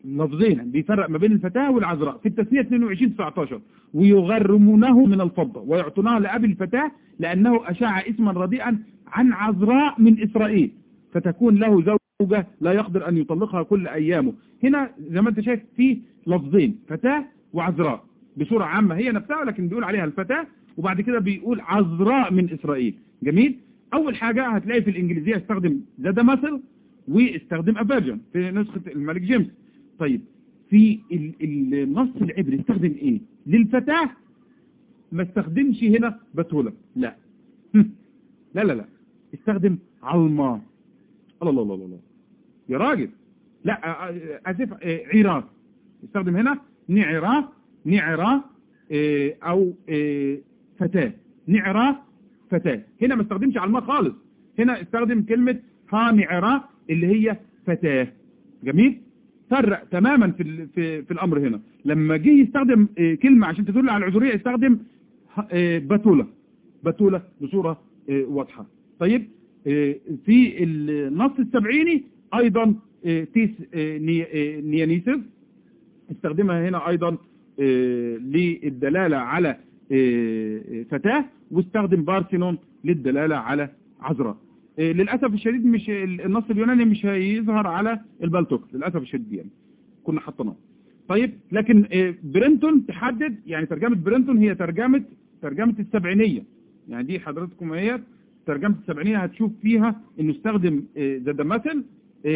لفظين بيفرق ما بين الفتاة والعذراء في التسمية 22 19 ويغرمونه من الفضة ويعطونها لأبي الفتاة لأنه أشاع اسما رديئا عن عذراء من إسرائيل فتكون له زوجة لا يقدر أن يطلقها كل أيامه هنا زي ما أنت شايف في لفظين فتاة وعذراء بصورة عامة هي نفسها لكن بيقول عليها الفتاة وبعد كده بيقول عذراء من إسرائيل جميل أول حاجة هتلاقي في الإنجليزية استخدم ذا مثل واستخدم أفيرجن في نسخة الملك جيمس طيب في ال- النص العبري استخدم ايه للفتاة ما استخدمش هنا بتولة لا لا لا لا استخدم علما الله الله الله الله يا راجل لا آه، آه، اسف آه، عراق استخدم هنا نعرة نعرة آه، او آه، فتاة نعرة فتاة هنا ما استخدمش علما خالص هنا استخدم كلمة ها نعرة اللي هي فتاة جميل فرق تماما في ال- في في الامر هنا لما جه يستخدم آه، كلمة عشان تدل على العذرية استخدم ه- آه، بتولة بتولة بصورة آه، واضحة طيب آه، في النص السبعيني ايضا آه، تيس آه، ني- آه، نيانيسيس استخدمها هنا ايضا آه، للدلالة على آه، آه، فتاة واستخدم بارسينون للدلالة على عذراء آه، للأسف الشديد مش النص اليوناني مش هيظهر على البالتوك للأسف الشديد يعني كنا حطيناه طيب لكن آه، برينتون تحدد يعني ترجمة برينتون هي ترجمة ترجمة السبعينية يعني دي حضراتكم هي ترجمة السبعينية هتشوف فيها انه استخدم ذا مثل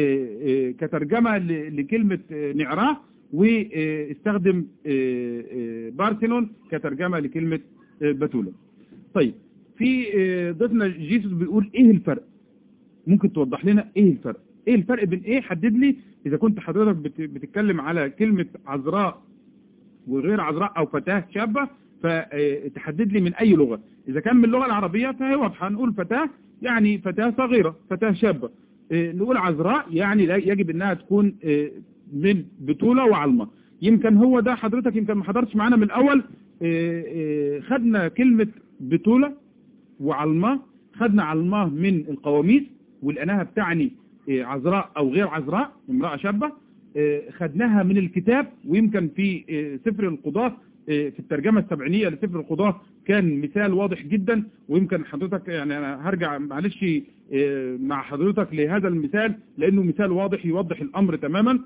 كترجمة ل- لكلمة آه، نعراه واستخدم آه، آه، بارسينون كترجمة لكلمة آه، بتولة طيب في آه، ضيفنا جيسوس بيقول ايه الفرق ممكن توضح لنا ايه الفرق ايه الفرق بين ايه حدد لي اذا كنت حضرتك بت- بتتكلم على كلمة عذراء وغير عذراء او فتاة شابة فتحدد لي من اي لغة اذا كان من اللغة العربية فهي واضحة نقول فتاة يعني فتاة صغيرة فتاة شابة إيه، نقول عذراء يعني لا يجب انها تكون إيه، من بطولة وعلمة يمكن هو ده حضرتك يمكن ما حضرتش معانا من الاول إيه، إيه، خدنا كلمة بطولة وعلمة خدنا علمة من القواميس ولقيناها بتعني إيه، عذراء او غير عذراء امرأة شابة إيه، خدناها من الكتاب ويمكن في إيه، سفر القضاة إيه، في الترجمة السبعينية لسفر القضاة كان مثال واضح جدا ويمكن حضرتك يعني انا هرجع معلش إيه، مع حضرتك لهذا المثال لانه مثال واضح يوضح الامر تماما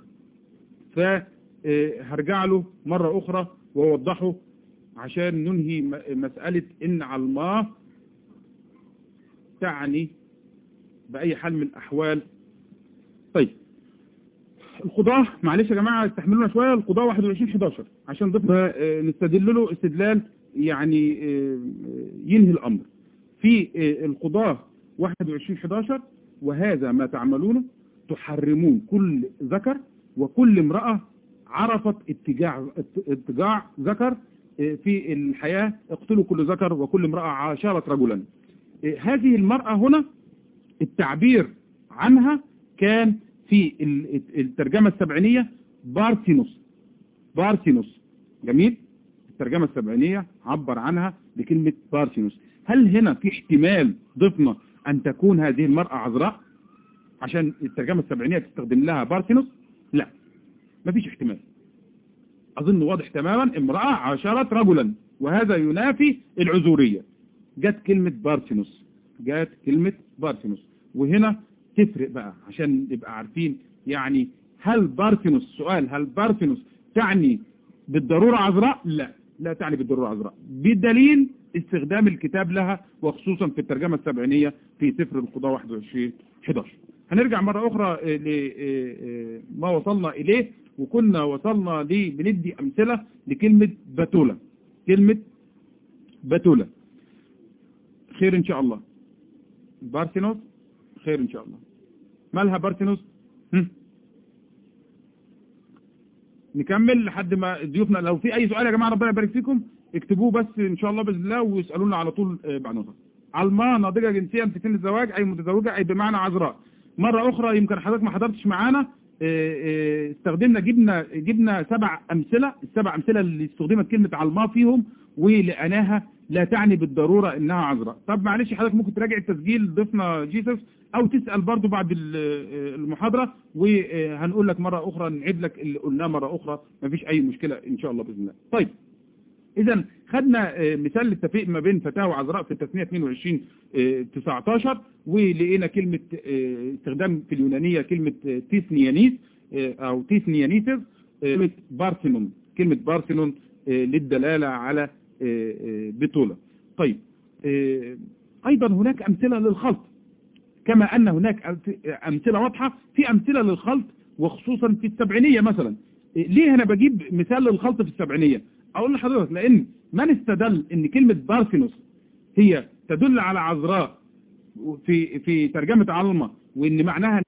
فهرجع له مرة اخرى واوضحه عشان ننهي م- مسألة ان علماه تعني بأي حال من الأحوال طيب القضاء معلش يا جماعة استحملونا شوية القضاء 21 11 عشان ضفنا آه، نستدل له استدلال يعني آه، ينهي الأمر في آه، القضاء 21 11 وهذا ما تعملونه تحرمون كل ذكر وكل امرأة عرفت اتجاع اتجاع ذكر آه، في الحياة اقتلوا كل ذكر وكل امرأة عاشرت رجلا آه، هذه المرأة هنا التعبير عنها كان في ال- الترجمة السبعينية بارسينوس بارسينوس جميل الترجمة السبعينية عبر عنها بكلمة بارسينوس هل هنا في احتمال ضفنا أن تكون هذه المرأة عذراء عشان الترجمة السبعينية تستخدم لها بارسينوس لا مفيش احتمال أظن واضح تماما امرأة عاشرت رجلا وهذا ينافي العذورية جت كلمة بارسينوس جت كلمة بارسينوس وهنا تفرق بقى عشان نبقى عارفين يعني هل بارسينوس سؤال هل بارسينوس تعني بالضرورة عذراء لا لا تعني بالضرورة عذراء بدليل استخدام الكتاب لها وخصوصا في الترجمة السبعينية في سفر القضاء 21 11 هنرجع مرة أخرى لما وصلنا إليه وكنا وصلنا ليه بندي أمثلة لكلمة بتولة كلمة بتولة خير إن شاء الله بارسينوس خير إن شاء الله مالها بارسينوس هم؟ نكمل لحد ما ضيوفنا لو في أي سؤال يا جماعة ربنا يبارك فيكم اكتبوه بس إن شاء الله بإذن الله ويسألونا على طول آه، بعد نظر علماء ناضجة جنسيا في سن الزواج أي متزوجة أي بمعنى عذراء مرة أخرى يمكن حضرتك ما حضرتش معانا آه، آه، استخدمنا جبنا جبنا سبع أمثلة السبع أمثلة اللي استخدمت كلمة علماء فيهم ولقيناها لا تعني بالضرورة إنها عذراء طب معلش حضرتك ممكن تراجع التسجيل ضفنا جيسوس او تسأل برضو بعد ال- آه، المحاضرة وهنقول لك مرة اخرى نعيد لك اللي قلناه مرة اخرى مفيش اي مشكلة ان شاء الله بإذن الله طيب اذا خدنا آه، مثال للتفريق ما بين فتاة وعذراء في التثنية 22 آه، 19 ولقينا كلمة آه، استخدام في اليونانية كلمة آه، تيثنيانيس آه، او تيثنيانيسز آه، كلمة بارثينون كلمة بارثينون آه، للدلالة على آه، آه، بطولة طيب آه، ايضا هناك امثلة للخلط كما ان هناك أمث- امثلة واضحة في امثلة للخلط وخصوصا في السبعينية مثلا إيه، ليه انا بجيب مثال للخلط في السبعينية اقول لحضرتك لان من استدل ان كلمة بارثينوس هي تدل على عذراء في في ترجمة علمة وان معناها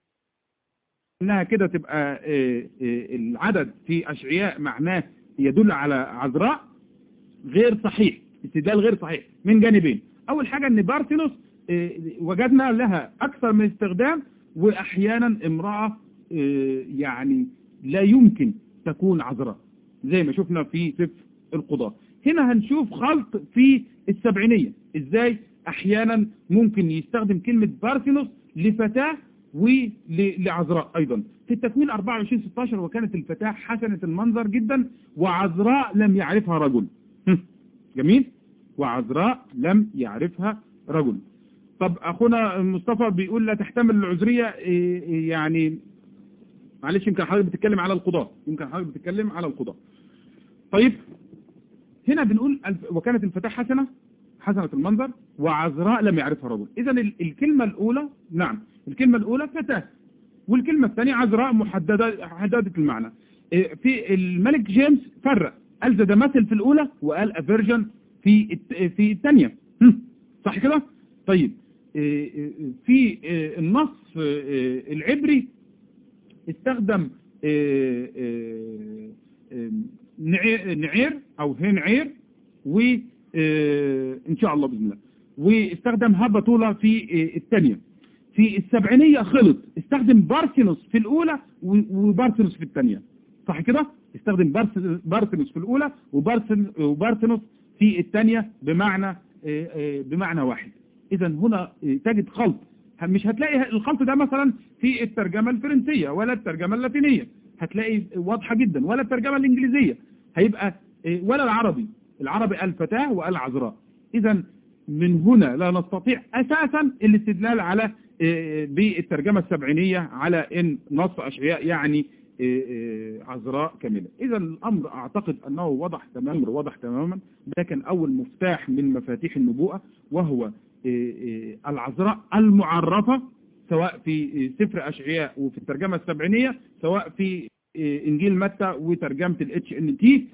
انها كده تبقى آه، آه، العدد في اشعياء معناه يدل على عذراء غير صحيح استدلال غير صحيح من جانبين اول حاجة ان بارثينوس آه، وجدنا لها اكثر من استخدام واحيانا امرأة آه، يعني لا يمكن تكون عذراء زي ما شفنا في سفر القضاء هنا هنشوف خلط في السبعينية ازاي احيانا ممكن يستخدم كلمة بارثينوس لفتاة ولعذراء ايضا في التكوين 24 16 وكانت الفتاة حسنة المنظر جدا وعذراء لم يعرفها رجل هم، جميل وعذراء لم يعرفها رجل طب اخونا مصطفى بيقول لا تحتمل العذرية إيه، إيه، يعني معلش يمكن حضرتك بتتكلم على القضاء يمكن حضرتك بتتكلم على القضاء طيب هنا بنقول الف- وكانت الفتاة حسنة حسنة المنظر وعذراء لم يعرفها رجل اذا ال- الكلمة الاولى نعم الكلمة الاولى فتاة والكلمة الثانية عذراء محددة محددة المعنى إيه، في الملك جيمس فرق قال ذا مثل في الاولى وقال افيرجن في الت- في الثانية هم، صح كده طيب إيه، إيه، في إيه، النص إيه، العبري استخدم آه، آه، آه، نعير نعير او هنعير وان شاء الله باذن الله واستخدم هبطولة في آه، الثانية في السبعينية خلط استخدم بارثينوس في الاولى و- وبارثينوس في الثانية صح كده استخدم بارث- بارثينوس في الاولى وبارثن- وبارثينوس في الثانية بمعنى آه، آه، بمعنى واحد اذا هنا آه، تجد خلط مش هتلاقي الخلط ده مثلا في الترجمة الفرنسية ولا الترجمة اللاتينية هتلاقي واضحة جدا ولا الترجمة الانجليزية هيبقى إيه، ولا العربي العربي قال فتاة وقال عذراء اذا من هنا لا نستطيع اساسا الاستدلال على إيه، بالترجمة السبعينية على ان نص اشعياء يعني إيه، إيه، عذراء كاملة اذا الامر اعتقد انه وضح تماما وضح تماما ده كان اول مفتاح من مفاتيح النبوءة وهو إيه، إيه، العذراء المعرفة سواء في سفر أشعياء وفي الترجمة السبعينية سواء في إيه، إنجيل متى وترجمة الاتش ان تي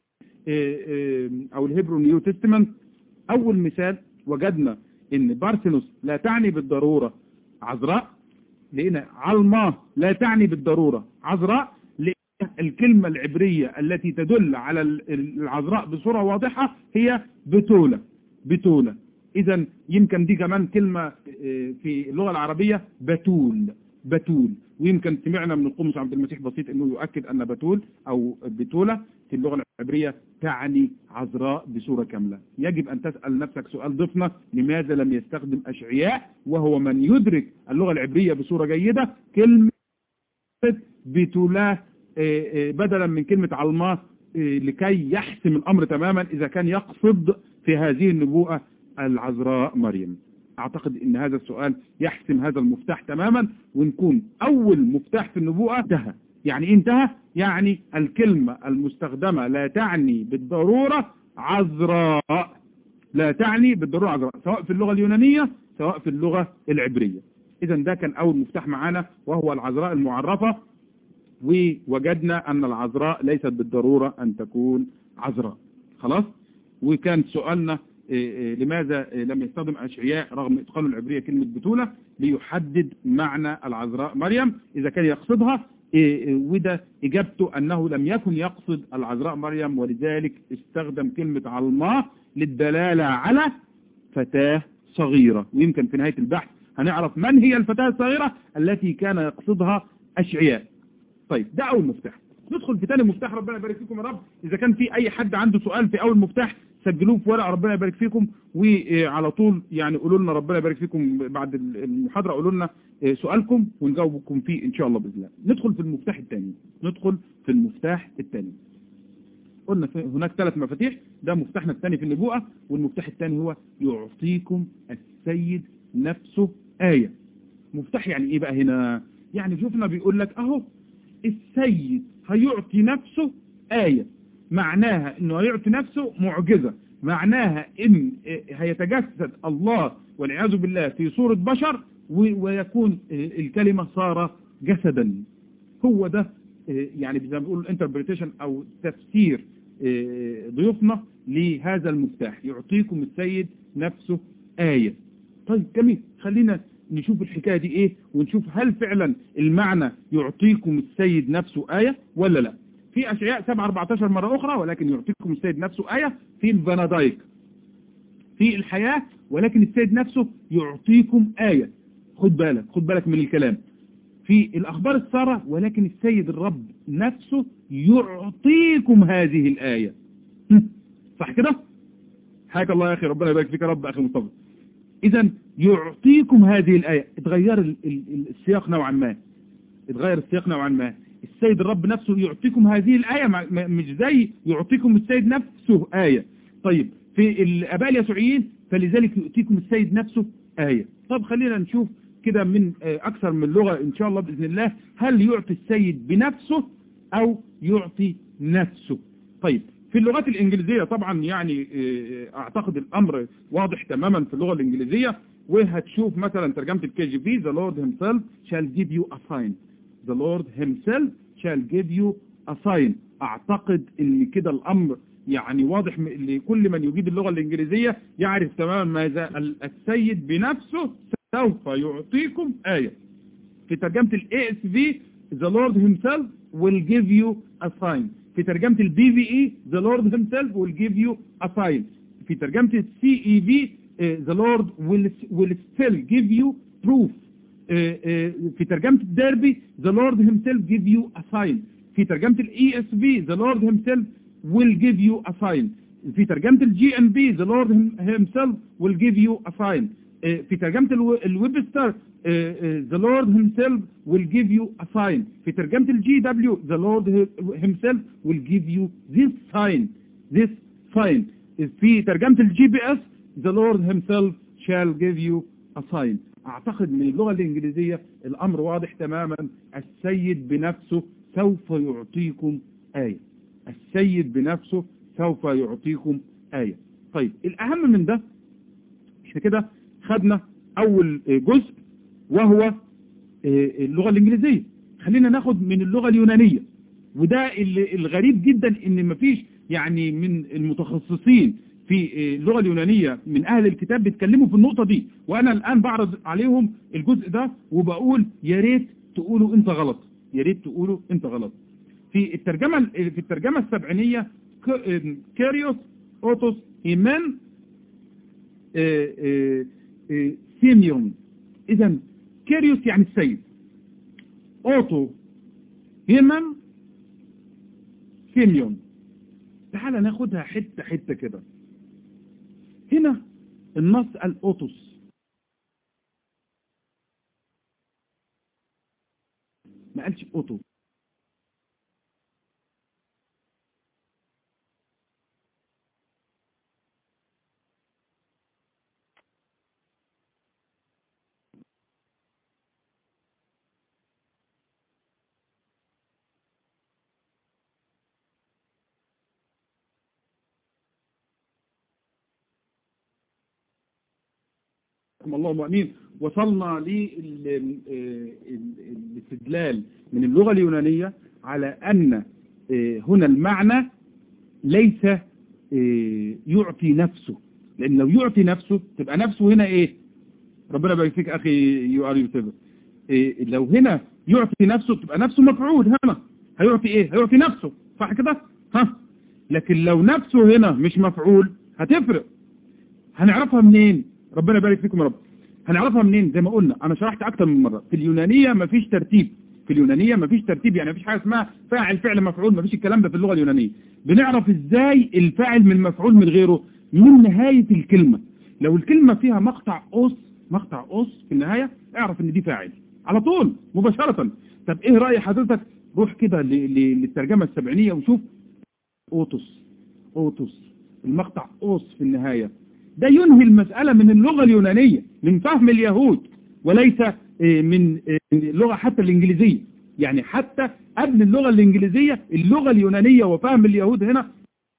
أو الهيبرو نيو تستمنت أول مثال وجدنا إن بارثينوس لا تعني بالضرورة عذراء لقينا علما لا تعني بالضرورة عذراء لقينا الكلمة العبرية التي تدل على ال- العذراء بصورة واضحة هي بتولة بتولة اذا يمكن دي كمان كلمة آه، في اللغة العربية بتول بتول ويمكن سمعنا من القمص عبد المسيح بسيط انه يؤكد ان بتول او بتولة في اللغة العبرية تعني عذراء بصورة كاملة يجب ان تسأل نفسك سؤال ضفنا لماذا لم يستخدم اشعياء وهو من يدرك اللغة العبرية بصورة جيدة كلمة بتولاه آه، آه، بدلا من كلمة علماه آه، لكي يحسم الأمر تماما إذا كان يقصد في هذه النبوءة العذراء مريم أعتقد أن هذا السؤال يحسم هذا المفتاح تماما ونكون أول مفتاح في النبوءة انتهى يعني إيه انتهى يعني الكلمة المستخدمة لا تعني بالضرورة عذراء لا تعني بالضرورة عذراء سواء في اللغة اليونانية سواء في اللغة العبرية إذا ده كان أول مفتاح معانا وهو العذراء المعرفة ووجدنا أن العذراء ليست بالضرورة أن تكون عذراء خلاص وكان سؤالنا إيه، إيه، لماذا إيه، لم يستخدم أشعياء رغم إتقان العبرية كلمة بتولة ليحدد معنى العذراء مريم إذا كان يقصدها إيه، إيه، وده إجابته أنه لم يكن يقصد العذراء مريم ولذلك استخدم كلمة علماء للدلالة على فتاة صغيرة ويمكن في نهاية البحث هنعرف من هي الفتاة الصغيرة التي كان يقصدها أشعياء طيب ده أول مفتاح ندخل في تاني مفتاح ربنا يبارك فيكم يا رب إذا كان في أي حد عنده سؤال في أول مفتاح سجلوه في ورقه ربنا يبارك فيكم وعلى طول يعني قولوا لنا ربنا يبارك فيكم بعد المحاضره قولوا لنا سؤالكم ونجاوبكم فيه ان شاء الله باذن الله ندخل في المفتاح الثاني ندخل في المفتاح الثاني قلنا هناك ثلاث مفاتيح ده مفتاحنا الثاني في النبوءة والمفتاح الثاني هو يعطيكم السيد نفسه آية مفتاح يعني ايه بقى هنا يعني شوفنا بيقول لك اهو السيد هيعطي نفسه آية معناها انه هيعطي نفسه معجزة معناها ان هيتجسد الله والعياذ بالله في صورة بشر ويكون الكلمة صار جسدا هو ده يعني زي ما بيقولوا الانتربريتيشن او تفسير ضيوفنا لهذا المفتاح يعطيكم السيد نفسه آية طيب جميل خلينا نشوف الحكاية دي ايه ونشوف هل فعلا المعنى يعطيكم السيد نفسه آية ولا لا في أشعياء 7 14 مرة أخرى ولكن يعطيكم السيد نفسه آية في الفانادايك في الحياة ولكن السيد نفسه يعطيكم آية خد بالك خد بالك من الكلام في الأخبار السارة ولكن السيد الرب نفسه يعطيكم هذه الآية صح كده حياك الله يا أخي ربنا يبارك فيك يا رب أخي مصطفى إذا يعطيكم هذه الآية اتغير السياق نوعا ما اتغير السياق نوعا ما السيد الرب نفسه يعطيكم هذه الآية مش زي يعطيكم السيد نفسه آية طيب في الآباء اليسوعيين فلذلك يؤتيكم السيد نفسه آية طب خلينا نشوف كده من أكثر من لغة إن شاء الله بإذن الله هل يعطي السيد بنفسه أو يعطي نفسه طيب في اللغات الإنجليزية طبعا يعني أعتقد الأمر واضح تماما في اللغة الإنجليزية وهتشوف مثلا ترجمة الكي جي بي The Lord himself shall give you a sign The Lord himself shall give you a sign أعتقد إن كده الأمر يعني واضح لكل من يجيد اللغة الإنجليزية يعرف تماما ماذا السيد بنفسه سوف يعطيكم آية في ترجمة ال ASV The Lord himself will give you a sign في ترجمة ال BVE The Lord himself will give you a sign في ترجمة ال CEV The Lord will, will still give you proof في ترجمة الديربي The Lord himself give you a sign في ترجمة ال ESV The Lord himself will give you a sign في ترجمة ال GNB The Lord himself will give you a sign في ترجمة الويبستر The Lord himself will give you a sign في ترجمة الجي دبليو The Lord himself will give you this sign this sign في ترجمة الجي بي اس The Lord himself shall give you a sign اعتقد من اللغة الانجليزية الامر واضح تماما السيد بنفسه سوف يعطيكم آية السيد بنفسه سوف يعطيكم آية طيب الأهم من ده احنا كده خدنا أول جزء وهو اللغة الإنجليزية خلينا ناخد من اللغة اليونانية وده الغريب جدا ان مفيش يعني من المتخصصين في اللغة اليونانية من أهل الكتاب بيتكلموا في النقطة دي وأنا الآن بعرض عليهم الجزء ده وبقول يا ريت تقولوا أنت غلط يا ريت تقولوا أنت غلط في الترجمة في الترجمة السبعينية كاريوس أوتوس إيمان سيميون إذا كاريوس يعني السيد أوتو هيمان سيميون تعال ناخدها حتة حتة كده هنا النص قال أوتوس ما قالش أوتو اللهم امين وصلنا للاستدلال من اللغة اليونانية على أن هنا المعنى ليس يعطي نفسه لأن لو يعطي نفسه تبقى نفسه هنا إيه ربنا يبارك فيك أخي يو ار يوتيوبر لو هنا يعطي نفسه تبقى نفسه مفعول هنا هيعطي إيه هيعطي نفسه صح كده ها لكن لو نفسه هنا مش مفعول هتفرق هنعرفها منين ربنا يبارك فيكم يا رب هنعرفها منين زي ما قلنا انا شرحت اكتر من مرة في اليونانية مفيش ترتيب في اليونانية مفيش ترتيب يعني مفيش حاجة اسمها فاعل فعل مفعول مفيش الكلام ده في اللغة اليونانية بنعرف ازاي الفاعل من المفعول من غيره من نهاية الكلمة لو الكلمة فيها مقطع أوس مقطع أوس في النهاية اعرف ان دي فاعل على طول مباشرة طب ايه رأي حضرتك روح كده ل- ل- للترجمة السبعينية وشوف أوتوس أوتوس المقطع أوس في النهاية ده ينهي المسألة من اللغة اليونانية من فهم اليهود وليس آه، من آه، اللغة حتى الإنجليزية يعني حتى قبل اللغة الإنجليزية اللغة اليونانية وفهم اليهود هنا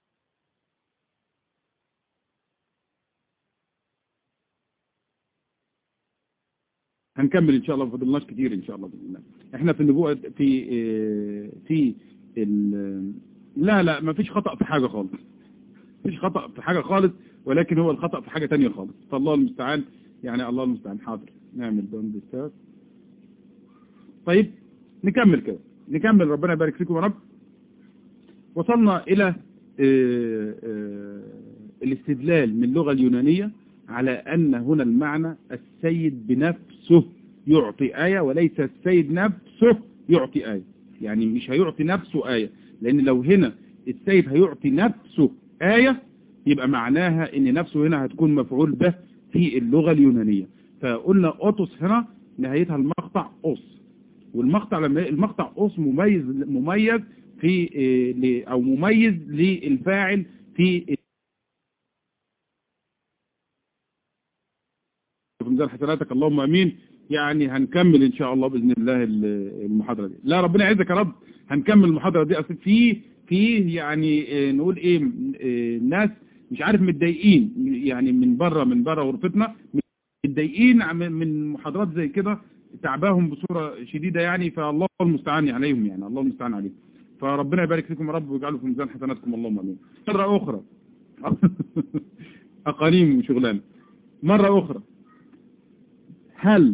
هنكمل ان شاء الله ما فضلناش كتير ان شاء الله باذن الله احنا في النبوءه في آه، في ال- لا لا ما فيش خطأ في حاجة خالص مفيش خطأ في حاجة خالص ولكن هو الخطأ في حاجة تانية خالص فالله المستعان يعني الله المستعان حاضر نعمل دون ديستارت طيب نكمل كده نكمل ربنا يبارك فيكم يا رب وصلنا إلى آه، آه، الاستدلال من اللغة اليونانية على أن هنا المعنى السيد بنفسه يعطي آية وليس السيد نفسه يعطي آية يعني مش هيعطي نفسه آية لأن لو هنا السيد هيعطي نفسه آية يبقى معناها ان نفسه هنا هتكون مفعول به في اللغة اليونانية فقلنا أوتوس هنا نهايتها المقطع أوس والمقطع لما المقطع أوس مميز مميز في إيه، ل- أو مميز للفاعل في في ميزان حسناتك اللهم امين يعني هنكمل ان شاء الله باذن الله ال- المحاضره دي لا ربنا يعزك يا رب هنكمل المحاضره دي اصل في في يعني آه، نقول ايه آه، ناس مش عارف متضايقين يعني من بره من بره غرفتنا متضايقين عم- من محاضرات زي كده تعباهم بصوره شديده يعني فالله المستعان عليهم يعني الله المستعان عليهم فربنا يبارك فيكم يا رب ويجعله في ميزان حسناتكم اللهم امين مره اخرى اقانيم وشغلانه مره اخرى هل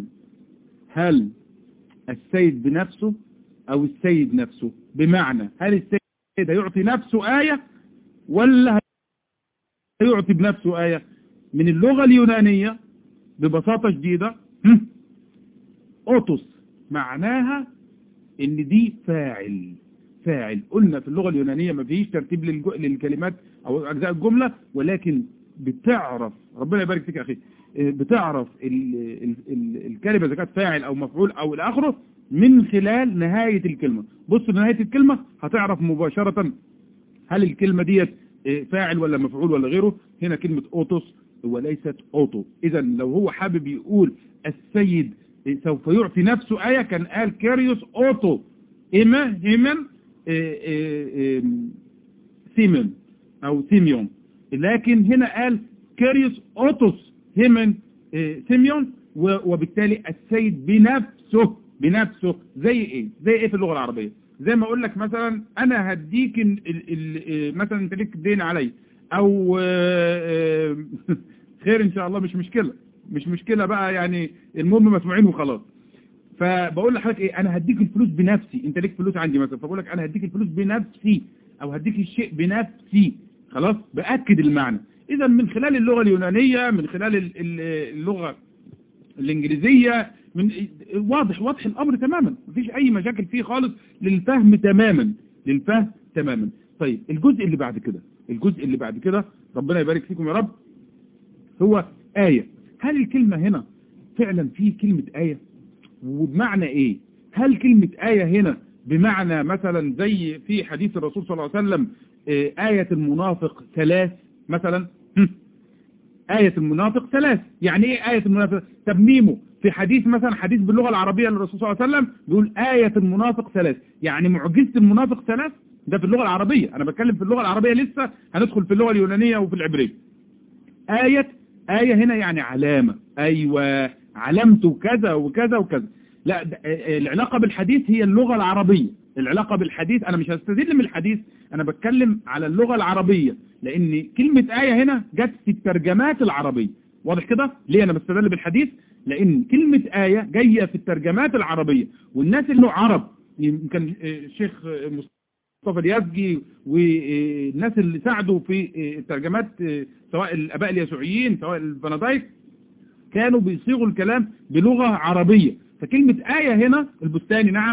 هل السيد بنفسه او السيد نفسه بمعنى هل السيد هيعطي نفسه آية ولا هيعطي بنفسه آية من اللغة اليونانية ببساطة شديدة هم؟ اوتوس معناها ان دي فاعل فاعل قلنا في اللغة اليونانية ما فيش ترتيب للج- للكلمات او اجزاء الجملة ولكن بتعرف ربنا يبارك فيك يا اخي آه، بتعرف ال ال ال الكلمة اذا كانت فاعل او مفعول او الى اخره من خلال نهاية الكلمة بص لنهاية الكلمة هتعرف مباشرة هل الكلمة ديت آه، فاعل ولا مفعول ولا غيره هنا كلمة اوتوس وليست اوتو اذا لو هو حابب يقول السيد آه، سوف يعطي نفسه آية كان قال كاريوس اوتو اما هيمن آه، آه، آم، سيمون او سيميون لكن هنا قال كاريوس اوتوس هيمن آه، سيميون و- وبالتالي السيد بنفسه بنفسه زي ايه زي ايه في اللغة العربية زي ما اقول لك مثلا انا هديك ال ال ال مثلا انت ليك دين علي او آه، آه، خير ان شاء الله مش مشكلة مش مشكلة بقى يعني المهم مسموعين وخلاص فبقول لحضرتك ايه انا هديك الفلوس بنفسي انت ليك فلوس عندي مثلا فبقول لك انا هديك الفلوس بنفسي او هديك الشيء بنفسي خلاص باكد المعنى اذا من خلال اللغة اليونانية من خلال ال- ال- اللغة الانجليزية من واضح واضح الامر تماما مفيش اي مشاكل فيه خالص للفهم تماما للفهم تماما طيب الجزء اللي بعد كده الجزء اللي بعد كده ربنا يبارك فيكم يا رب هو آية هل الكلمة هنا فعلا في كلمة آية وبمعنى ايه هل كلمة آية هنا بمعنى مثلا زي في حديث الرسول صلى الله عليه وسلم آه، آية المنافق ثلاث مثلا هم. آية المنافق ثلاث يعني ايه آية المنافق تبميمه في حديث مثلا حديث باللغة العربية للرسول صلى الله عليه وسلم بيقول آية المنافق ثلاث يعني معجزة المنافق ثلاث ده في اللغة العربية انا بتكلم في اللغة العربية لسه هندخل في اللغة اليونانية وفي العبرية آية آية هنا يعني علامة أيوة علامته كذا وكذا وكذا لا ده- آه، العلاقة بالحديث هي اللغة العربية العلاقة بالحديث أنا مش هستدل من الحديث أنا بتكلم على اللغة العربية لأن كلمة آية هنا جت في الترجمات العربية واضح كده ليه أنا بستدل بالحديث لأن كلمة آية جاية في الترجمات العربية والناس اللي عرب يمكن آه، الشيخ آه، مصطفى اليزجي والناس اللي ساعدوا في الترجمات سواء الاباء اليسوعيين سواء الفنادايك كانوا بيصيغوا الكلام بلغة عربية فكلمة آية هنا البستاني نعم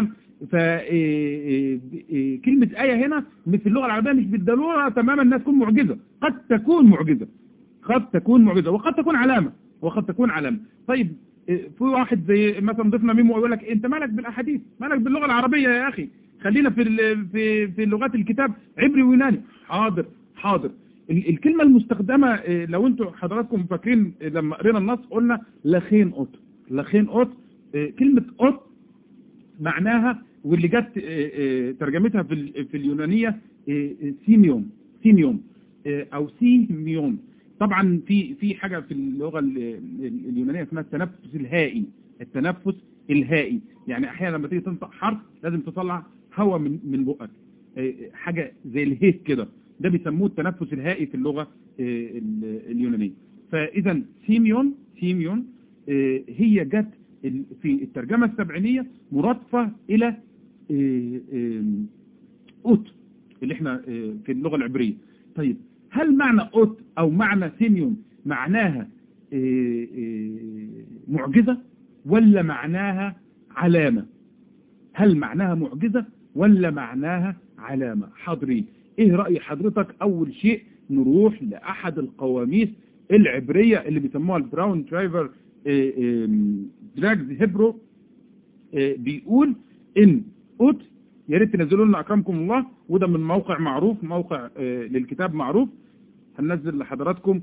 فكلمة آية هنا في اللغة العربية مش بالضرورة تماما انها تكون معجزة قد تكون معجزة قد تكون معجزة وقد تكون علامة وقد تكون علامة طيب إيه، في واحد زي مثلا ضيفنا ميمو يقول لك انت مالك بالاحاديث مالك باللغة العربية يا اخي خلينا في ال- في في لغات الكتاب عبري ويوناني حاضر حاضر ال- الكلمة المستخدمة إيه، لو انتوا حضراتكم فاكرين إيه، لما قرينا النص قلنا لخين قط لخين قط إيه، كلمة قط معناها واللي جت آه، آه، ترجمتها في ال- في اليونانية آه، آه، سيميون سيميون آه، او سيميون طبعا في في حاجة في اللغة ال- ال- اليونانية اسمها التنفس الهائي التنفس الهائي يعني احيانا لما تيجي تنطق حرف لازم تطلع هواء من من بقك آه، حاجة زي الهيك كده ده بيسموه التنفس الهائي في اللغة آه، ال- اليونانية فاذا سيميون سيميون آه، هي جت ال- في الترجمة السبعينية مرادفة إلى آه، آه، أوت اللي احنا آه، في اللغة العبرية طيب هل معنى أوت أو معنى سيميون معناها آه، آه، معجزة ولا معناها علامة هل معناها معجزة ولا معناها علامة حاضرين ايه رأي حضرتك اول شيء نروح لأحد القواميس العبرية اللي بيسموها البراون درايفر دراجز هيبرو آه، بيقول ان اوت يا ريت تنزلوا لنا اكرمكم الله وده من موقع معروف موقع آه، للكتاب معروف هننزل لحضراتكم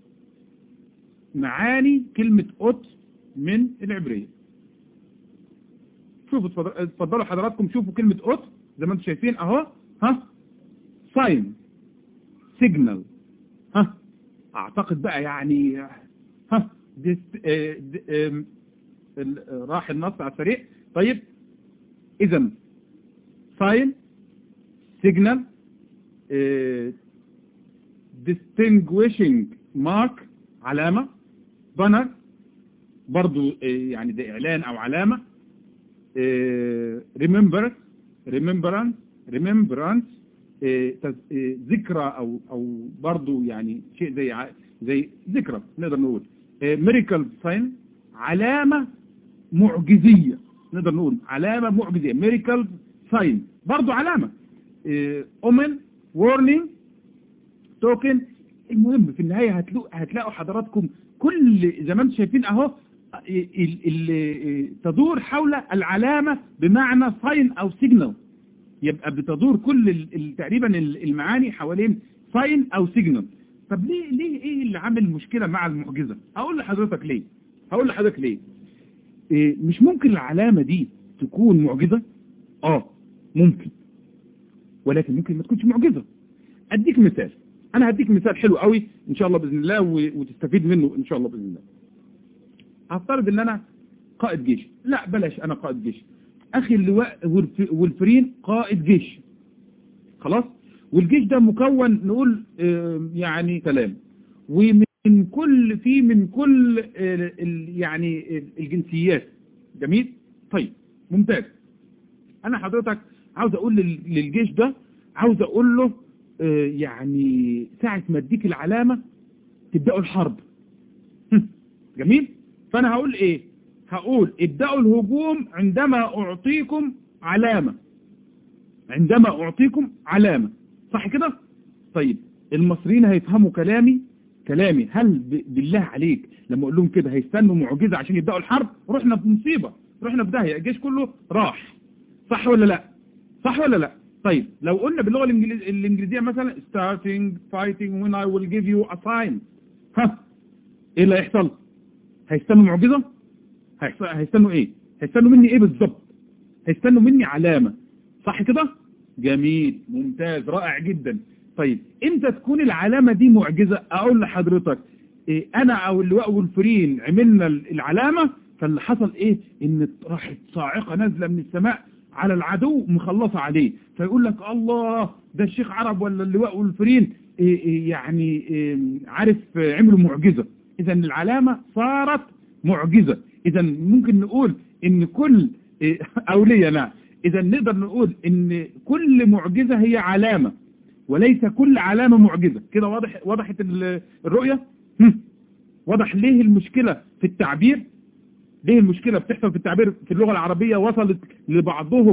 معاني كلمة اوت من العبرية شوفوا اتفضل- اتفضلوا حضراتكم شوفوا كلمة اوت زي ما انتم شايفين اهو ها ساين سيجنال ها اعتقد بقى يعني ها ديست- آه، د- آم، ال- راح النص على السريع طيب اذا ساين سيجنال distinguishing مارك علامة بانر برضو آه، يعني ده اعلان او علامة ريمبر ريمبرانس ريمبرانس ذكرى او او برضو يعني شيء زي ع- زي ذكرى نقدر نقول ميريكال ساين علامة معجزية نقدر نقول علامة معجزية ميريكال ساين برضو علامة اومن وورنينج توكن المهم في النهاية هتلاقوا هتلاقوا حضراتكم كل زي ما انتم شايفين اهو ال- ال- تدور حول العلامة بمعنى ساين او سيجنال يبقى بتدور كل ال- ال- تقريبا ال- المعاني حوالين ساين او سيجنال طب ليه ليه ايه اللي عامل مشكلة مع المعجزة هقول لحضرتك ليه هقول لحضرتك ليه إيه مش ممكن العلامة دي تكون معجزة اه ممكن ولكن ممكن ما تكونش معجزة اديك مثال انا هديك مثال حلو قوي ان شاء الله باذن الله و- وتستفيد منه ان شاء الله باذن الله هفترض ان انا قائد جيش لا بلاش انا قائد جيش اخي اللواء والف- والفرين قائد جيش خلاص والجيش ده مكون نقول آه، يعني سلام ومن كل في من كل آه، ال- يعني الجنسيات جميل طيب ممتاز انا حضرتك عاوز اقول لل- للجيش ده عاوز اقول له آه، يعني ساعة ما اديك العلامة تبدأوا الحرب هم، جميل فانا هقول ايه هقول ابدأوا الهجوم عندما اعطيكم علامة عندما اعطيكم علامة صح كده طيب المصريين هيفهموا كلامي كلامي هل ب- بالله عليك لما اقول لهم كده هيستنوا معجزة عشان يبدأوا الحرب رحنا في مصيبة رحنا في داهية الجيش كله راح صح ولا لا صح ولا لا طيب لو قلنا باللغة الإنجليز- الإنجليزية مثلا starting fighting when I will give you a sign ها ايه اللي هيحصل هيستنوا معجزة هيحصل- هيستنوا ايه هيستنوا مني ايه بالظبط هيستنوا مني علامة صح كده جميل ممتاز رائع جدا طيب امتى تكون العلامة دي معجزة اقول لحضرتك إيه انا او اللواء والفرين عملنا العلامة فاللي حصل ايه ان راحت صاعقة نازلة من السماء على العدو مخلصة عليه فيقول لك الله ده الشيخ عرب ولا اللواء والفرين إيه إيه يعني إيه عارف آه، عملوا معجزة اذا العلامة صارت معجزة اذا ممكن نقول ان كل إيه، اولية نعم اذا نقدر نقول ان كل معجزة هي علامة وليس كل علامة معجزة كده واضح وضحت ال- الرؤية هم. واضح ليه المشكلة في التعبير ليه المشكلة بتحصل في التعبير في اللغة العربية وصلت لبعضهم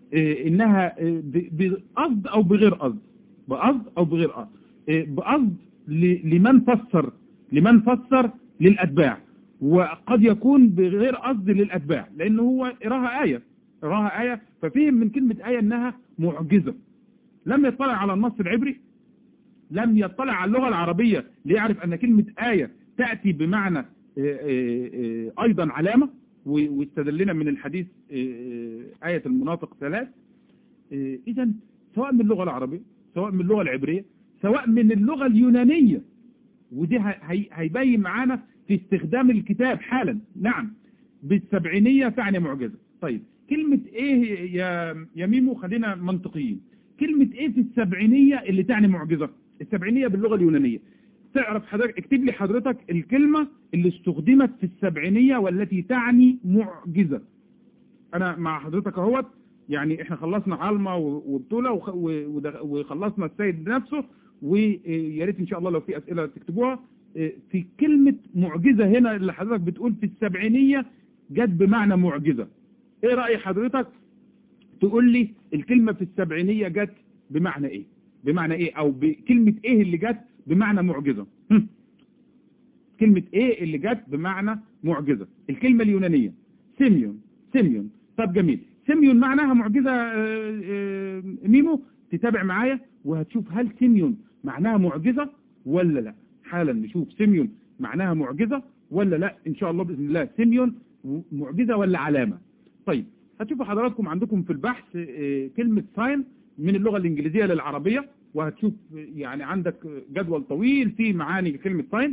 آه، انها آه، ب- بقصد او بغير قصد بقصد او بغير قصد آه، بقصد ل- لمن فسر لمن فسر للاتباع وقد يكون بغير قصد للاتباع لان هو قراها آية قراها آية ففهم من كلمة آية انها معجزة لم يطلع على النص العبري لم يطلع على اللغة العربية ليعرف أن كلمة آية تأتي بمعنى آه، آه، آه، أيضا علامة و- واستدلنا من الحديث آه، آه، آية المنافق ثلاث إذا سواء من اللغة العربية سواء من اللغة العبرية سواء من اللغة اليونانية ودي هي- هي- هيبين معانا في استخدام الكتاب حالا نعم بالسبعينية تعني معجزة طيب كلمة ايه يا يا ميمو خلينا منطقيين كلمة ايه في السبعينية اللي تعني معجزة السبعينية باللغة اليونانية تعرف حضرتك اكتب لي حضرتك الكلمة اللي استخدمت في السبعينية والتي تعني معجزة انا مع حضرتك اهوت يعني احنا خلصنا علمة و- وبطولة وخ- و- ودغ- وخلصنا السيد نفسه ويا ريت ان شاء الله لو في اسئلة تكتبوها اه، في كلمة معجزة هنا اللي حضرتك بتقول في السبعينية جت بمعنى معجزة ايه رأي حضرتك تقول لي الكلمة في السبعينية جت بمعنى ايه بمعنى ايه او بكلمة ايه اللي جت بمعنى معجزة هم. كلمة ايه اللي جت بمعنى معجزة الكلمة اليونانية سيميون سيميون طب جميل سيميون معناها معجزة آه، آه، ميمو تتابع معايا وهتشوف هل سيميون معناها معجزة ولا لا حالا نشوف سيميون معناها معجزة ولا لا ان شاء الله بإذن الله سيميون معجزة ولا علامة طيب هتشوفوا حضراتكم عندكم في البحث آه، كلمة ساين من اللغة الإنجليزية للعربية وهتشوف يعني عندك جدول طويل فيه معاني كلمة ساين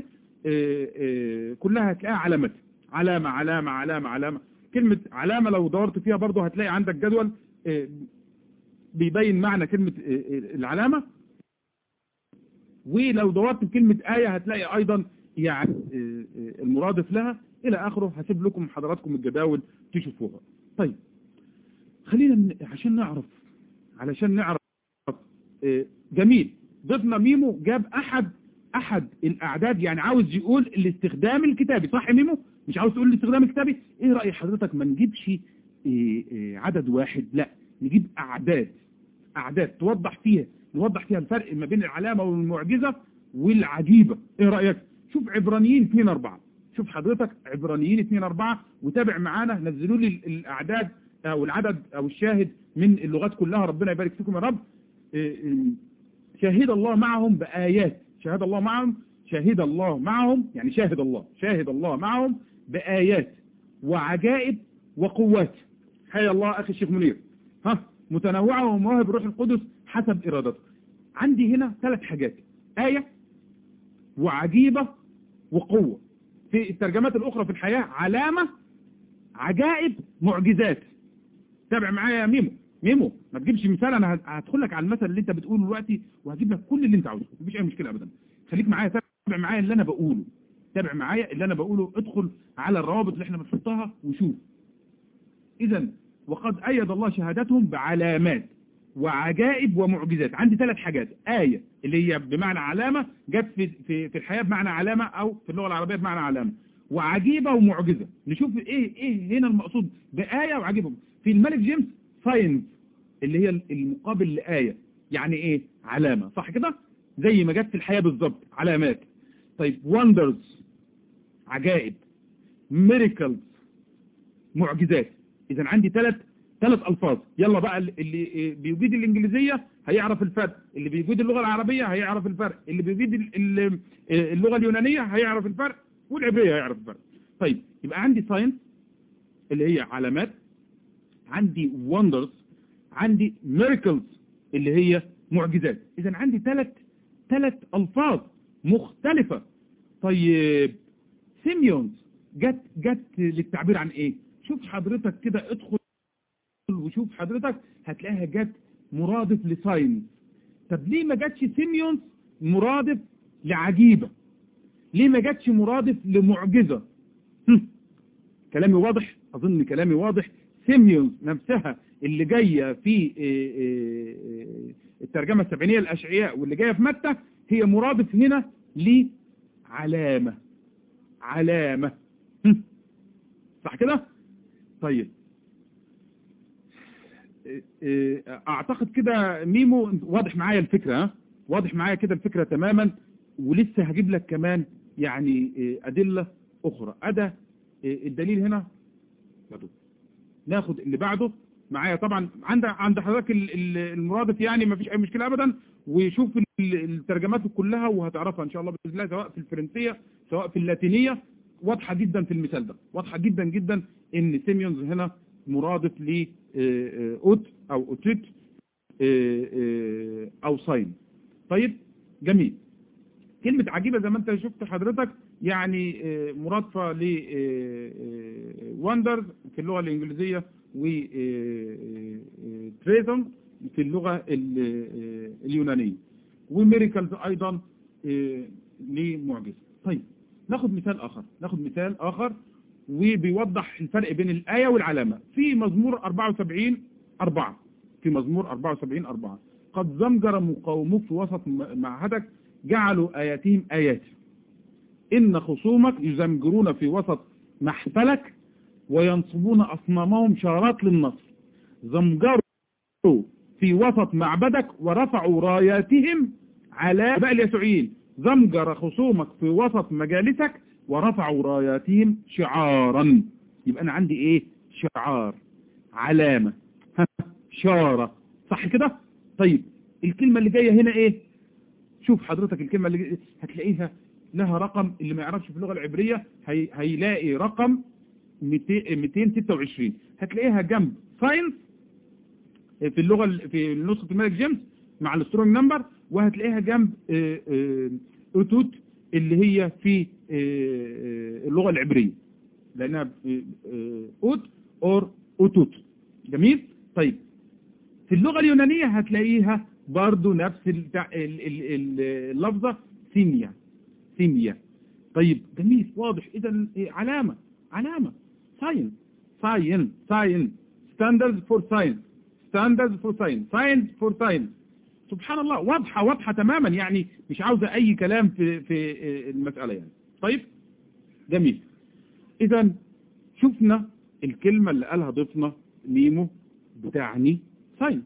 كلها هتلاقيها علامات علامة علامة علامة علامة كلمة علامة لو دورت فيها برضه هتلاقي عندك جدول آه، بيبين معنى كلمة آه، آه، العلامة ولو دورت في كلمة آية هتلاقي أيضا يعني آه، آه، المرادف لها إلى آخره هسيب لكم حضراتكم الجداول تشوفوها طيب خلينا من- عشان نعرف علشان نعرف آه، جميل ضفنا ميمو جاب أحد أحد الأعداد يعني عاوز يقول الاستخدام الكتابي صح يا ميمو مش عاوز تقول الاستخدام الكتابي ايه رأي حضرتك ما نجيبش آه، آه، عدد واحد لا نجيب أعداد أعداد توضح فيها نوضح فيها الفرق ما بين العلامة والمعجزة والعجيبة ايه رأيك شوف عبرانيين 2 4 شوف حضرتك عبرانيين 2 4 وتابع معانا نزلوا لي ال- الأعداد أو العدد أو الشاهد من اللغات كلها ربنا يبارك فيكم يا رب إيه إيه شاهد الله معهم بآيات شاهد الله معهم شاهد الله معهم يعني شاهد الله شاهد الله معهم بآيات وعجائب وقوات حيا الله أخي الشيخ منير ها متنوعة ومواهب روح القدس حسب إرادته عندي هنا ثلاث حاجات آية وعجيبة وقوة في الترجمات الأخرى في الحياة علامة عجائب معجزات تابع معايا يا ميمو ميمو ما تجيبش مثال انا هدخل لك على المثل اللي انت بتقوله دلوقتي وهجيب لك كل اللي انت عاوزه مفيش اي مشكله ابدا خليك معايا تابع معايا اللي انا بقوله تابع معايا اللي انا بقوله ادخل على الروابط اللي احنا بنحطها وشوف اذا وقد ايد الله شهادتهم بعلامات وعجائب ومعجزات عندي ثلاث حاجات آية اللي هي بمعنى علامة جت في, في, في الحياة بمعنى علامة أو في اللغة العربية بمعنى علامة وعجيبة ومعجزة نشوف إيه إيه هنا المقصود بآية وعجيبة في الملك جيمس ساينز اللي هي المقابل لآية يعني إيه علامة صح كده زي ما جت في الحياة بالظبط علامات طيب wonders عجائب miracles معجزات إذا عندي ثلاث ثلاث ألفاظ يلا بقى اللي بيجيد الإنجليزية هيعرف الفرق اللي بيجيد اللغة العربية هيعرف الفرق اللي بيجيد اللغة اليونانية هيعرف الفرق والعبرية هيعرف الفرق طيب يبقى عندي ساينس اللي هي علامات عندي wonders عندي miracles اللي هي معجزات إذا عندي ثلاث ثلاث ألفاظ مختلفة طيب سيميونز جت جت للتعبير عن ايه شوف حضرتك كده ادخل وشوف حضرتك هتلاقيها جت مرادف لساينس طب ليه ما جاتش سيميونز مرادف لعجيبة ليه ما جاتش مرادف لمعجزة هم. كلامي واضح اظن كلامي واضح سيميونز نفسها اللي جاية في الترجمة السبعينية الأشعياء واللي جاية في متى هي مرادف هنا لعلامة علامة هم. صح كده طيب آه، اعتقد كده ميمو واضح معايا الفكرة ها؟ واضح معايا كده الفكرة تماما ولسه هجيب لك كمان يعني آه، ادلة اخرى ادى آه، الدليل هنا برضو. ناخد اللي بعده معايا طبعا عند عند حضرتك ال- ال- المرادف يعني ما فيش اي مشكلة ابدا وشوف ال- الترجمات كلها وهتعرفها ان شاء الله باذن الله سواء في الفرنسية سواء في اللاتينية واضحة جدا في المثال ده واضحة جدا جدا ان سيميونز هنا مرادف ل آه، آه، اوت او اوتيت آه، آه، او ساين طيب جميل كلمة عجيبة زي ما انت شفت حضرتك يعني آه، مرادفة ل وندرز في اللغة الإنجليزية و تريزم في اللغة ال- آه، اليونانية وميريكلز أيضا آه، لمعجزة طيب ناخد مثال آخر ناخد مثال آخر وبيوضح الفرق بين الآية والعلامة في مزمور 74 4 في مزمور 74 4 قد زمجر مقاوموك في وسط م- معهدك جعلوا آياتهم آيات إن خصومك يزمجرون في وسط محفلك وينصبون أصنامهم شارات للنصر زمجروا في وسط معبدك ورفعوا راياتهم على باء اليسوعيين زمجر خصومك في وسط مجالسك ورفعوا راياتهم شعارا يبقى أنا عندي إيه شعار علامة ها، شارة صح كده طيب الكلمة اللي جاية هنا إيه شوف حضرتك الكلمة اللي جاية هتلاقيها لها رقم اللي ما يعرفش في اللغة العبرية هي هيلاقي رقم 200 226 هتلاقيها جنب ساينس في اللغة ال- في نسخة الملك جيمس مع السترونج نمبر وهتلاقيها جنب آه، آه، اوتوت اللي هي في آه، آه، اللغة العبرية لأنها آه، آه، اوت اور اوتوت جميل طيب في اللغة اليونانية هتلاقيها برضو نفس التع- ال- ال- ال- اللفظة سيميا سيميا طيب جميل واضح اذا إيه، علامة علامة ساين ساين ساين ستاندرز فور ساين ستاندرز فور ساين ساين فور ساين سبحان الله واضحة واضحة تماما يعني مش عاوزة اي كلام في في إيه، المسألة يعني طيب جميل اذا شفنا الكلمة اللي قالها ضيفنا ميمو بتعني ساين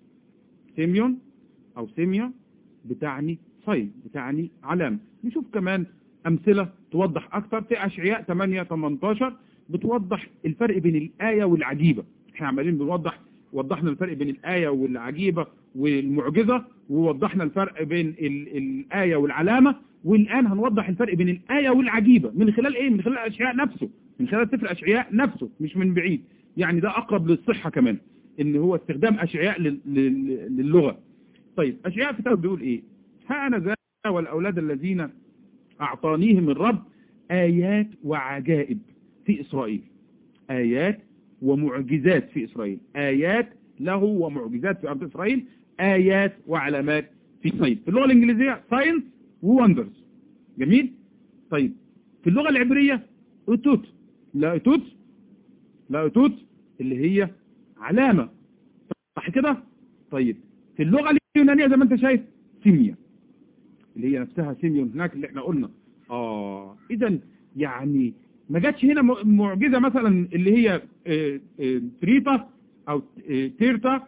سيميون او سيميا بتعني ساين بتعني علامة نشوف كمان امثلة توضح اكتر في اشعياء 8 18 بتوضح الفرق بين الاية والعجيبة احنا عمالين بنوضح وضحنا الفرق بين الاية والعجيبة والمعجزة ووضحنا الفرق بين ال الاية والعلامة والان هنوضح الفرق بين الاية والعجيبة من خلال ايه من خلال اشعياء نفسه من خلال سفر اشعياء نفسه مش من بعيد يعني ده اقرب للصحة كمان ان هو استخدام اشعياء لل- لل- للغة طيب اشعياء في كتاب بيقول ايه ها انا ذا والاولاد الذين اعطانيهم الرب ايات وعجائب في اسرائيل ايات ومعجزات في اسرائيل ايات له ومعجزات في ارض اسرائيل ايات وعلامات في اسرائيل في اللغة الانجليزية ساينس ووندرز جميل طيب في اللغة العبرية اتوت لا اتوت لا اتوت اللي هي علامة صح كده طيب في اللغة اليونانية زي ما انت شايف سيميا اللي هي نفسها سيميون هناك اللي احنا قلنا اه اذا يعني ما جاتش هنا م- معجزة مثلا اللي هي آه، آه، تريتا او آه، تيرتا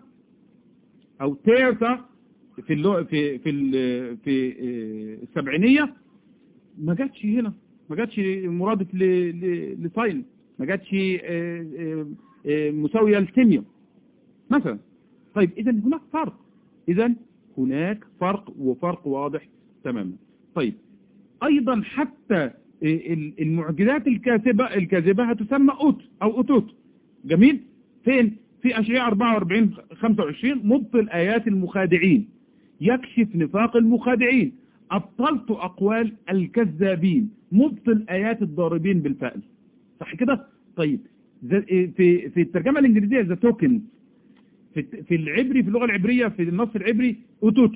او تيرتا في اللغة في في ال- في آه، السبعينية ما جاتش هنا ما جاتش مرادف ل- ل- لساين ما جاتش آه، آه، آه، مساوية لسيميون مثلا طيب اذا هناك فرق اذا هناك فرق وفرق واضح تماما طيب ايضا حتى ال- المعجزات الكاذبة الكاذبة هتسمى اوت او اوتوت جميل فين في اشعياء 44 25 مبطل ايات المخادعين يكشف نفاق المخادعين ابطلت اقوال الكذابين مبطل ايات الضاربين بالفأل صح كده طيب ذا- في في الترجمة الانجليزية ذا توكن في في العبري في اللغة العبرية في النص العبري أوتوت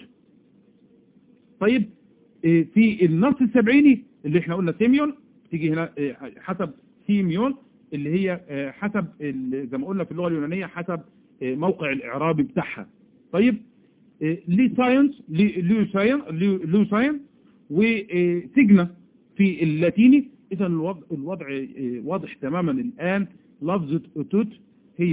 طيب إيه، في النص السبعيني اللي احنا قلنا سيميون تيجي هنا إيه، حسب سيميون اللي هي آه، حسب ال- زي ما قلنا في اللغة اليونانية حسب آه، موقع الإعرابي بتاعها طيب آه، لي ساينس لي لي ساين لي لي ساين وسجنة في اللاتيني إذا الوضع, الوضع آه، واضح تماما الآن لفظة أوتوت هي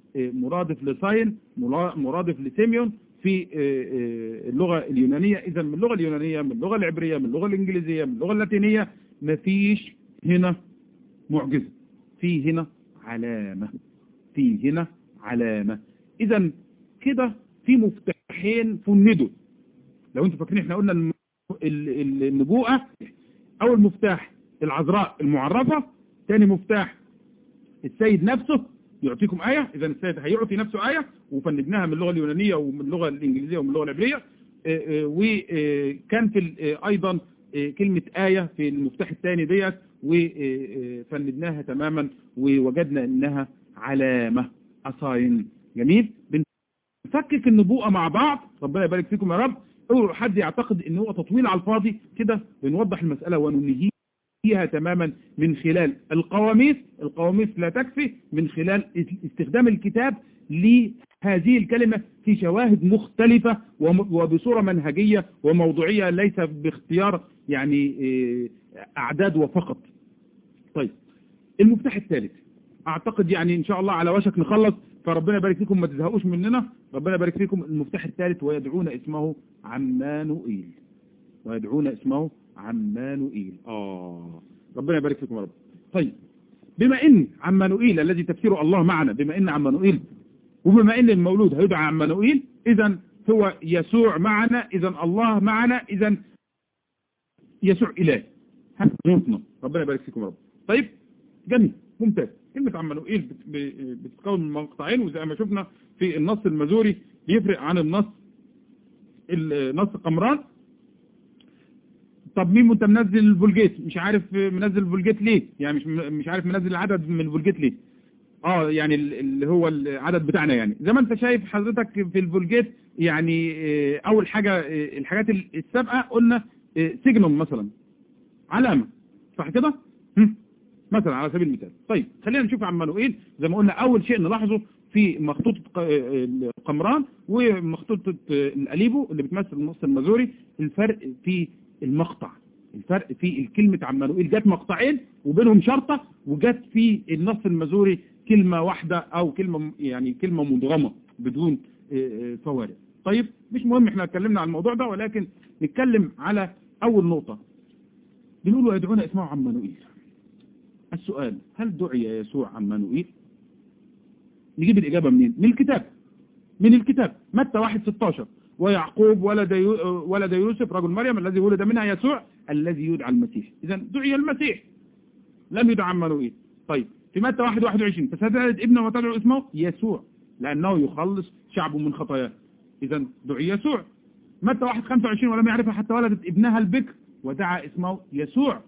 آه، مرادف لساين ملا- مرادف لسيميون في آه، آه، اللغة اليونانية إذا من اللغة اليونانية من اللغة العبرية من اللغة الإنجليزية من اللغة اللاتينية مفيش هنا معجزة في هنا علامة في هنا علامة إذا كده في مفتاحين فندوا لو انتوا فاكرين احنا قلنا الم- ال- ال- النبوءة أول مفتاح العذراء المعرفة ثاني مفتاح السيد نفسه يعطيكم آية إذا السيد هيعطي نفسه آية وفندناها من اللغة اليونانية ومن اللغة الإنجليزية ومن اللغة العبرية آه، آه، وكان في ال- آه، أيضا آه، كلمة آية في المفتاح الثاني ديت وفندناها تماما ووجدنا إنها علامة أصاين جميل بنفكك النبوءة مع بعض ربنا يبارك فيكم يا رب أول حد يعتقد إن هو تطويل على الفاضي كده بنوضح المسألة وننهيها فيها تماما من خلال القواميس القواميس لا تكفي من خلال استخدام الكتاب لهذه الكلمة في شواهد مختلفة وم- وبصورة منهجية وموضوعية ليس باختيار يعني آه، أعداد وفقط طيب المفتاح الثالث أعتقد يعني إن شاء الله على وشك نخلص فربنا يبارك فيكم ما تزهقوش مننا ربنا يبارك فيكم المفتاح الثالث ويدعون اسمه عمانوئيل ويدعون اسمه عمانوئيل آه ربنا يبارك فيكم يا رب طيب بما ان عمانوئيل الذي تفسيره الله معنا بما ان عمانوئيل وبما ان المولود هيدعى عمانوئيل اذا هو يسوع معنا اذا الله معنا اذا يسوع اله هذا نقطنا ربنا يبارك فيكم يا رب طيب جميل ممتاز كلمة عمانوئيل بت- ب- بتتكون من مقطعين وزي ما شفنا في النص المزوري بيفرق عن النص النص قمران طب مين انت منزل الفولجيت مش عارف منزل الفولجيت ليه يعني مش مش عارف منزل العدد من الفولجيت ليه اه يعني ال- اللي هو العدد بتاعنا يعني زي ما انت شايف حضرتك في الفولجيت يعني آه، اول حاجة آه، الحاجات ال- السابقة قلنا آه، سيجنوم مثلا علامة صح كده هم؟ مثلا على سبيل المثال طيب خلينا نشوف عمانوئيل زي ما قلنا اول شيء نلاحظه في مخطوطة ق- آه، القمران ومخطوطة آه، الأليبو اللي بتمثل النص المازوري الفرق في المقطع الفرق في الكلمة عمانوئيل جت مقطعين وبينهم شرطة وجت في النص المازوري كلمة واحدة او كلمة يعني كلمة مدغمة بدون آه، آه، فوارق طيب مش مهم احنا اتكلمنا عن الموضوع ده ولكن نتكلم على اول نقطة بنقول ويدعون اسمه عمانوئيل السؤال هل دعي يسوع عمانوئيل نجيب الإجابة منين من الكتاب من الكتاب متى 1 16 ويعقوب ولد يو- ولد يوسف رجل مريم الذي ولد منها يسوع الذي يدعى المسيح إذا دعي المسيح لم يدعى عمانوئيل طيب في متى 1 21 فستلد ابنه وتدعو اسمه يسوع لأنه يخلص شعبه من خطاياه إذا دعي يسوع متى 1 25 ولم يعرفها حتى ولدت ابنها البكر ودعا اسمه يسوع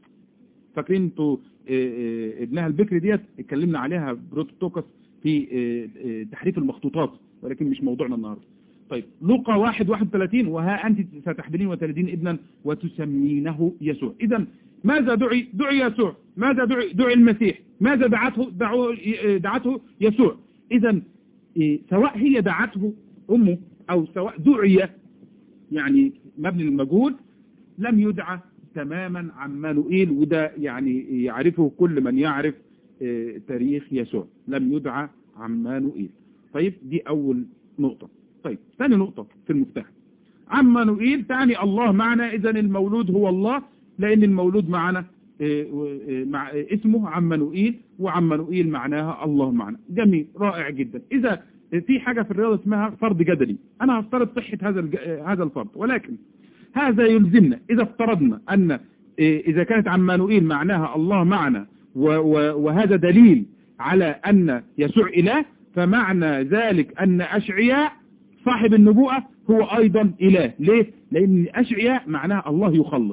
فاكرين انتوا آه، آه، ابنها البكر ديت اتكلمنا عليها بروتوتوكس في آه، آه، تحريف المخطوطات ولكن مش موضوعنا النهارده طيب لوقا 1 31 وها أنت ستحبلين وتلدين ابنا وتسمينه يسوع إذا ماذا دعي دعي يسوع ماذا دعي دعي المسيح ماذا دعته دعو دعته يسوع إذا إيه، سواء هي دعته أمه أو سواء دعي يعني مبني المجهول لم يدعى تماما عمانوئيل وده يعني يعرفه كل من يعرف آه، تاريخ يسوع لم يدعى عمانوئيل طيب دي أول نقطة طيب ثاني نقطة في المفتاح عمانوئيل تعني الله معنا إذا المولود هو الله لأن المولود معنا آه، و- آه، مع آه، اسمه عمانوئيل وعمانوئيل معناها الله معنا جميل رائع جدا إذا في حاجة في الرياضة اسمها فرض جدلي أنا هفترض صحة هذا الج- آه، هذا الفرض ولكن هذا يلزمنا إذا افترضنا أن إيه، إذا كانت عمانوئيل معناها الله معنا و- و- وهذا دليل على أن يسوع إله فمعنى ذلك أن أشعياء صاحب النبوءة هو أيضا إله ليه؟ لأن أشعياء معناها الله يخلص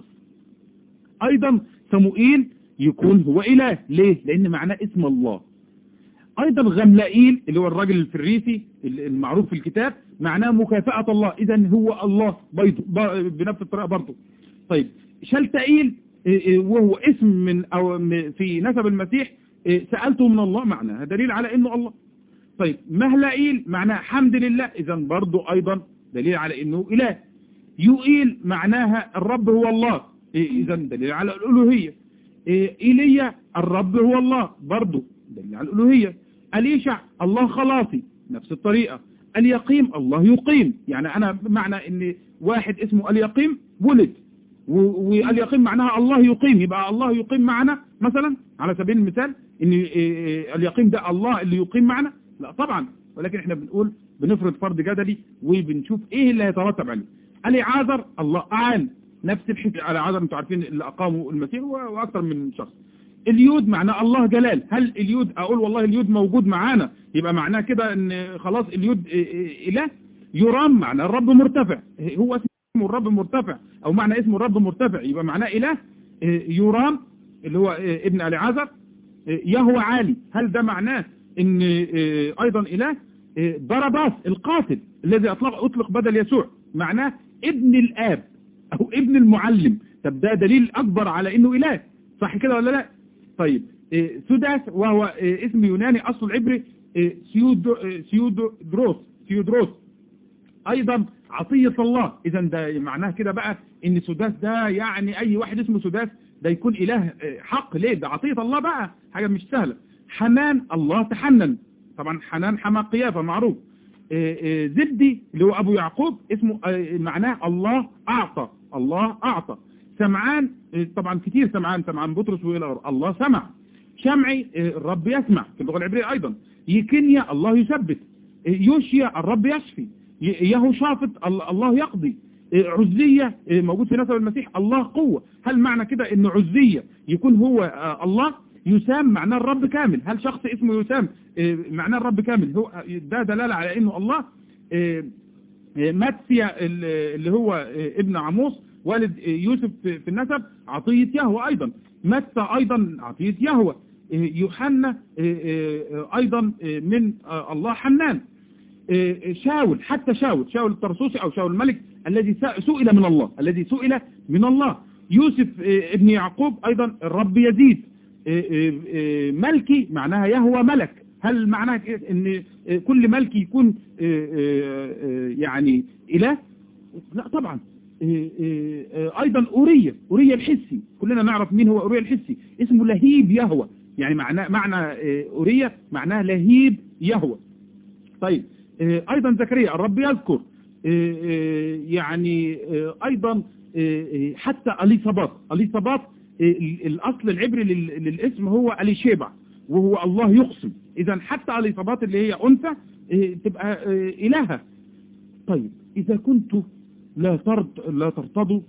أيضا سموئيل يكون هو إله ليه؟ لأن معناه اسم الله أيضا غملائيل اللي هو الراجل الفريسي المعروف في الكتاب معناه مكافأة الله إذا هو الله بيض ب- بنفس الطريقة برضه طيب شلتائيل إيه، إيه، وهو اسم من أو م- في نسب المسيح إيه، سألته من الله معناه دليل على إنه الله طيب مهلائيل معناه حمد لله إذا برضه أيضا دليل على إنه إله يوئيل معناها الرب هو الله إذا دليل على الألوهية إيه، إيليا الرب هو الله برضه دليل على الألوهية اليشع الله خلاصي نفس الطريقة اليقيم الله يقيم يعني أنا معنى أن واحد اسمه اليقيم ولد و- واليقيم معناها الله يقيم يبقى الله يقيم معنا مثلا على سبيل المثال ان إيه إيه اليقيم ده الله اللي يقيم معنا لا طبعا ولكن احنا بنقول بنفرض فرض جدلي وبنشوف ايه اللي هيترتب عليه اليعازر الله اعان نفس الحكايه على عازر انتوا عارفين اللي اقاموا المسيح و- واكثر من شخص اليود معناه الله جلال هل اليود اقول والله اليود موجود معانا يبقى معناه كده ان خلاص اليود إيه إيه اله يرام معناه الرب مرتفع هو اسمه الرب مرتفع او معنى اسمه الرب مرتفع يبقى معناه اله إيه يرام اللي هو إيه ابن اليعازر إيه يهوى عالي هل ده معناه ان إيه ايضا اله إيه ضرباس القاتل الذي اطلق اطلق بدل يسوع معناه ابن الاب او ابن المعلم طب ده دليل اكبر على انه اله صح كده ولا لا طيب إيه سوداس وهو إيه اسم يوناني اصله العبري إيه سيودو إيه سيودروس سيودروس ايضا عطية الله اذا ده معناه كده بقى ان سداس ده يعني اي واحد اسمه سداس ده يكون اله آه، حق ليه ده عطية الله بقى حاجة مش سهلة حنان الله تحنن طبعا حنان حما قيافة معروف آه، آه، زبدي اللي هو ابو يعقوب اسمه آه، معناه الله اعطى الله اعطى سمعان آه، طبعا كتير سمعان سمعان بطرس والى آخره. الله سمع شمعي آه، الرب يسمع في اللغة العبرية ايضا يكنيا الله يثبت يوشيا الرب يشفي يهو شافط ال- الله يقضي عزية موجود في نسب المسيح الله قوة هل معنى كده ان عزية يكون هو آه، الله يسام معناه الرب كامل هل شخص اسمه يسام آه، معناه الرب كامل هو ده دلالة على انه الله آه، آه، ماتسيا ال- اللي هو آه، ابن عموس والد آه، يوسف في في النسب عطية يهوى ايضا متى ايضا عطية يهوى آه، يوحنا آه، آه، ايضا آه، من آه، الله حنان آه، شاول حتى شاول شاول الطرسوسي او شاول الملك الذي س- سئل من الله الذي سئل من الله يوسف آه، ابن يعقوب ايضا الرب يزيد آه، آه، آه، ملكي معناها يهوى ملك هل معناها إيه؟ ان آه، كل ملك يكون آه، آه، آه، يعني اله لا طبعا آه، آه، آه، ايضا اوريا اوريا الحسي كلنا نعرف مين هو اوريا الحسي اسمه لهيب يهوى يعني معناه معنى آه، اوريا معناه لهيب يهوى طيب آه، ايضا زكريا الرب يذكر آه، آه، يعني آه، ايضا آه، آه، حتى اليصابات اليصابات آه، ال- الاصل العبري لل- للاسم هو اليشيبع وهو الله يقسم اذا حتى اليصابات اللي هي انثى آه، تبقى آه، الهه طيب اذا كنت لا ترض لا ترتضوا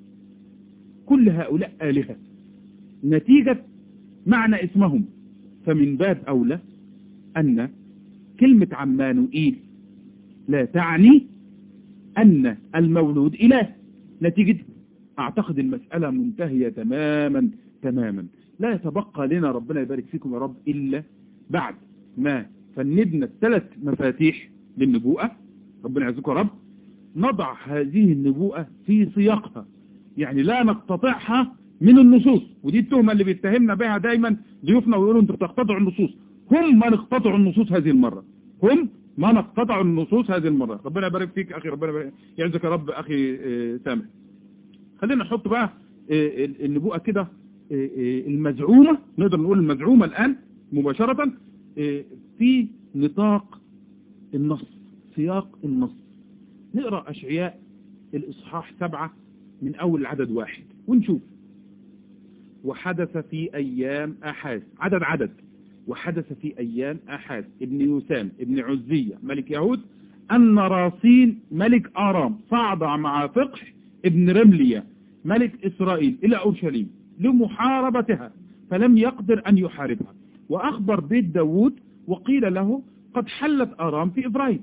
كل هؤلاء الهه نتيجه معنى اسمهم فمن باب اولى ان كلمة عمانوئيل لا تعني أن المولود إله نتيجة أعتقد المسألة منتهية تماما تماما لا يتبقى لنا ربنا يبارك فيكم يا رب إلا بعد ما فندنا الثلاث مفاتيح للنبوءة ربنا يعزكم يا رب نضع هذه النبوءة في سياقها يعني لا نقتطعها من النصوص ودي التهمة اللي بيتهمنا بها دايما ضيوفنا ويقولوا انتوا بتقتطعوا النصوص هم من اقتطعوا النصوص هذه المرة هم من اقتطعوا النصوص هذه المرة ربنا يبارك فيك اخي ربنا يبارك يعزك يا رب اخي آه، سامح خلينا نحط بقى آه، النبوءة كده آه، آه، المزعومة نقدر نقول المزعومة الآن مباشرة آه، في نطاق النص سياق النص نقرأ أشعياء الإصحاح سبعة من أول العدد واحد ونشوف وحدث في أيام أحاز عدد عدد وحدث في أيام أحاز ابن يوسام ابن عزية ملك يهود أن راسين ملك آرام صعد مع فقح ابن رملية ملك إسرائيل إلى أورشليم لمحاربتها فلم يقدر أن يحاربها وأخبر بيت داود وقيل له قد حلت آرام في إبراهيم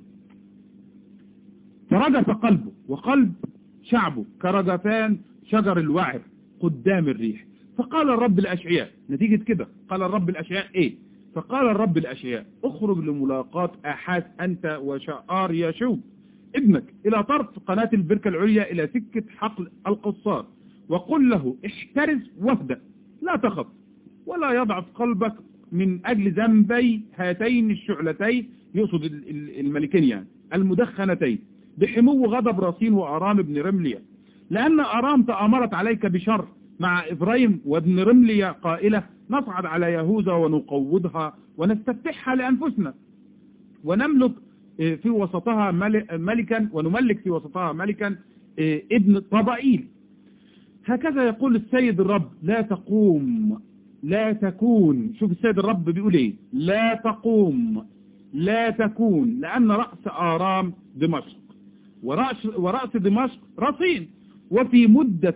فرجف قلبه وقلب شعبه كرجفان شجر الوعر قدام الريح فقال الرب الأشعياء نتيجة كده قال الرب الأشعياء ايه فقال الرب الأشعياء اخرج لملاقاة أحاس أنت وشعار يشوب ابنك إلى طرف قناة البركة العليا إلى سكة حقل القصار وقل له احترز واهدأ لا تخف ولا يضعف قلبك من أجل ذنبي هاتين الشعلتين يقصد ال- ال- الملكين يعني المدخنتين بحمو غضب رصين وأرام بن رملية لأن أرام تأمرت عليك بشر مع إبراهيم وابن رملية قائلة نصعد على يهوذا ونقوضها ونستفتحها لأنفسنا ونملك في وسطها ملكا ونملك في وسطها ملكا ابن طبائيل هكذا يقول السيد الرب لا تقوم لا تكون شوف السيد الرب بيقول ايه لا تقوم لا تكون لأن رأس آرام دمشق ورأس, ورأس دمشق رصين وفي مدة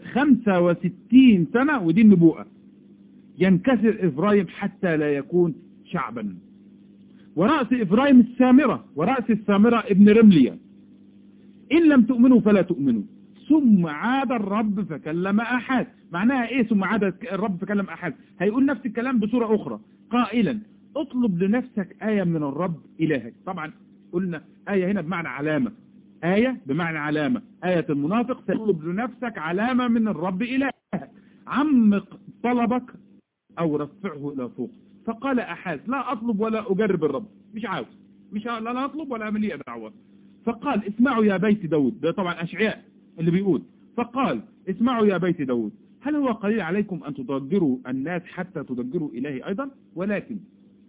65 سنة ودي النبوءة ينكسر إفرايم حتى لا يكون شعبا ورأس إفرايم السامرة ورأس السامرة ابن رمليا إن لم تؤمنوا فلا تؤمنوا ثم عاد الرب فكلم أحد معناها إيه ثم عاد الرب فكلم أحد هيقول نفس الكلام بصورة أخرى قائلا اطلب لنفسك آية من الرب إلهك طبعا قلنا آية هنا بمعنى علامة آية بمعنى علامة آية المنافق تطلب لنفسك علامة من الرب إلهك عمق طلبك أو رفعه إلى فوق فقال أحاز لا أطلب ولا أجرب الرب مش عاوز مش لا أطلب ولا أعمل لي دعوة فقال اسمعوا يا بيت داود ده طبعا أشعياء اللي بيقول فقال اسمعوا يا بيت داود هل هو قليل عليكم أن تضجروا الناس حتى تضجروا إلهي أيضا ولكن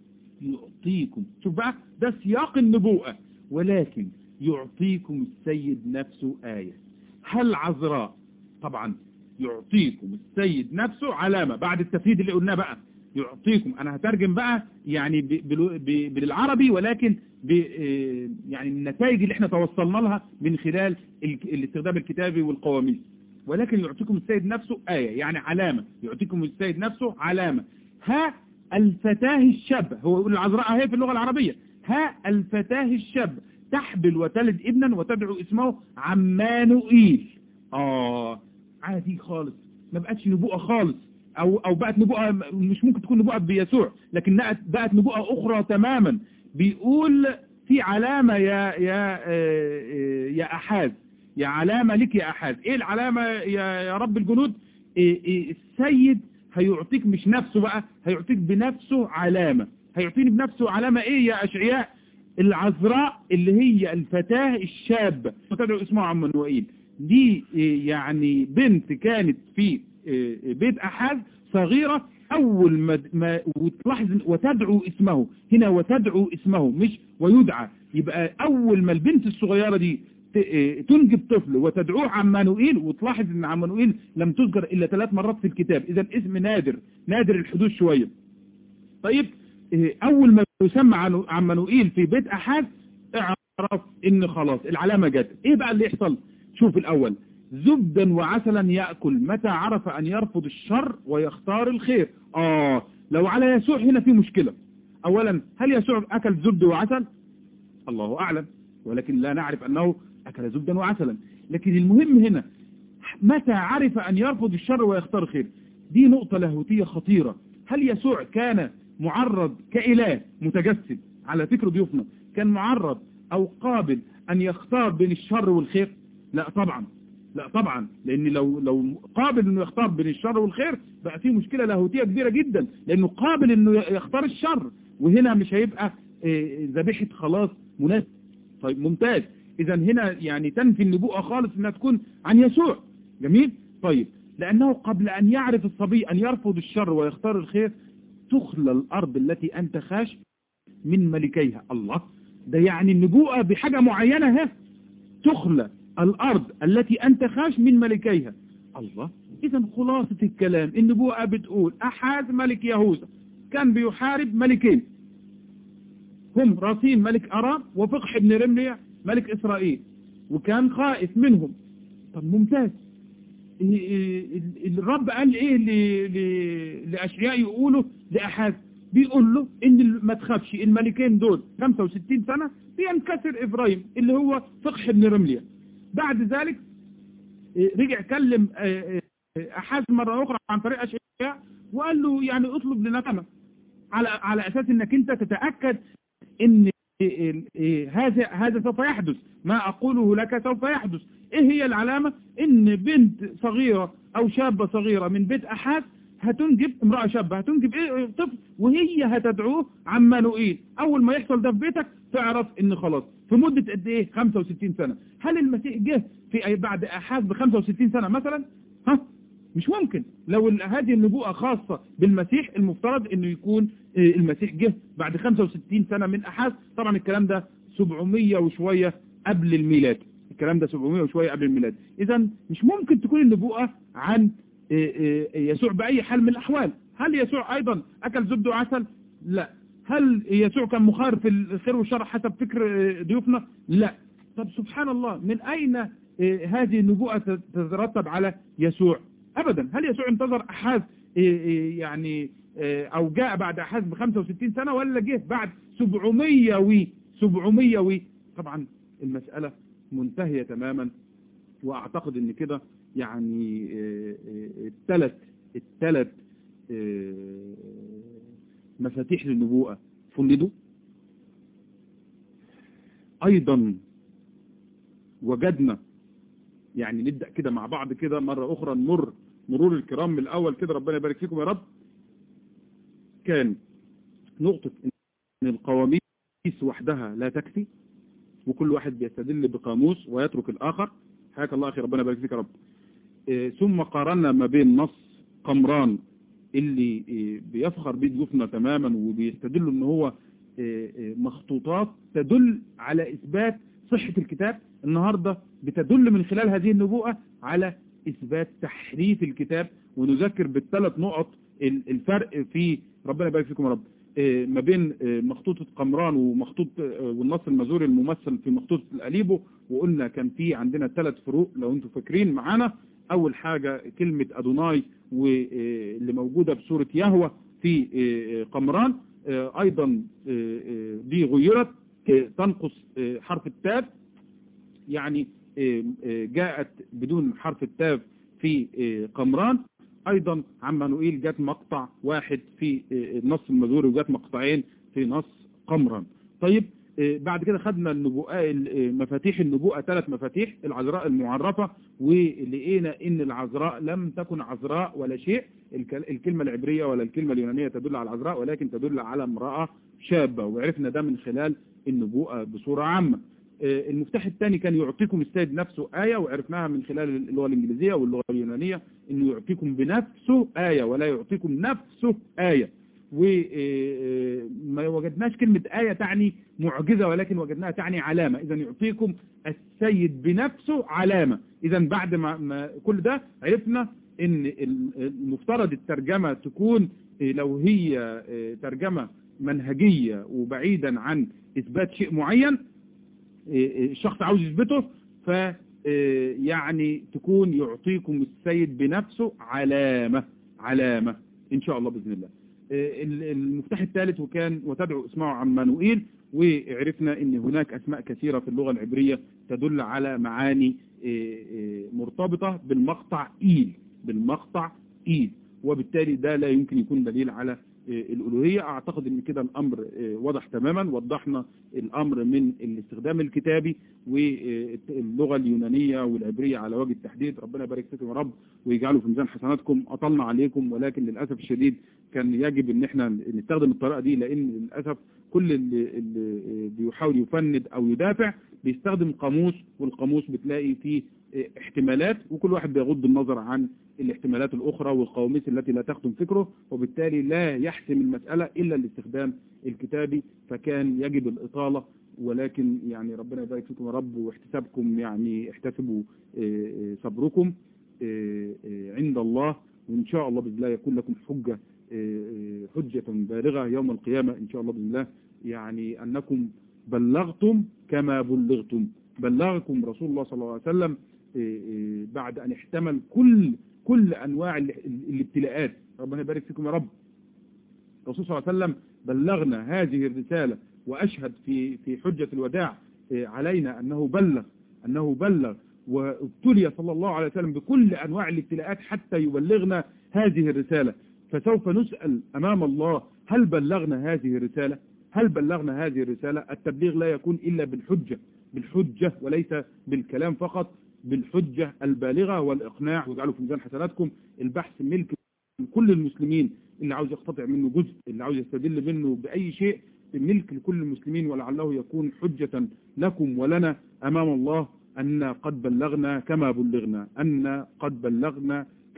يعطيكم شوف بقى ده سياق النبوءة ولكن يعطيكم السيد نفسه آية هل عذراء طبعا يعطيكم السيد نفسه علامة بعد التفيد اللي قلناه بقى يعطيكم انا هترجم بقى يعني بالعربي ولكن ب يعني النتائج اللي احنا توصلنا لها من خلال الاستخدام الكتابي والقواميس ولكن يعطيكم السيد نفسه آية يعني علامة يعطيكم السيد نفسه علامة ها الفتاه الشاب هو يقول العذراء هي في اللغة العربية ها الفتاه الشاب تحبل وتلد ابنا وتدعو اسمه عمانوئيل اه عادي خالص ما بقتش نبوءة خالص او او بقت نبوءة مش ممكن تكون نبوءة بيسوع لكن بقت نبوءة اخرى تماما بيقول في علامة يا يا يا احاز يا علامة لك يا احاز ايه العلامة يا يا رب الجنود إيه إيه السيد هيعطيك مش نفسه بقى هيعطيك بنفسه علامة هيعطيني بنفسه علامة ايه يا اشعياء العذراء اللي هي الفتاة الشاب تدعو اسمها عمانوئيل دي يعني بنت كانت في بيت أحد صغيرة أول ما, ما وتلاحظ وتدعو اسمه هنا وتدعو اسمه مش ويدعى يبقى أول ما البنت الصغيرة دي تنجب طفل وتدعوه عمانوئيل وتلاحظ ان عمانوئيل لم تذكر الا ثلاث مرات في الكتاب اذا اسم نادر نادر الحدوث شوية طيب اول ما يسمى عمانوئيل في بيت احد اعرف ان خلاص العلامة جت ايه بقى اللي يحصل شوف الاول زبدا وعسلا يأكل متى عرف ان يرفض الشر ويختار الخير اه لو على يسوع هنا في مشكلة اولا هل يسوع اكل زبد وعسل الله اعلم ولكن لا نعرف انه اكل زبدا وعسلا لكن المهم هنا متى عرف ان يرفض الشر ويختار الخير دي نقطة لاهوتية خطيرة هل يسوع كان معرض كإله متجسد على فكر ضيوفنا كان معرض او قابل ان يختار بين الشر والخير لا طبعا لا طبعا لان لو لو قابل انه يختار بين الشر والخير بقى في مشكلة لاهوتية كبيرة جدا لانه قابل انه يختار الشر وهنا مش هيبقى ذبيحة خلاص مناسب طيب ممتاز اذا هنا يعني تنفي النبوءة خالص انها تكون عن يسوع جميل طيب لانه قبل ان يعرف الصبي ان يرفض الشر ويختار الخير تخلى الارض التي انت خاش من ملكيها الله ده يعني النبوءة بحاجة معينة ها تخلى الأرض التي أنت خاش من ملكيها الله إذا خلاصة الكلام النبوءة بتقول أحد ملك يهوذا كان بيحارب ملكين هم راسين ملك أرام وفقح بن رملية ملك إسرائيل وكان خائف منهم طب ممتاز الرب قال إيه لأشياء يقوله لأحد بيقول له ان ما تخافش الملكين دول 65 سنة بينكسر ابراهيم اللي هو فقح بن رملية بعد ذلك رجع كلم احاز مرة اخرى عن طريق اشياء وقال له يعني اطلب لنقمة على على اساس انك انت تتأكد ان هذا هذا سوف يحدث ما اقوله لك سوف يحدث ايه هي العلامة ان بنت صغيرة او شابة صغيرة من بيت احاز هتنجب امرأة شابة هتنجب ايه طفل وهي هتدعوه عمانوئيل اول ما يحصل ده في بيتك تعرف ان خلاص في مدة قد ايه 65 سنة هل المسيح جه في بعد احاز ب 65 سنة مثلا ها مش ممكن لو ال- هذه النبوءة خاصة بالمسيح المفترض انه يكون آه، المسيح جه بعد 65 سنة من احاز طبعا الكلام ده 700 وشوية قبل الميلاد الكلام ده 700 وشوية قبل الميلاد اذا مش ممكن تكون النبوءة عن آه، آه، يسوع بأي حال من الأحوال هل يسوع أيضا أكل زبد وعسل لا هل يسوع كان مخار في الخير والشر حسب فكر آه، ضيوفنا لا طب سبحان الله من أين آه، هذه النبوءة تترتب على يسوع أبدا هل يسوع انتظر أحاز آه، آه، يعني آه، أو جاء بعد أحاز ب 65 سنة ولا جه بعد 700 وي 700 وي طبعا المسألة منتهية تماما واعتقد ان كده يعني آه، آه، التلت التلت آه، مفاتيح للنبوءة فندوا ايضا وجدنا يعني نبدأ كده مع بعض كده مرة اخرى نمر مرور الكرام من الاول كده ربنا يبارك فيكم يا رب كان نقطة ان القواميس وحدها لا تكفي وكل واحد بيستدل بقاموس ويترك الآخر حياك الله أخي ربنا يبارك فيك يا رب إيه، ثم قارنا ما بين نص قمران اللي إيه، بيفخر بيه ضيوفنا تماما وبيستدلوا ان هو إيه، إيه، مخطوطات تدل على إثبات صحة الكتاب النهاردة بتدل من خلال هذه النبوءة على إثبات تحريف الكتاب ونذكر بالثلاث نقط ال- الفرق في ربنا يبارك فيكم يا رب آه، ما بين آه، مخطوطة قمران ومخطوط آه، والنص المزوري الممثل في مخطوطة الأليبو وقلنا كان في عندنا ثلاث فروق لو انتم فاكرين معانا أول حاجة كلمة أدوناي واللي موجودة بصورة يهوى في آه، آه، قمران آه، أيضا آه، آه، دي غيرت آه، تنقص آه، حرف التاب يعني آه، آه، جاءت بدون حرف التاف في آه، قمران ايضا عمانوئيل جات مقطع واحد في آه، النص المزوري وجات مقطعين في نص قمران طيب آه، بعد كده خدنا النبوءة ال- مفاتيح النبوءة ثلاث مفاتيح العذراء المعرفة ولقينا ان العذراء لم تكن عذراء ولا شيء الك- الكلمة العبرية ولا الكلمة اليونانية تدل على العذراء ولكن تدل على امرأة شابة وعرفنا ده من خلال النبوءة بصورة عامة آه، المفتاح الثاني كان يعطيكم السيد نفسه آية وعرفناها من خلال اللغة الإنجليزية واللغة اليونانية إنه يعطيكم بنفسه آية ولا يعطيكم نفسه آية وما وجدناش كلمة آية تعني معجزة ولكن وجدناها تعني علامة إذا يعطيكم السيد بنفسه علامة إذا بعد ما, ما كل ده عرفنا إن ال- المفترض الترجمة تكون آه، لو هي آه، ترجمة منهجية وبعيدا عن إثبات شيء معين الشخص عاوز يثبته ف آه، يعني تكون يعطيكم السيد بنفسه علامة علامة إن شاء الله بإذن الله آه، ال- المفتاح الثالث وكان وتدعو اسمه عمانوئيل وعرفنا ان هناك اسماء كثيرة في اللغة العبرية تدل على معاني آه، آه، مرتبطة بالمقطع ايل بالمقطع ايل وبالتالي ده لا يمكن يكون دليل على آه، الألوهية أعتقد أن كده الأمر آه، وضح تماما وضحنا الأمر من الاستخدام الكتابي واللغة اليونانية والعبرية على وجه التحديد ربنا يبارك فيكم يا رب ويجعله في ميزان حسناتكم أطلنا عليكم ولكن للأسف الشديد كان يجب أن احنا نستخدم الطريقة دي لأن للأسف كل اللي, اللي بيحاول يفند أو يدافع بيستخدم قاموس والقاموس بتلاقي فيه احتمالات وكل واحد بيغض النظر عن الاحتمالات الأخرى والقواميس التي لا تخدم فكره وبالتالي لا يحسم المسألة إلا الاستخدام الكتابي فكان يجب الإطالة ولكن يعني ربنا يبارك فيكم يا رب واحتسابكم يعني احتسبوا اه، اه، صبركم اه، اه، عند الله وإن شاء الله بإذن الله يكون لكم حجة اه، اه، حجة بالغة يوم القيامة إن شاء الله بإذن الله يعني أنكم بلغتم كما بلغتم بلغكم رسول الله صلى الله عليه وسلم اه، اه، بعد أن احتمل كل كل أنواع ال- ال- الابتلاءات ربنا يبارك فيكم يا رب الرسول صلى الله عليه وسلم بلغنا هذه الرسالة وأشهد في في حجة الوداع اه، علينا أنه بلغ أنه بلغ وابتلي صلى الله عليه وسلم بكل أنواع الابتلاءات حتى يبلغنا هذه الرسالة فسوف نسأل أمام الله هل بلغنا هذه الرسالة هل بلغنا هذه الرسالة التبليغ لا يكون إلا بالحجة بالحجة وليس بالكلام فقط بالحجة البالغة والإقناع واجعلوا في ميزان حسناتكم البحث ملك كل المسلمين اللي عاوز يقتطع منه جزء اللي عاوز يستدل منه بأي شيء ملك لكل المسلمين ولعله يكون حجة لكم ولنا أمام الله أن قد بلغنا كما بلغنا أن قد بلغنا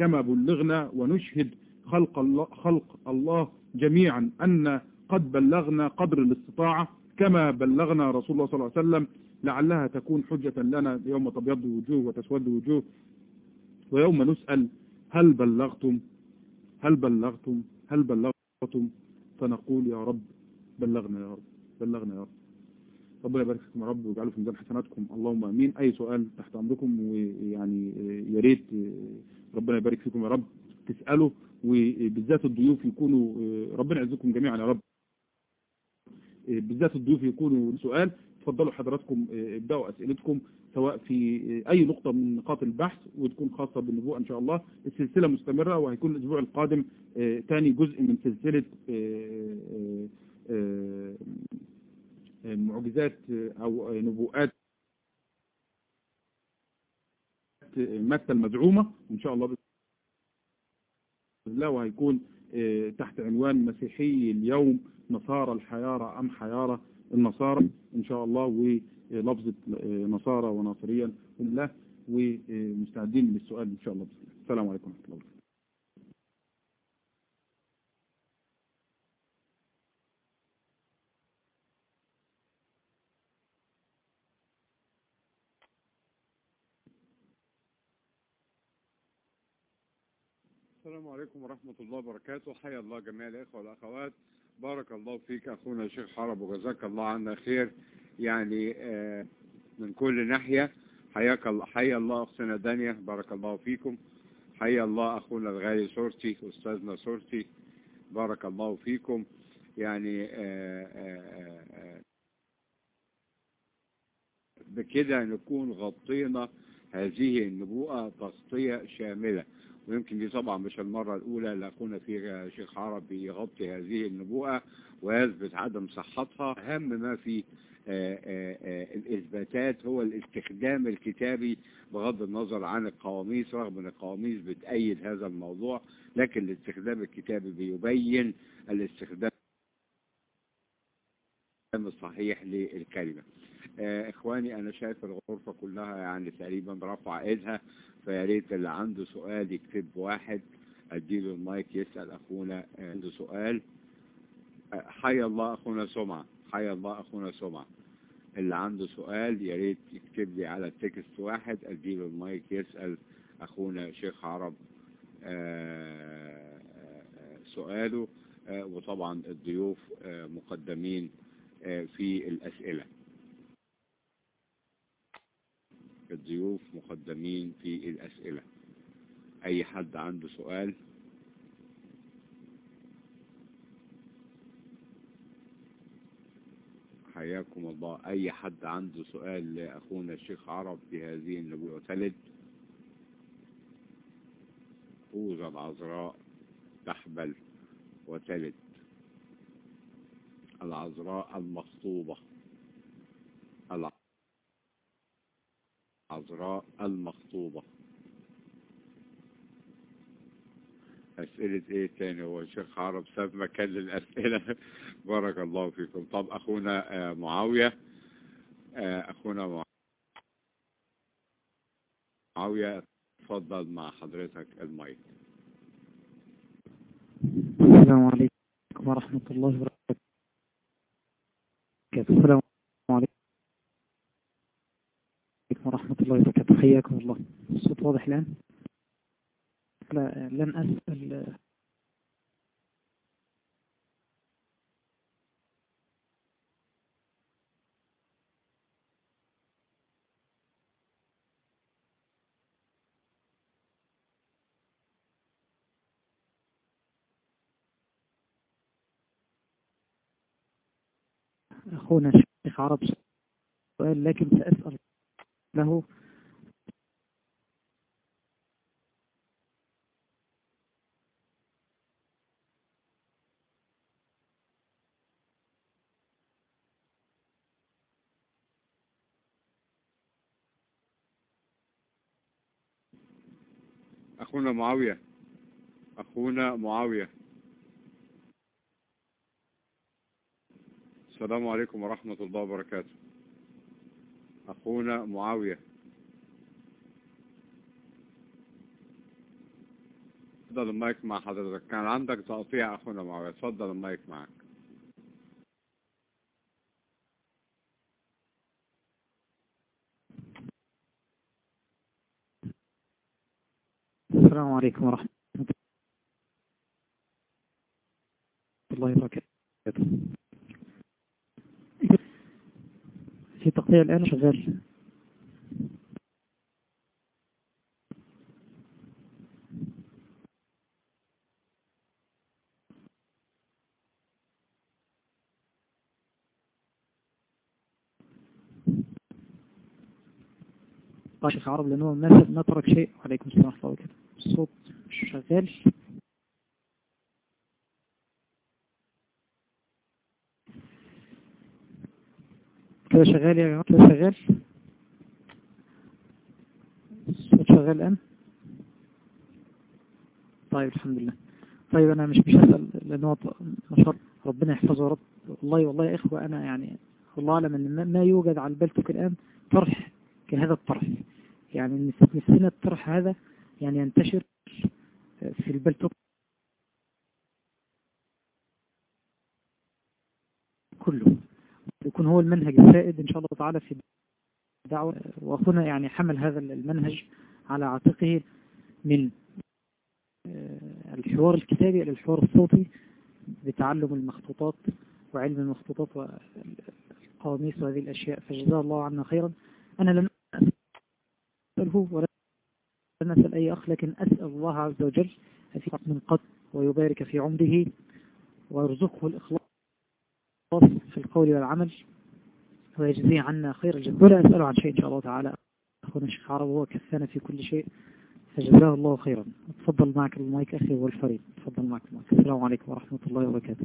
كما بلغنا ونشهد خلق الله, خلق الله جميعا أن قد بلغنا قدر الاستطاعة كما بلغنا رسول الله صلى الله عليه وسلم لعلها تكون حجة لنا يوم تبيض وجوه وتسود وجوه ويوم نسأل هل بلغتم هل بلغتم هل بلغتم فنقول يا رب بلغنا يا رب بلغنا يا رب ربنا يبارك فيكم يا رب ويجعله في ميزان حسناتكم اللهم امين اي سؤال تحت امركم ويعني يا ريت ربنا يبارك فيكم يا رب تسالوا وبالذات الضيوف يكونوا ربنا يعزكم جميعا يا رب بالذات الضيوف يكونوا سؤال تفضلوا حضراتكم ابداوا اسئلتكم سواء في اي نقطة من نقاط البحث وتكون خاصة بالنبوءة ان شاء الله السلسلة مستمرة وهيكون الاسبوع القادم تاني جزء من سلسلة معجزات او نبوءات متى المزعومة ان شاء الله بإذن الله وهيكون تحت عنوان مسيحي اليوم نصارى الحيارى ام حيارى النصارى ان شاء الله ولفظة نصارى وناصريا الله ومستعدين للسؤال ان شاء الله السلام عليكم ورحمة الله وبركاته السلام عليكم ورحمة الله وبركاته حيا الله جميع الإخوة والأخوات بارك الله فيك أخونا الشيخ حرب وجزاك الله عنا خير يعني آه من كل ناحية حياك الله حيا الله أختنا دانية بارك الله فيكم حيا الله أخونا الغالي صورتي أستاذنا صورتي بارك الله فيكم يعني آه آه آه بكده نكون غطينا هذه النبوءة تغطية شاملة ويمكن دي طبعا مش المرة الأولى اللي أخونا فيها شيخ عربي يغطي هذه النبوءة ويثبت عدم صحتها أهم ما في آآ آآ الإثباتات هو الاستخدام الكتابي بغض النظر عن القواميس رغم أن القواميس بتأيد هذا الموضوع لكن الاستخدام الكتابي بيبين الاستخدام الصحيح للكلمة اخواني انا شايف الغرفة كلها يعني تقريبا رفع ايدها فيا ريت اللي عنده سؤال يكتب واحد اديله المايك يسأل اخونا عنده سؤال حي الله اخونا سمعة حي الله اخونا سمعة اللي عنده سؤال يا ريت يكتب لي على التكست واحد اديله المايك يسأل اخونا شيخ عرب سؤاله وطبعا الضيوف مقدمين في الاسئله الضيوف مقدمين في الأسئلة أي حد عنده سؤال حياكم الله أي حد عنده سؤال لأخونا الشيخ عرب في هذه النبوة تلد أوزى العذراء تحبل وتلد العذراء المخطوبة العذراء المخطوبة أسئلة إيه تاني هو الشيخ عرب ساب مكان للأسئلة بارك الله فيكم طب أخونا معاوية أخونا معاوية تفضل مع حضرتك المايك السلام عليكم ورحمة الله وبركاته السلام عليكم ورحمة الله وبركاته حياكم الله الصوت واضح الآن لا لن أسأل أخونا الشيخ عرب سؤال لكن سأسأل له أخونا معاوية أخونا معاوية السلام عليكم ورحمة الله وبركاته أخونا معاوية اتفضل المايك مع حضرتك كان عندك تقطيع اخونا معاوية اتفضل المايك معك السلام عليكم ورحمة الله وبركاته في تقطيع الآن شغال طيب شيخ عرب لأنه ما ما ترك شيء وعليكم السلام ورحمة الله وبركاته الصوت شغال كده شغال يا جماعة كده شغال الصوت شغال الآن طيب الحمد لله طيب أنا مش مش هسأل لأن هو ما شاء الله ربنا يحفظه يا رب والله والله يا إخوة أنا يعني الله أعلم أن ما- ما يوجد على البلتك الآن طرح كهذا الطرح يعني نس- نسينا الطرح هذا يعني ينتشر في البلتك كله يكون هو المنهج السائد إن شاء الله تعالى في الدعوة وأخونا يعني حمل هذا المنهج على عاتقه من آه، الحوار الكتابي إلى الحوار الصوتي بتعلم المخطوطات وعلم المخطوطات والقواميس وهذه الأشياء فجزاه الله عنا خيرا أنا لم أسأله ولا لم أسأل أي أخ لكن أسأل الله عز وجل أن يفق من قد ويبارك في عمره ويرزقه الإخلاص في القول والعمل ويجزيه عنا خير الجزاء ولا أسأله عن شيء إن شاء الله تعالى أخونا الشيخ عرب هو كفانا في كل شيء فجزاه الله خيرا تفضل معك المايك أخي والفريد تفضل معك المايك السلام عليكم ورحمة الله وبركاته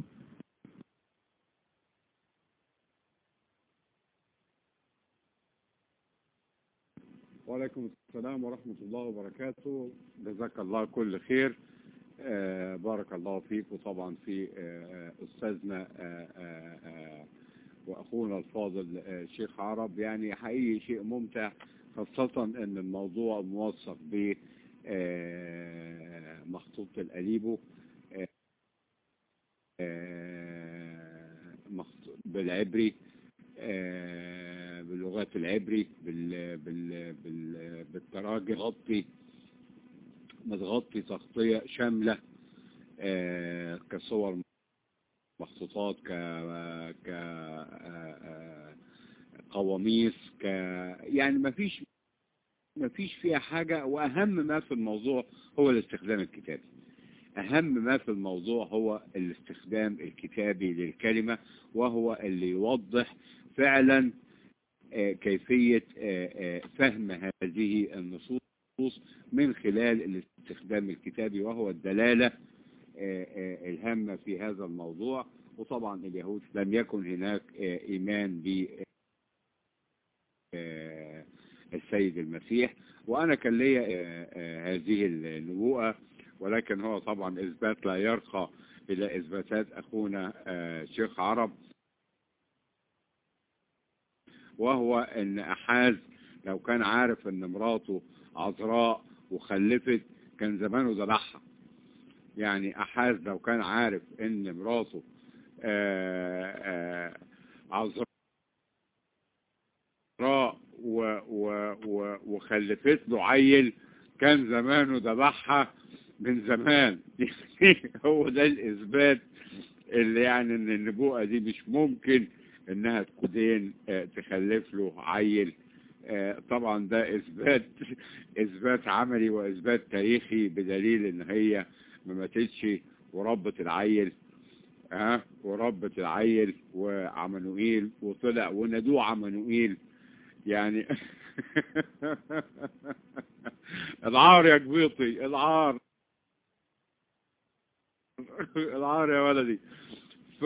وعليكم السلام ورحمة الله وبركاته جزاك الله كل خير آه بارك الله فيك وطبعا في آه أستاذنا آه آه آه وأخونا الفاضل آه شيخ عرب يعني حقيقي شيء ممتع خاصة أن الموضوع موثق ب آه مخطوطة الأليبو آه آه مخطوط بالعبري آه، باللغات العبري بال بال بال بالتراجم غطي متغطي تغطية شاملة آه، كصور مخطوطات ك ك آه، آه، قواميس ك يعني ما فيش ما فيش فيها حاجة وأهم ما في الموضوع هو الاستخدام الكتابي أهم ما في الموضوع هو الاستخدام الكتابي للكلمة وهو اللي يوضح فعلا آه، كيفية آه، آه، فهم هذه النصوص من خلال الاستخدام الكتابي وهو الدلالة آه، آه، الهامة في هذا الموضوع وطبعا اليهود لم يكن هناك آه، إيمان ب آه، السيد المسيح وأنا كان لي آه، آه، هذه النبوءة ولكن هو طبعا إثبات لا يرقى إلى إثباتات أخونا آه، شيخ عرب وهو ان احاز لو كان عارف ان مراته عذراء وخلفت كان زمانه ذبحها يعني احاز لو كان عارف ان مراته آه، آه، عذراء و- و- و- وخلفت له عيل كان زمانه ذبحها من زمان هو ده الاثبات اللي يعني ان النبوءة دي مش ممكن انها تكون آه، تخلف له عيل آه، طبعا ده اثبات اثبات عملي واثبات تاريخي بدليل ان هي ما ماتتش وربت العيل ها وربت العيل وعمانوئيل وطلع ونادوه عمانوئيل يعني العار يا جبيطي العار العار يا ولدي ف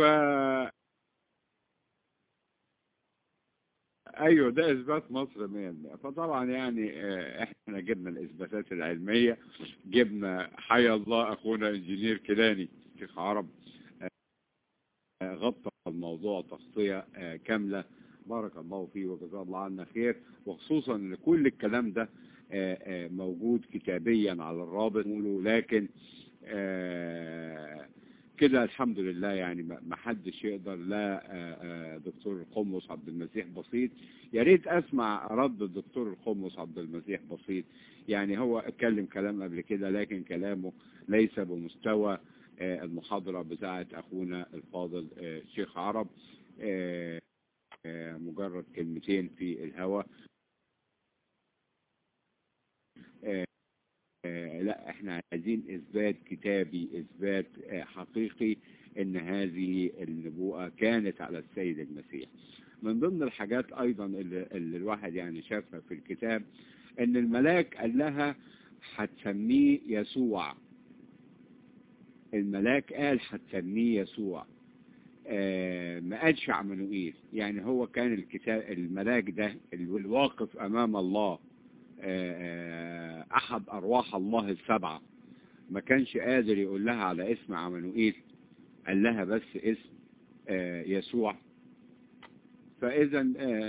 ايوه ده اثبات مصر 100% فطبعا يعني آه، احنا جبنا الاثباتات العلميه جبنا حي الله اخونا انجينير كيلاني شيخ عرب آه، غطى الموضوع تغطيه آه، كامله بارك الله فيه وجزاه الله عنا خير وخصوصا ان كل الكلام ده آه، آه، موجود كتابيا على الرابط لكن آه، كده الحمد لله يعني ما ما حدش يقدر لا آه، آه، دكتور القمص عبد المسيح بسيط يا ريت اسمع رد الدكتور القمص عبد المسيح بسيط يعني هو اتكلم كلام قبل كده لكن كلامه ليس بمستوى آه، المحاضرة بتاعت اخونا الفاضل آه، الشيخ عرب آه، آه، مجرد كلمتين في الهوى آه، آه، لا احنا عايزين اثبات كتابي اثبات آه، حقيقي ان هذه النبوءة كانت على السيد المسيح من ضمن الحاجات ايضا اللي, اللي الواحد يعني شافها في الكتاب ان الملاك قال لها هتسميه يسوع الملاك قال هتسميه يسوع آه، ما قالش عمانوئيل يعني هو كان الكتاب الملاك ده الواقف امام الله آه، احد ارواح الله السبعة ما كانش قادر يقول لها على اسم عمانوئيل قال لها بس اسم آه، يسوع فاذا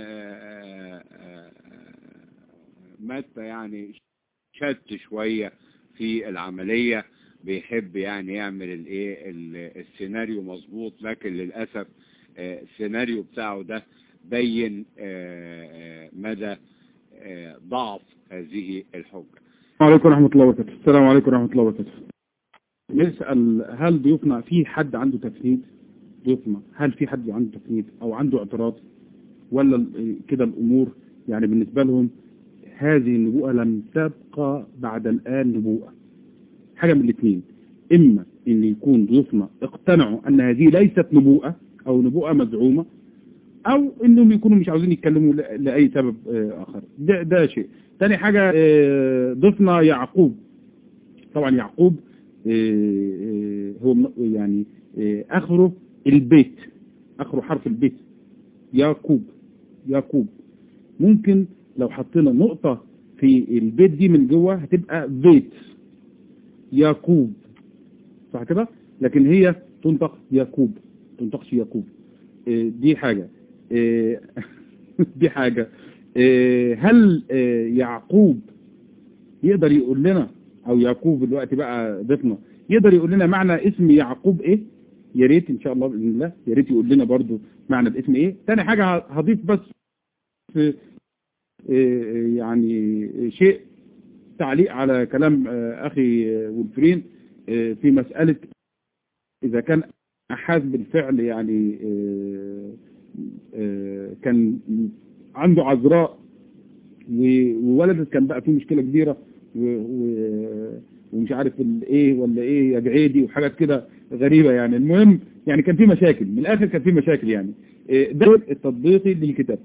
متى يعني شد شوية في العملية بيحب يعني يعمل الايه ال- السيناريو مظبوط لكن للأسف آه، السيناريو بتاعه ده بين آه، آه، مدى آه، ضعف هذه الحجة السلام عليكم ورحمة الله وبركاته السلام عليكم ورحمة الله وبركاته نسأل هل ضيوفنا في حد عنده تفنيد ضيوفنا هل في حد عنده تفنيد او عنده اعتراض ولا ال- كده الامور يعني بالنسبة لهم هذه النبوءة لم تبقى بعد الآن نبوءة حاجة من الاثنين اما ان يكون ضيوفنا اقتنعوا ان هذه ليست نبوءة او نبوءة مزعومة او انهم يكونوا مش عاوزين يتكلموا ل- لاي سبب آه، اخر ده, ده شيء تاني حاجة آه، ضيفنا يعقوب طبعا يعقوب آه، آه، هو من- يعني آه، اخره البيت اخره حرف البيت يعقوب يعقوب ممكن لو حطينا نقطة في البيت دي من جوه هتبقى بيت يعقوب صح كده لكن هي تنطق يعقوب تنطقش يعقوب آه، دي حاجة آه، دي حاجة آه، هل آه، يعقوب يقدر يقول لنا او يعقوب دلوقتي بقى ضيفنا يقدر يقول لنا معنى اسم يعقوب ايه يا ريت ان شاء الله باذن الله يا ريت يقول لنا برضو معنى الاسم ايه تاني حاجة ه- هضيف بس في آه، يعني شيء تعليق على كلام آه، اخي آه، ولفرين آه، في مسألة اذا كان احاز بالفعل يعني آه، آه، كان عنده عذراء و- وولدت كان بقى في مشكلة كبيرة و- و- ومش عارف الايه ولا ايه يا جعيدي وحاجات كده غريبة يعني المهم يعني كان في مشاكل من الاخر كان في مشاكل يعني آه، ده التطبيقي للكتاب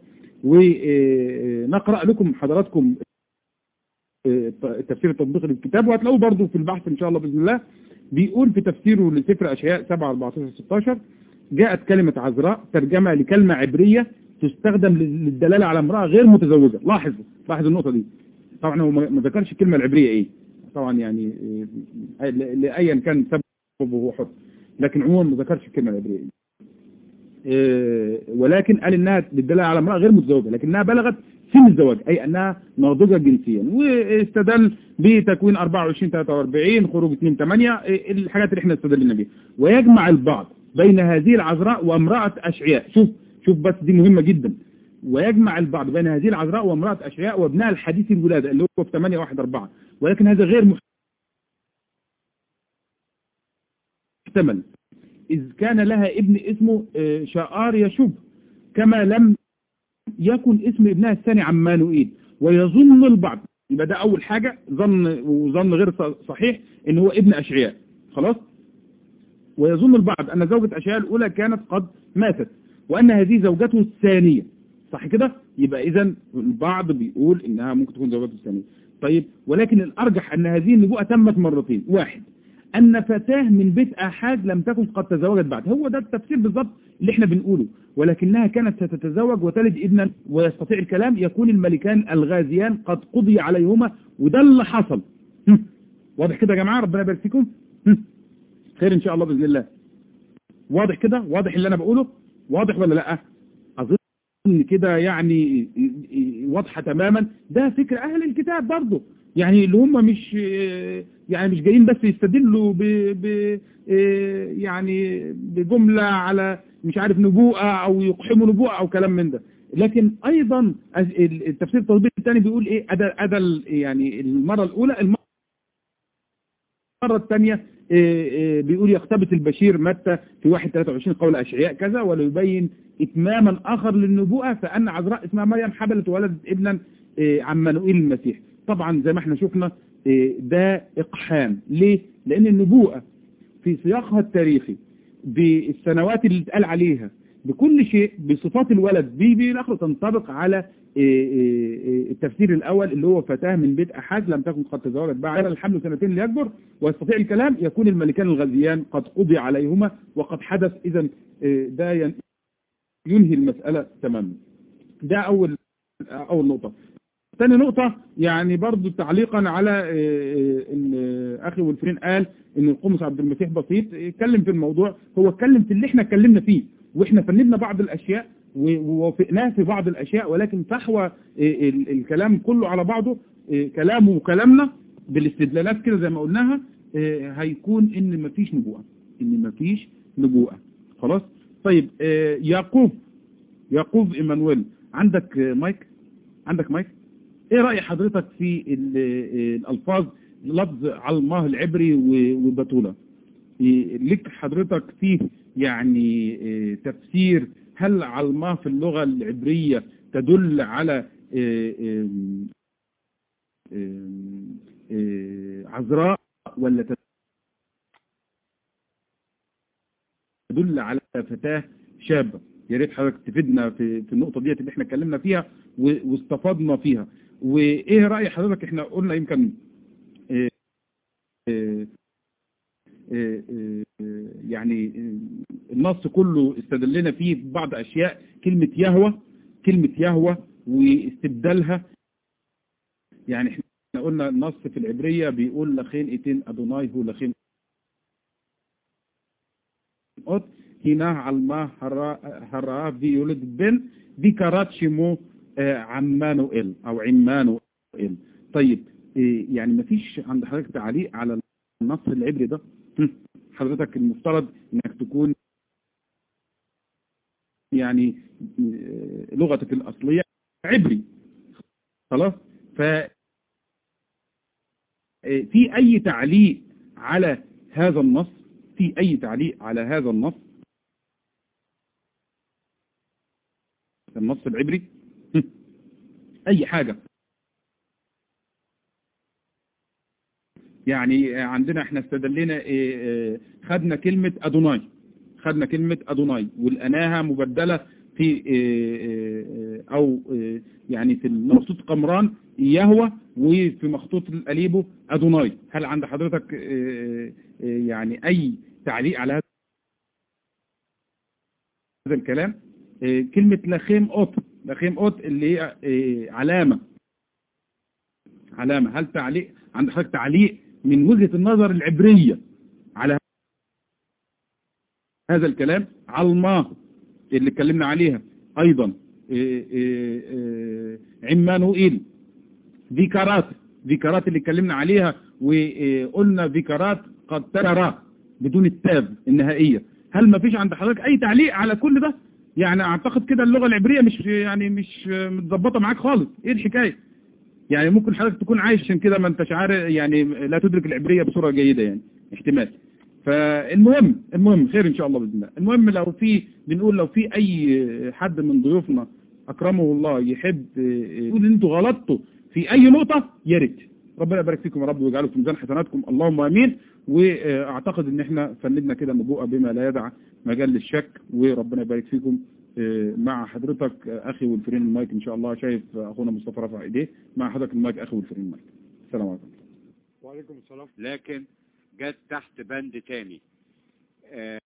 ونقرأ لكم حضراتكم آه، التفسير التطبيقي للكتاب وهتلاقوه برضو في البحث ان شاء الله باذن الله بيقول في تفسيره لسفر اشعياء 7 14 16 جاءت كلمة عذراء ترجمة لكلمة عبرية تستخدم للدلالة على امرأة غير متزوجة لاحظ لاحظ النقطة دي طبعا هو ما ما ذكرش الكلمة العبرية ايه طبعا يعني آه، ل- لأيا كان سببه هو حر لكن عموما ما ذكرش الكلمة العبرية ايه آه، ولكن قال انها للدلالة على امرأة غير متزوجة لكنها بلغت سن الزواج اي انها ناضجة جنسيا واستدل بتكوين 24 43 خروج 2 8 آه، الحاجات اللي احنا استدلنا بيها ويجمع البعض بين هذه العذراء وامرأة اشعياء شوف شوف بس دي مهمة جدا ويجمع البعض بين هذه العذراء وامرأة اشعياء وابنها الحديث الولادة اللي هو في 8 1 4 ولكن هذا غير محتمل إذ كان لها ابن اسمه آه، شعار يشوب كما لم يكن اسم ابنها الثاني عمانوئيل ويظن البعض يبقى ده أول حاجة ظن وظن غير ص- صحيح إن هو ابن أشعياء خلاص ويظن البعض أن زوجة أشعياء الأولى كانت قد ماتت وأن هذه زوجته الثانية صح كده يبقى إذا البعض بيقول إنها ممكن تكون زوجته الثانية طيب ولكن الأرجح أن هذه النبوءة تمت مرتين واحد أن فتاة من بيت أحد لم تكن قد تزوجت بعد هو ده التفسير بالضبط اللي احنا بنقوله ولكنها كانت ستتزوج وتلد ابنا ويستطيع الكلام يكون الملكان الغازيان قد قضي عليهما وده اللي حصل هم. واضح كده يا جماعة ربنا يبارك فيكم هم. خير إن شاء الله بإذن الله واضح كده واضح اللي أنا بقوله واضح ولا لأ أظن كده يعني واضحة تماما ده فكر أهل الكتاب برضه يعني اللي هم مش يعني مش جايين بس يستدلوا ب ب يعني بجملة على مش عارف نبوءة او يقحموا نبوءة او كلام من ده لكن ايضا التفسير التطبيق الثاني بيقول ايه أدى أدى يعني المرة الاولى المرة الثانية بيقول يقتبس البشير متى في 1 23 قول أشعياء كذا وليبين إتماما آخر للنبوءة فأن عذراء اسمها مريم حبلت وولدت ابنا عمانوئيل المسيح طبعا زي ما احنا شفنا ده إقحام ليه؟ لأن النبوءة في سياقها التاريخي بالسنوات اللي اتقال عليها بكل شيء بصفات الولد دي بالآخر تنطبق على التفسير الأول اللي هو فتاة من بيت أحد لم تكن قد تزوجت بعد الحمل سنتين ليكبر ويستطيع الكلام يكون الملكان الغزيان قد قضي عليهما وقد حدث إذا ده ينهي المسألة تماما ده أول أول نقطة ثاني نقطة يعني برضو تعليقا على ان أخي والفرين قال ان القمص عبد المسيح بسيط اتكلم في الموضوع هو اتكلم في اللي احنا اتكلمنا فيه واحنا فندنا بعض الأشياء ووافقناه في بعض الأشياء ولكن فحوى الكلام كله على بعضه كلامه وكلامنا بالاستدلالات كده زي ما قلناها هيكون ان مفيش نبوءة ان مفيش نبوءة خلاص طيب يعقوب يعقوب ايمانويل عندك مايك عندك مايك ايه رأي حضرتك في الالفاظ لفظ علماه العبري وبتولة لك حضرتك فيه يعني تفسير هل علماه في اللغة العبرية تدل على عذراء ولا تدل على فتاة شابة يا ريت حضرتك تفيدنا في في النقطة ديت اللي احنا اتكلمنا فيها واستفدنا فيها وايه رأي حضرتك احنا قلنا يمكن اه اه اه يعني النص كله استدلنا فيه ببعض اشياء كلمة يهوى كلمة يهوى واستبدالها يعني احنا قلنا النص في العبرية بيقول لخين ايتين ادوناي هو لخين אות هنا علما هرا في يولد بن ذكرت شمو عمانوئيل او عمانوئيل طيب يعني مفيش عند حضرتك تعليق على النص العبري ده حضرتك المفترض انك تكون يعني لغتك الاصلية عبري خلاص ف في اي تعليق على هذا النص في اي تعليق على هذا النص النص العبري اي حاجة يعني عندنا احنا استدلنا خدنا كلمة ادوناي خدنا كلمة ادوناي والاناها مبدلة في او يعني في مخطوط قمران يهوى وفي مخطوط الاليبو ادوناي هل عند حضرتك يعني اي تعليق على هذا الكلام كلمة لخيم اوت لخيم اوت اللي هي علامة علامة هل تعليق عند حضرتك تعليق من وجهة النظر العبرية على هذا الكلام علماه اللي اتكلمنا عليها ايضا عمانوئيل ذكرات ذكرات اللي اتكلمنا عليها وقلنا ذكرات قد ترى بدون التاب النهائية هل ما فيش عند حضرتك اي تعليق على كل ده يعني اعتقد كده اللغة العبرية مش يعني مش متظبطة معاك خالص ايه الحكاية يعني ممكن حضرتك تكون عايش عشان كده ما انتش عارف يعني لا تدرك العبرية بصورة جيدة يعني احتمال فالمهم المهم خير ان شاء الله باذن الله المهم لو في بنقول لو في اي حد من ضيوفنا اكرمه الله يحب يقول ان انتوا غلطتوا في اي نقطة يا ريت ربنا يبارك فيكم يا رب ويجعله في ميزان حسناتكم اللهم امين واعتقد ان احنا فندنا كده نبوءه بما لا يدع مجال للشك وربنا يبارك فيكم مع حضرتك اخي والفرين المايك ان شاء الله شايف اخونا مصطفى رفع ايديه مع حضرتك المايك اخي والفرين المايك السلام عليكم وعليكم السلام لكن جت تحت بند تاني